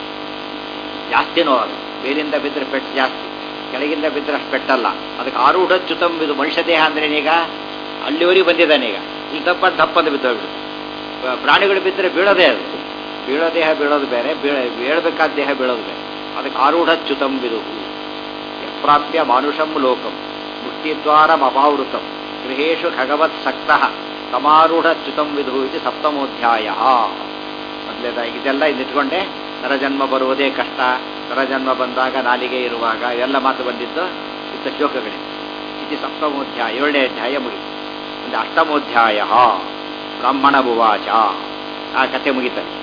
ಜಾಸ್ತಿ ನೋವಾಗುತ್ತೆ ಮೇಲಿಂದ ಬಿದ್ದರೆ ಪೆಟ್ಟು ಜಾಸ್ತಿ ಕೆಳಗಿಂದ ಬಿದ್ದರೆ ಅಷ್ಟು ಪೆಟ್ಟಲ್ಲ ಅದಕ್ಕೆ ಆರೂಢಚ್ಯುತಂ ಇದು ಮನುಷ್ಯ ದೇಹ ಅಂದ್ರೆ ಈಗ ಅಲ್ಲಿವರೆಗೆ ಬಂದಿದ್ದಾನೆ ಈಗ ಇಲ್ಲಿ ದಪ್ಪ ದಪ್ಪ ಅಂತ ಬಿದ್ದೋಗ್ಬಿಡುತ್ತೆ ಪ್ರಾಣಿಗಳು ಬಿದ್ದರೆ ಬೀಳೋದೇ ಅದು ಬೀಳೋ ದೇಹ ಬೀಳೋದು ಬೇರೆ ಬೀಳ ಬೀಳಬೇಕಾದ ದೇಹ ಬೀಳೋದು ಬೇರೆ ಅದಕ್ಕೆ ಆರೂಢಚ್ಯುತಂ ವಿದುಹು ಪ್ರಾಪ್ಯ ಮಾನುಷಂ ಲೋಕಂ ಮುಕ್ತಿದ್ವಾರಂ ಅಪಾವೃತಂ ಗೃಹೇಶು ಭಗವತ್ ಸಕ್ತಃ ತಮಾರೂಢಚ್ಯುತಂ ವಿಧು ಇದು ಸಪ್ತಮೋಧ್ಯಾಯ ಮೊದಲೇದಾಗಿ ಇದೆಲ್ಲ ಇದಿಟ್ಕೊಂಡೆ ನರಜನ್ಮ ಬರುವುದೇ ಕಷ್ಟ ನರಜನ್ಮ ಬಂದಾಗ ನಾಲಿಗೆ ಇರುವಾಗ ಇವೆಲ್ಲ ಮಾತು ಬಂದಿದ್ದು ಇಂಥ ಶ್ಲೋಕಗಳಿವೆ ಇದು ಸಪ್ತಮೋಧ್ಯಾಯ ಏಳನೇ ಅಧ್ಯಾಯ ಮುಗಿತು ಒಂದು ಅಷ್ಟಮೋಧ್ಯಾಯ ಬ್ರಾಹ್ಮಣ ಭುವಾಚ ಆ ಕಥೆ ಮುಗಿತಾರೆ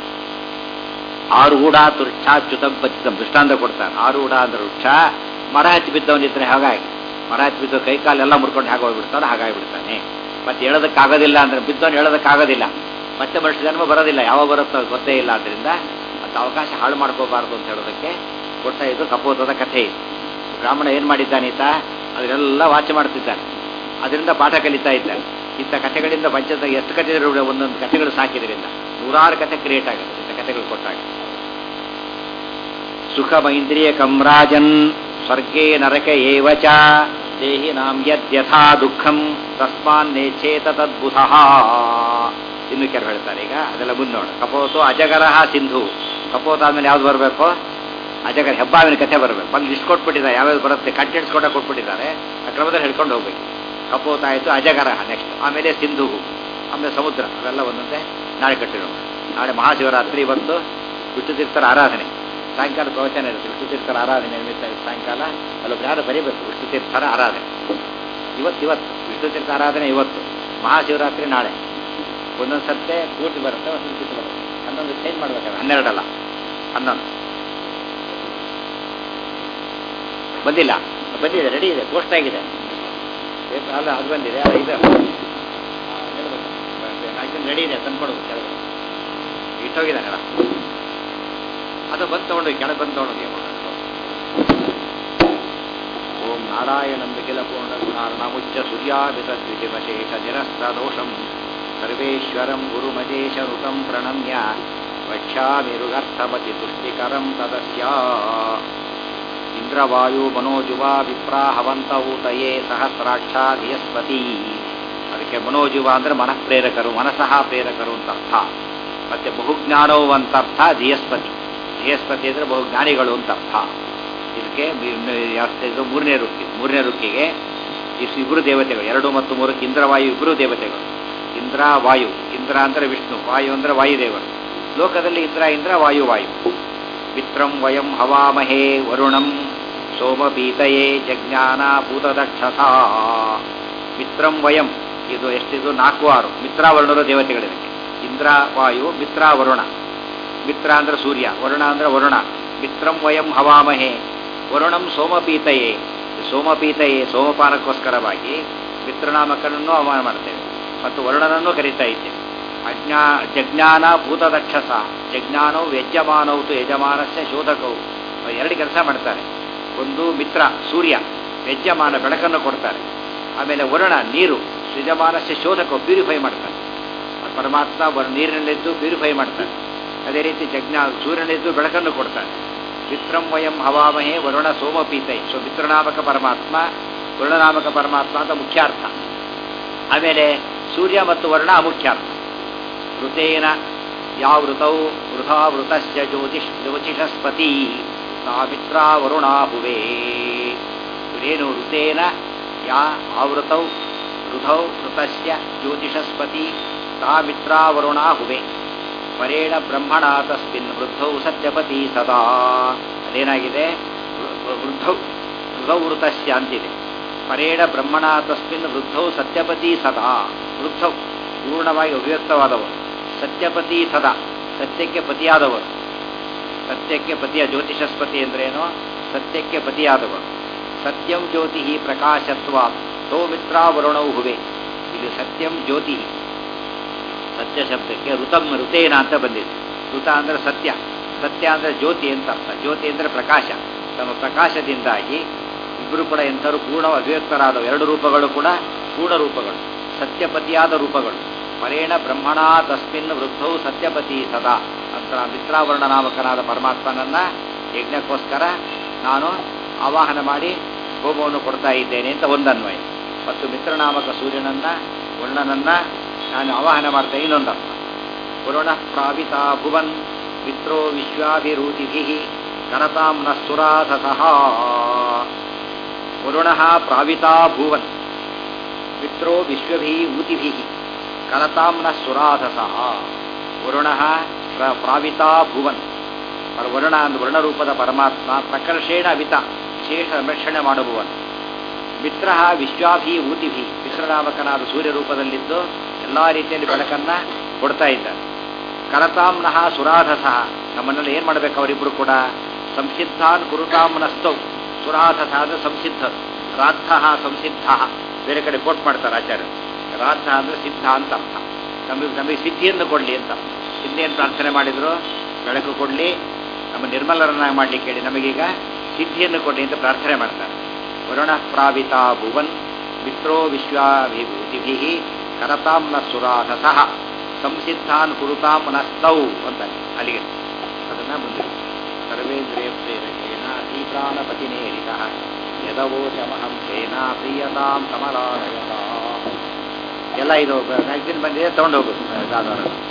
ಆರೂಢ ತುರ್ಚಾಚ್ಯುತಂ ಪಚಿತಂ ದೃಷ್ಟಾಂತ ಕೊಡ್ತಾರೆ ಆರೂಢ ಅಂದ್ರೆ ವೃಕ್ಷ ಮರ ಹಚ್ಚಿ ಬಿದ್ದವನಿದ್ರೆ ಹಾಗಾಗಿ ಮರ ಹಚ್ಚಿ ಬಿದ್ದು ಕೈ ಕಾಲೆಲ್ಲ ಮುರ್ಕೊಂಡು ಹಾಗೆ ಹೋಗ್ಬಿಡ್ತಾನೆ ಹಾಗಾಗಿಬಿಡ್ತಾನೆ ಮತ್ತೆ ಹೇಳೋದಕ್ಕಾಗೋದಿಲ್ಲ ಅಂದ್ರೆ ಬಿದ್ದವನು ಹೇಳೋದಕ್ಕಾಗೋದಿಲ್ಲ ಮತ್ತೆ ಮನುಷ್ಯ ಜನ್ಮ ಬರೋದಿಲ್ಲ ಯಾವ ಬರುತ್ತೋ ಗೊತ್ತೇ ಇಲ್ಲ ಆದ್ದರಿಂದ ಅದು ಅವಕಾಶ ಹಾಳು ಮಾಡ್ಕೋಬಾರ್ದು ಅಂತ ಹೇಳೋದಕ್ಕೆ ಕೊಟ್ಟ ಇದು ಕಪೋತದ ಕಥೆ ಇದು ಬ್ರಾಹ್ಮಣ ಏನು ಮಾಡಿದ್ದಾನೀತ ಅದನ್ನೆಲ್ಲ ವಾಚ ಮಾಡ್ತಿದ್ದಾನೆ ಅದರಿಂದ ಪಾಠ ಕಲಿತಾ ಇದ್ದಾನೆ ಇಂಥ ಕಥೆಗಳಿಂದ ಪಂಚದ ಎಷ್ಟು ಕಥೆ ಒಂದೊಂದು ಕಥೆಗಳು ಸಾಕಿದ್ರಿಂದ ನೂರಾರು ಕಥೆ ಕ್ರಿಯೇಟ್ ಆಗುತ್ತೆ ಇಂಥ ಕಥೆಗಳು ಕೊಟ್ಟಾಗ ಸುಖಮೈಂದ್ರಿಯ ಕಮ್ರಾಜನ್ ಸ್ವರ್ಗೇ ನರಕ ಏವಚ ದೇಹಿ ನಾಂ ಯದ್ಯಥಾ ದುಃಖಂ ತಸ್ಮಾನ್ ನೇಚೇತ ತದ್ಬುಧಃ ಇನ್ನು ಕೆಲವು ಹೇಳ್ತಾರೆ ಈಗ ಅದೆಲ್ಲ ಮುನ್ನೋಡ ಕಪೋತು ಅಜಗರಹ ಸಿಂಧು ಕಪೋತ ಆದ್ಮೇಲೆ ಯಾವ್ದು ಬರಬೇಕು ಅಜಗರ ಹೆಬ್ಬಾವಿನ ಕಥೆ ಬರಬೇಕು ಬಂದು ಲಿಸ್ಟ್ ಕೊಟ್ಬಿಟ್ಟಿದ್ದಾರೆ ಯಾವ್ಯಾವ್ದು ಬರುತ್ತೆ ಕಂಟೆಂಟ್ಸ್ ಕೂಡ ಕೊಟ್ಬಿಟ್ಟಿದ್ದಾರೆ ಆ ಕ್ರಮದಲ್ಲಿ ಹೇಳ್ಕೊಂಡು ಹೋಗ್ಬೇಕು ಕಪೋತ ಆಯಿತು ಅಜಗರಹ ನೆಕ್ಸ್ಟ್ ಆಮೇಲೆ ಸಿಂಧು ಆಮೇಲೆ ಸಮುದ್ರ ಅವೆಲ್ಲ ಒಂದೊಂದೇ ನಾಳೆ ಕಟ್ಟಿರೋಣ ನಾಳೆ ಮಹಾಶಿವರಾತ್ರಿ ಬಂತು ವಿಷ್ಣು ತೀರ್ಥರ ಆರಾಧನೆ ಸಾಯಂಕಾಲ ಪ್ರವಚನ ಇರುತ್ತೆ ವಿಷ್ಣು ತೀರ್ಥರ ಆರಾಧನೆ ನಿಮಿತ್ತ ಸಾಯಂಕಾಲ ಅಲ್ಲೊಬ್ರು ಯಾರು ಬರೀಬೇಕು ವಿಷ್ಣು ತೀರ್ಥರ ಆರಾಧನೆ ಇವತ್ತು ಇವತ್ತು ವಿಷ್ಣು ತೀರ್ಥ ಆರಾಧನೆ ಇವತ್ತು ಮಹಾಶಿವರಾತ್ರಿ ನಾಳೆ ಒಂದೊಂದು ಸರ್ತೆ ಪೂರ್ತಿ ಬರುತ್ತೆ ಒಂದೊಂದು ಚಿತ್ರ ಬರುತ್ತೆ ಹನ್ನೊಂದು ಚೇಂಜ್ ಮಾಡ್ಬೇಕಾದ್ರೆ ಹನ್ನೆರಡಲ್ಲ ಹನ್ನೊಂದು ಬಂದಿಲ್ಲ ಬಂದಿದೆ ರೆಡಿ ಇದೆ ಪೋಸ್ಟ್ ಆಗಿದೆ ಪೇಪರ್ ಅಲ್ಲ ಅದು ಬಂದಿದೆ ಅದು ಇದೆ ರೆಡಿ ಇದೆ ತಂದ್ಕೊಡ್ಬೇಕು ಕೆಳಗೆ ಇಟ್ಟೋಗಿದ್ದಾನಲ್ಲ ಅದು ಬಂದು ತಗೊಂಡು ಕೆಳಗೆ ಬಂದು ತಗೊಂಡೋಗಿ ಓಂ ನಾರಾಯಣಂ ಬಿಕಿಲ ಪೂರ್ಣ ಗುಣಾರ್ಣಮುಚ್ಚ ಸೂರ್ಯಾಭಿತ ದ್ವಿತಿಮಶೇಷ ನಿರಸ್ತದೋಷಂ ಸರ್ವೇಶ್ವರಂ ಗುರುಮಜೇಶರುತಂ ಪ್ರಣಮ್ಯ ವಕ್ಷ್ಯಾಮಿರುಗರ್ಥಮತಿ ತುಷ್ಟಿಕರಂ ತದಸ್ಯ ಇಂದ್ರವಾಯು ಮನೋಜುವ ವಿಪ್ರಾಹವಂತ ಊತಯೇ ಸಹಸ್ರಾಕ್ಷಾ ಧಿಯಸ್ಪತಿ ಅದಕ್ಕೆ ಮನೋಜುವ ಅಂದ್ರೆ ಮನಃಪ್ರೇರಕರು ಮನಸಃ ಪ್ರೇರಕರು ಅಂತ ಅರ್ಥ ಮತ್ತೆ ಬಹುಜ್ಞಾನವು ಅಂತ ಅರ್ಥ ಧಿಯಸ್ಪತಿ ಧಿಯಸ್ಪತಿ ಅಂದ್ರೆ ಬಹುಜ್ಞಾನಿಗಳು ಅಂತ ಅರ್ಥ ಇದಕ್ಕೆ ಇದು ಮೂರನೇ ರುಕ್ಕಿ ಮೂರನೇ ರುಕ್ಕಿಗೆ ಇಷ್ಟು ಇಬ್ಬರು ದೇವತೆಗಳು ಎರಡು ಮತ್ತು ಮೂರಕ್ಕೆ ಇಂದ್ರವಾಯು ಇಬ್ಬರು ದೇವತೆಗಳು ಇಂದ್ರ ವಾಯು ಇಂದ್ರ ಅಂದ್ರೆ ವಿಷ್ಣು ವಾಯು ಅಂದ್ರೆ ವಾಯುದೇವರು ಲೋಕದಲ್ಲಿ ಇಂದ್ರ ಇಂದ್ರ ವಾಯು ವಾಯು ಮಿತ್ರಂ ವಯಂ ಹವಾಮಹೇ ವರುಣಂ ಸೋಮಪೀತಯೇ ಜಜ್ಞಾನ ಭೂತದಕ್ಷಸ ಮಿತ್ರಂ ವಯಂ ಇದು ಎಷ್ಟಿದು ನಾಲ್ಕು ಆರು ಮಿತ್ರಾವರ್ಣರು ದೇವತೆಗಳಿವೆ ಇಂದ್ರ ವಾಯು ಮಿತ್ರ ವರುಣ ಮಿತ್ರ ಅಂದ್ರೆ ಸೂರ್ಯ ವರುಣ ಅಂದ್ರೆ ವರುಣ ಮಿತ್ರಂ ವಯಂ ಹವಾಮಹೇ ವರುಣಂ ಸೋಮಪೀತಯೇ ಸೋಮಪೀತಯೇ ಸೋಮಪಾನಕ್ಕೋಸ್ಕರವಾಗಿ ಮಿತ್ರನಾಮಕನನ್ನು ಅವಮಾನ ಮಾಡ್ತೇವೆ ಮತ್ತು ವರುಣನನ್ನು ಕರೀತಾ ಇದ್ದೇವೆ ಅಜ್ಞಾ ಜಜ್ಞಾನ ಭೂತದಕ್ಷಸ ಜಜ್ಞಾನವು ಯಜಮಾನೌತು ಯಜಮಾನಸ್ಯ ಶೋಧಕವು ಎರಡು ಕೆಲಸ ಮಾಡ್ತಾರೆ ಒಂದು ಮಿತ್ರ ಸೂರ್ಯ ಯಜಮಾನ ಬೆಳಕನ್ನು ಕೊಡ್ತಾರೆ ಆಮೇಲೆ ವರುಣ ನೀರು ಯಜಮಾನಸ್ಯ ಶೋಧಕವು ಪ್ಯೂರಿಫೈ ಮಾಡ್ತಾರೆ ಪರಮಾತ್ಮ ನೀರಿನಲ್ಲಿದ್ದು ಪ್ಯೂರಿಫೈ ಮಾಡ್ತಾರೆ ಅದೇ ರೀತಿ ಜಜ್ಞಾ ಸೂರ್ಯನಲ್ಲಿದ್ದು ಬೆಳಕನ್ನು ಕೊಡ್ತಾನೆ ಮಿತ್ರಂ ವಯಂ ಹವಾಮಹೇ ವರುಣ ಸೋಮಪೀತೈ ಸೊ ಮಿತ್ರನಾಮಕ ಪರಮಾತ್ಮ ವರುಣನಾಮಕ ಪರಮಾತ್ಮ ಅಂತ ಮುಖ್ಯಾರ್ಥ ಆಮೇಲೆ ಸೂರ್ಯ ಮತ್ತು ವರ್ಣ ಅಮುಖ್ಯಾರ್ಥ ಋತೇನ ಯಾವೃತೌ ವೃಥಾ ವೃತಸ್ಯ ಜ್ಯೋತಿಷ್ ಜ್ಯೋತಿಷಸ್ಪತಿ ಸಾವಿತ್ರಾ ವರುಣಾಹುವೇ ರೇಣು ಋತೇನ ಯಾ ಆವೃತೌ ಋಧೌ ಋತಸ್ಯ ಜ್ಯೋತಿಷಸ್ಪತಿ ಸಾವಿತ್ರಾ ವರುಣಾಹುವೆ ಪರೇಣ ಬ್ರಹ್ಮಣ ತಸ್ಮಿನ್ ವೃದ್ಧೌ ಸತ್ಯಪತಿ ಸದಾ ಅದೇನಾಗಿದೆ ವೃದ್ಧೌ ಋಧೌ ಋತಸ್ಯ ಅಂತಿದೆ ಪರೇಣ ಬ್ರಹ್ಮಣ ತಸ್ಮಿನ್ ವೃದ್ಧೌ ಸತ್ಯಪತಿ ಸದಾ ವೃದ್ಧೌ ಪೂರ್ಣವಾಗಿ ಅವ್ಯಕ್ತವಾದವರು ಸತ್ಯಪತಿ ಸದಾ ಸತ್ಯಕ್ಕೆ ಪತಿಯಾದವರು ಸತ್ಯಕ್ಕೆ ಪತಿಯ ಜ್ಯೋತಿಷಸ್ಪತಿ ಅಂದ್ರೇನು ಸತ್ಯಕ್ಕೆ ಪತಿಯಾದವರು ಸತ್ಯಂ ಜ್ಯೋತಿ ಪ್ರಕಾಶತ್ವ ಸೌಮಿತ್ರಾ ವರುಣೌ ಹುವೆ ಇದು ಸತ್ಯಂ ಜ್ಯೋತಿ ಸತ್ಯ ಶಬ್ದಕ್ಕೆ ಋತಂ ಋತೇನ ಅಂತ ಬಂದಿದೆ ಋತ ಅಂದ್ರೆ ಸತ್ಯ ಸತ್ಯ ಅಂದ್ರೆ ಜ್ಯೋತಿ ಅಂತ ಅರ್ಥ ಜ್ಯೋತಿ ಅಂದ್ರೆ ಪ್ರಕಾಶ ತಮ್ಮ ಪ್ರಕಾಶದಿಂದಾಗಿ ಇಬ್ಬರು ಕೂಡ ಎಂಥರು ಪೂರ್ಣ ಅವ್ಯಕ್ತರಾದವು ಎರಡು ರೂಪಗಳು ಕೂಡ ಪೂರ್ಣ ರೂಪಗಳು ಸತ್ಯಪತಿಯಾದ ರೂಪಗಳು ಪರೇಣ ಬ್ರಹ್ಮಣ ತಸ್ಮಿನ್ ವೃದ್ಧೌ ಸತ್ಯಪತಿ ಸದಾ ಅಂತ ಮಿತ್ರಾವರ್ಣ ನಾಮಕನಾದ ಪರಮಾತ್ಮನನ್ನ ಯಜ್ಞಕ್ಕೋಸ್ಕರ ನಾನು ಆವಾಹನ ಮಾಡಿ ಹೋಮವನ್ನು ಕೊಡ್ತಾ ಇದ್ದೇನೆ ಅಂತ ಒಂದನ್ವಯ ಮತ್ತು ಮಿತ್ರನಾಮಕ ಸೂರ್ಯನನ್ನ ವರ್ಣನನ್ನ ನಾನು ಆವಾಹನ ಮಾಡ್ತಾ ಇನ್ನೊಂದರ್ಥ ಪುರುಣ ಪ್ರಾವಿತ ಭುವನ್ ಮಿತ್ರೋ ವಿಶ್ವಾಭಿರೂತಿಭಿ ಕರತಾಂ ನ ಸುರಾಧತಃ ವರುಣ ಪ್ರಾವಿತಾ ಭುವನ್ ಮಿತ್ರೋ ವಿಶ್ವಭಿ ಊತಿಭಿ ಕರತಾಂ ನ ಸುರಾಧಸಃ ವರುಣ ಪ್ರಾವಿತಾ ಭುವನ್ ವರುಣ ಅಂದು ವರ್ಣರೂಪದ ಪರಮಾತ್ಮ ಪ್ರಕರ್ಷೇಣ ಅವಿತ ವಿಶೇಷ ಸಂರಕ್ಷಣೆ ಮಾಡುವವನು ಮಿತ್ರ ವಿಶ್ವಾಭಿ ಊತಿಭಿ ಮಿತ್ರನಾಮಕನಾದ ಸೂರ್ಯ ರೂಪದಲ್ಲಿದ್ದು ಎಲ್ಲ ರೀತಿಯಲ್ಲಿ ಬೆಳಕನ್ನ ಕೊಡ್ತಾ ಇದ್ದಾನೆ ಕರತಾಂನಃ ಸುರಾಧಸಃ ನಮ್ಮನ್ನೆಲ್ಲ ಏನು ಮಾಡಬೇಕು ಅವರಿಬ್ಬರು ಕೂಡ ಸಂಸಿದ್ಧಾನ್ ಕುರುತಾಂನಸ್ತೌ ಸುರಾಧಸ ಅಂದ್ರೆ ಸಂಸಿದ್ಧ ರಾಧ ಸಂಸಿದ್ಧ ಬೇರೆ ಕಡೆ ಕೋಟ್ ಮಾಡ್ತಾರೆ ಆಚಾರ್ಯರು ರಾಧ ಅಂದ್ರೆ ಸಿದ್ಧ ಅಂತ ಅರ್ಥ ನಮಗೆ ನಮಗೆ ಸಿದ್ಧಿಯನ್ನು ಕೊಡಲಿ ಅಂತ ಸಿದ್ಧಿಯನ್ನು ಪ್ರಾರ್ಥನೆ ಮಾಡಿದ್ರು ಬೆಳಕು ಕೊಡಲಿ ನಮ್ಮ ನಿರ್ಮಲರನ್ನಾಗಿ ಮಾಡಲಿಕ್ಕೆ ಹೇಳಿ ನಮಗೀಗ ಸಿದ್ಧಿಯನ್ನು ಕೊಡಿ ಅಂತ ಪ್ರಾರ್ಥನೆ ಮಾಡ್ತಾರೆ ವರುಣ ಪ್ರಾವಿತ ಭುವನ್ ಮಿತ್ರೋ ವಿಶ್ವಾಭಿಭೂತಿಭಿ ಕರತಾಂ ನ ಸುರಾಧಸಃ ಸಂಸಿದ್ಧಾನ್ ಕುರುತಾಂ ನಸ್ತೌ ಅಂತ ಅಲ್ಲಿಗೆ ಅದನ್ನ ಮುಂದೆ ಸರ್ವೇಂದ್ರಿಯ ಪ್ರೇರಕೇನ ಅತೀಪ್ರಾಣಪತಿನೇರಿತ ಯದವೋಚಮಹಂ ಸೇನ ಪ್ರಿಯತಾಂ ಕಮಲಾಲಯತ ಎಲ್ಲ ಇದು ಮ್ಯಾಗ್ಝಿನ್ ಬಂದಿದೆ ತಗೊಂಡು ಹೋಗೋದು ದಾದವರ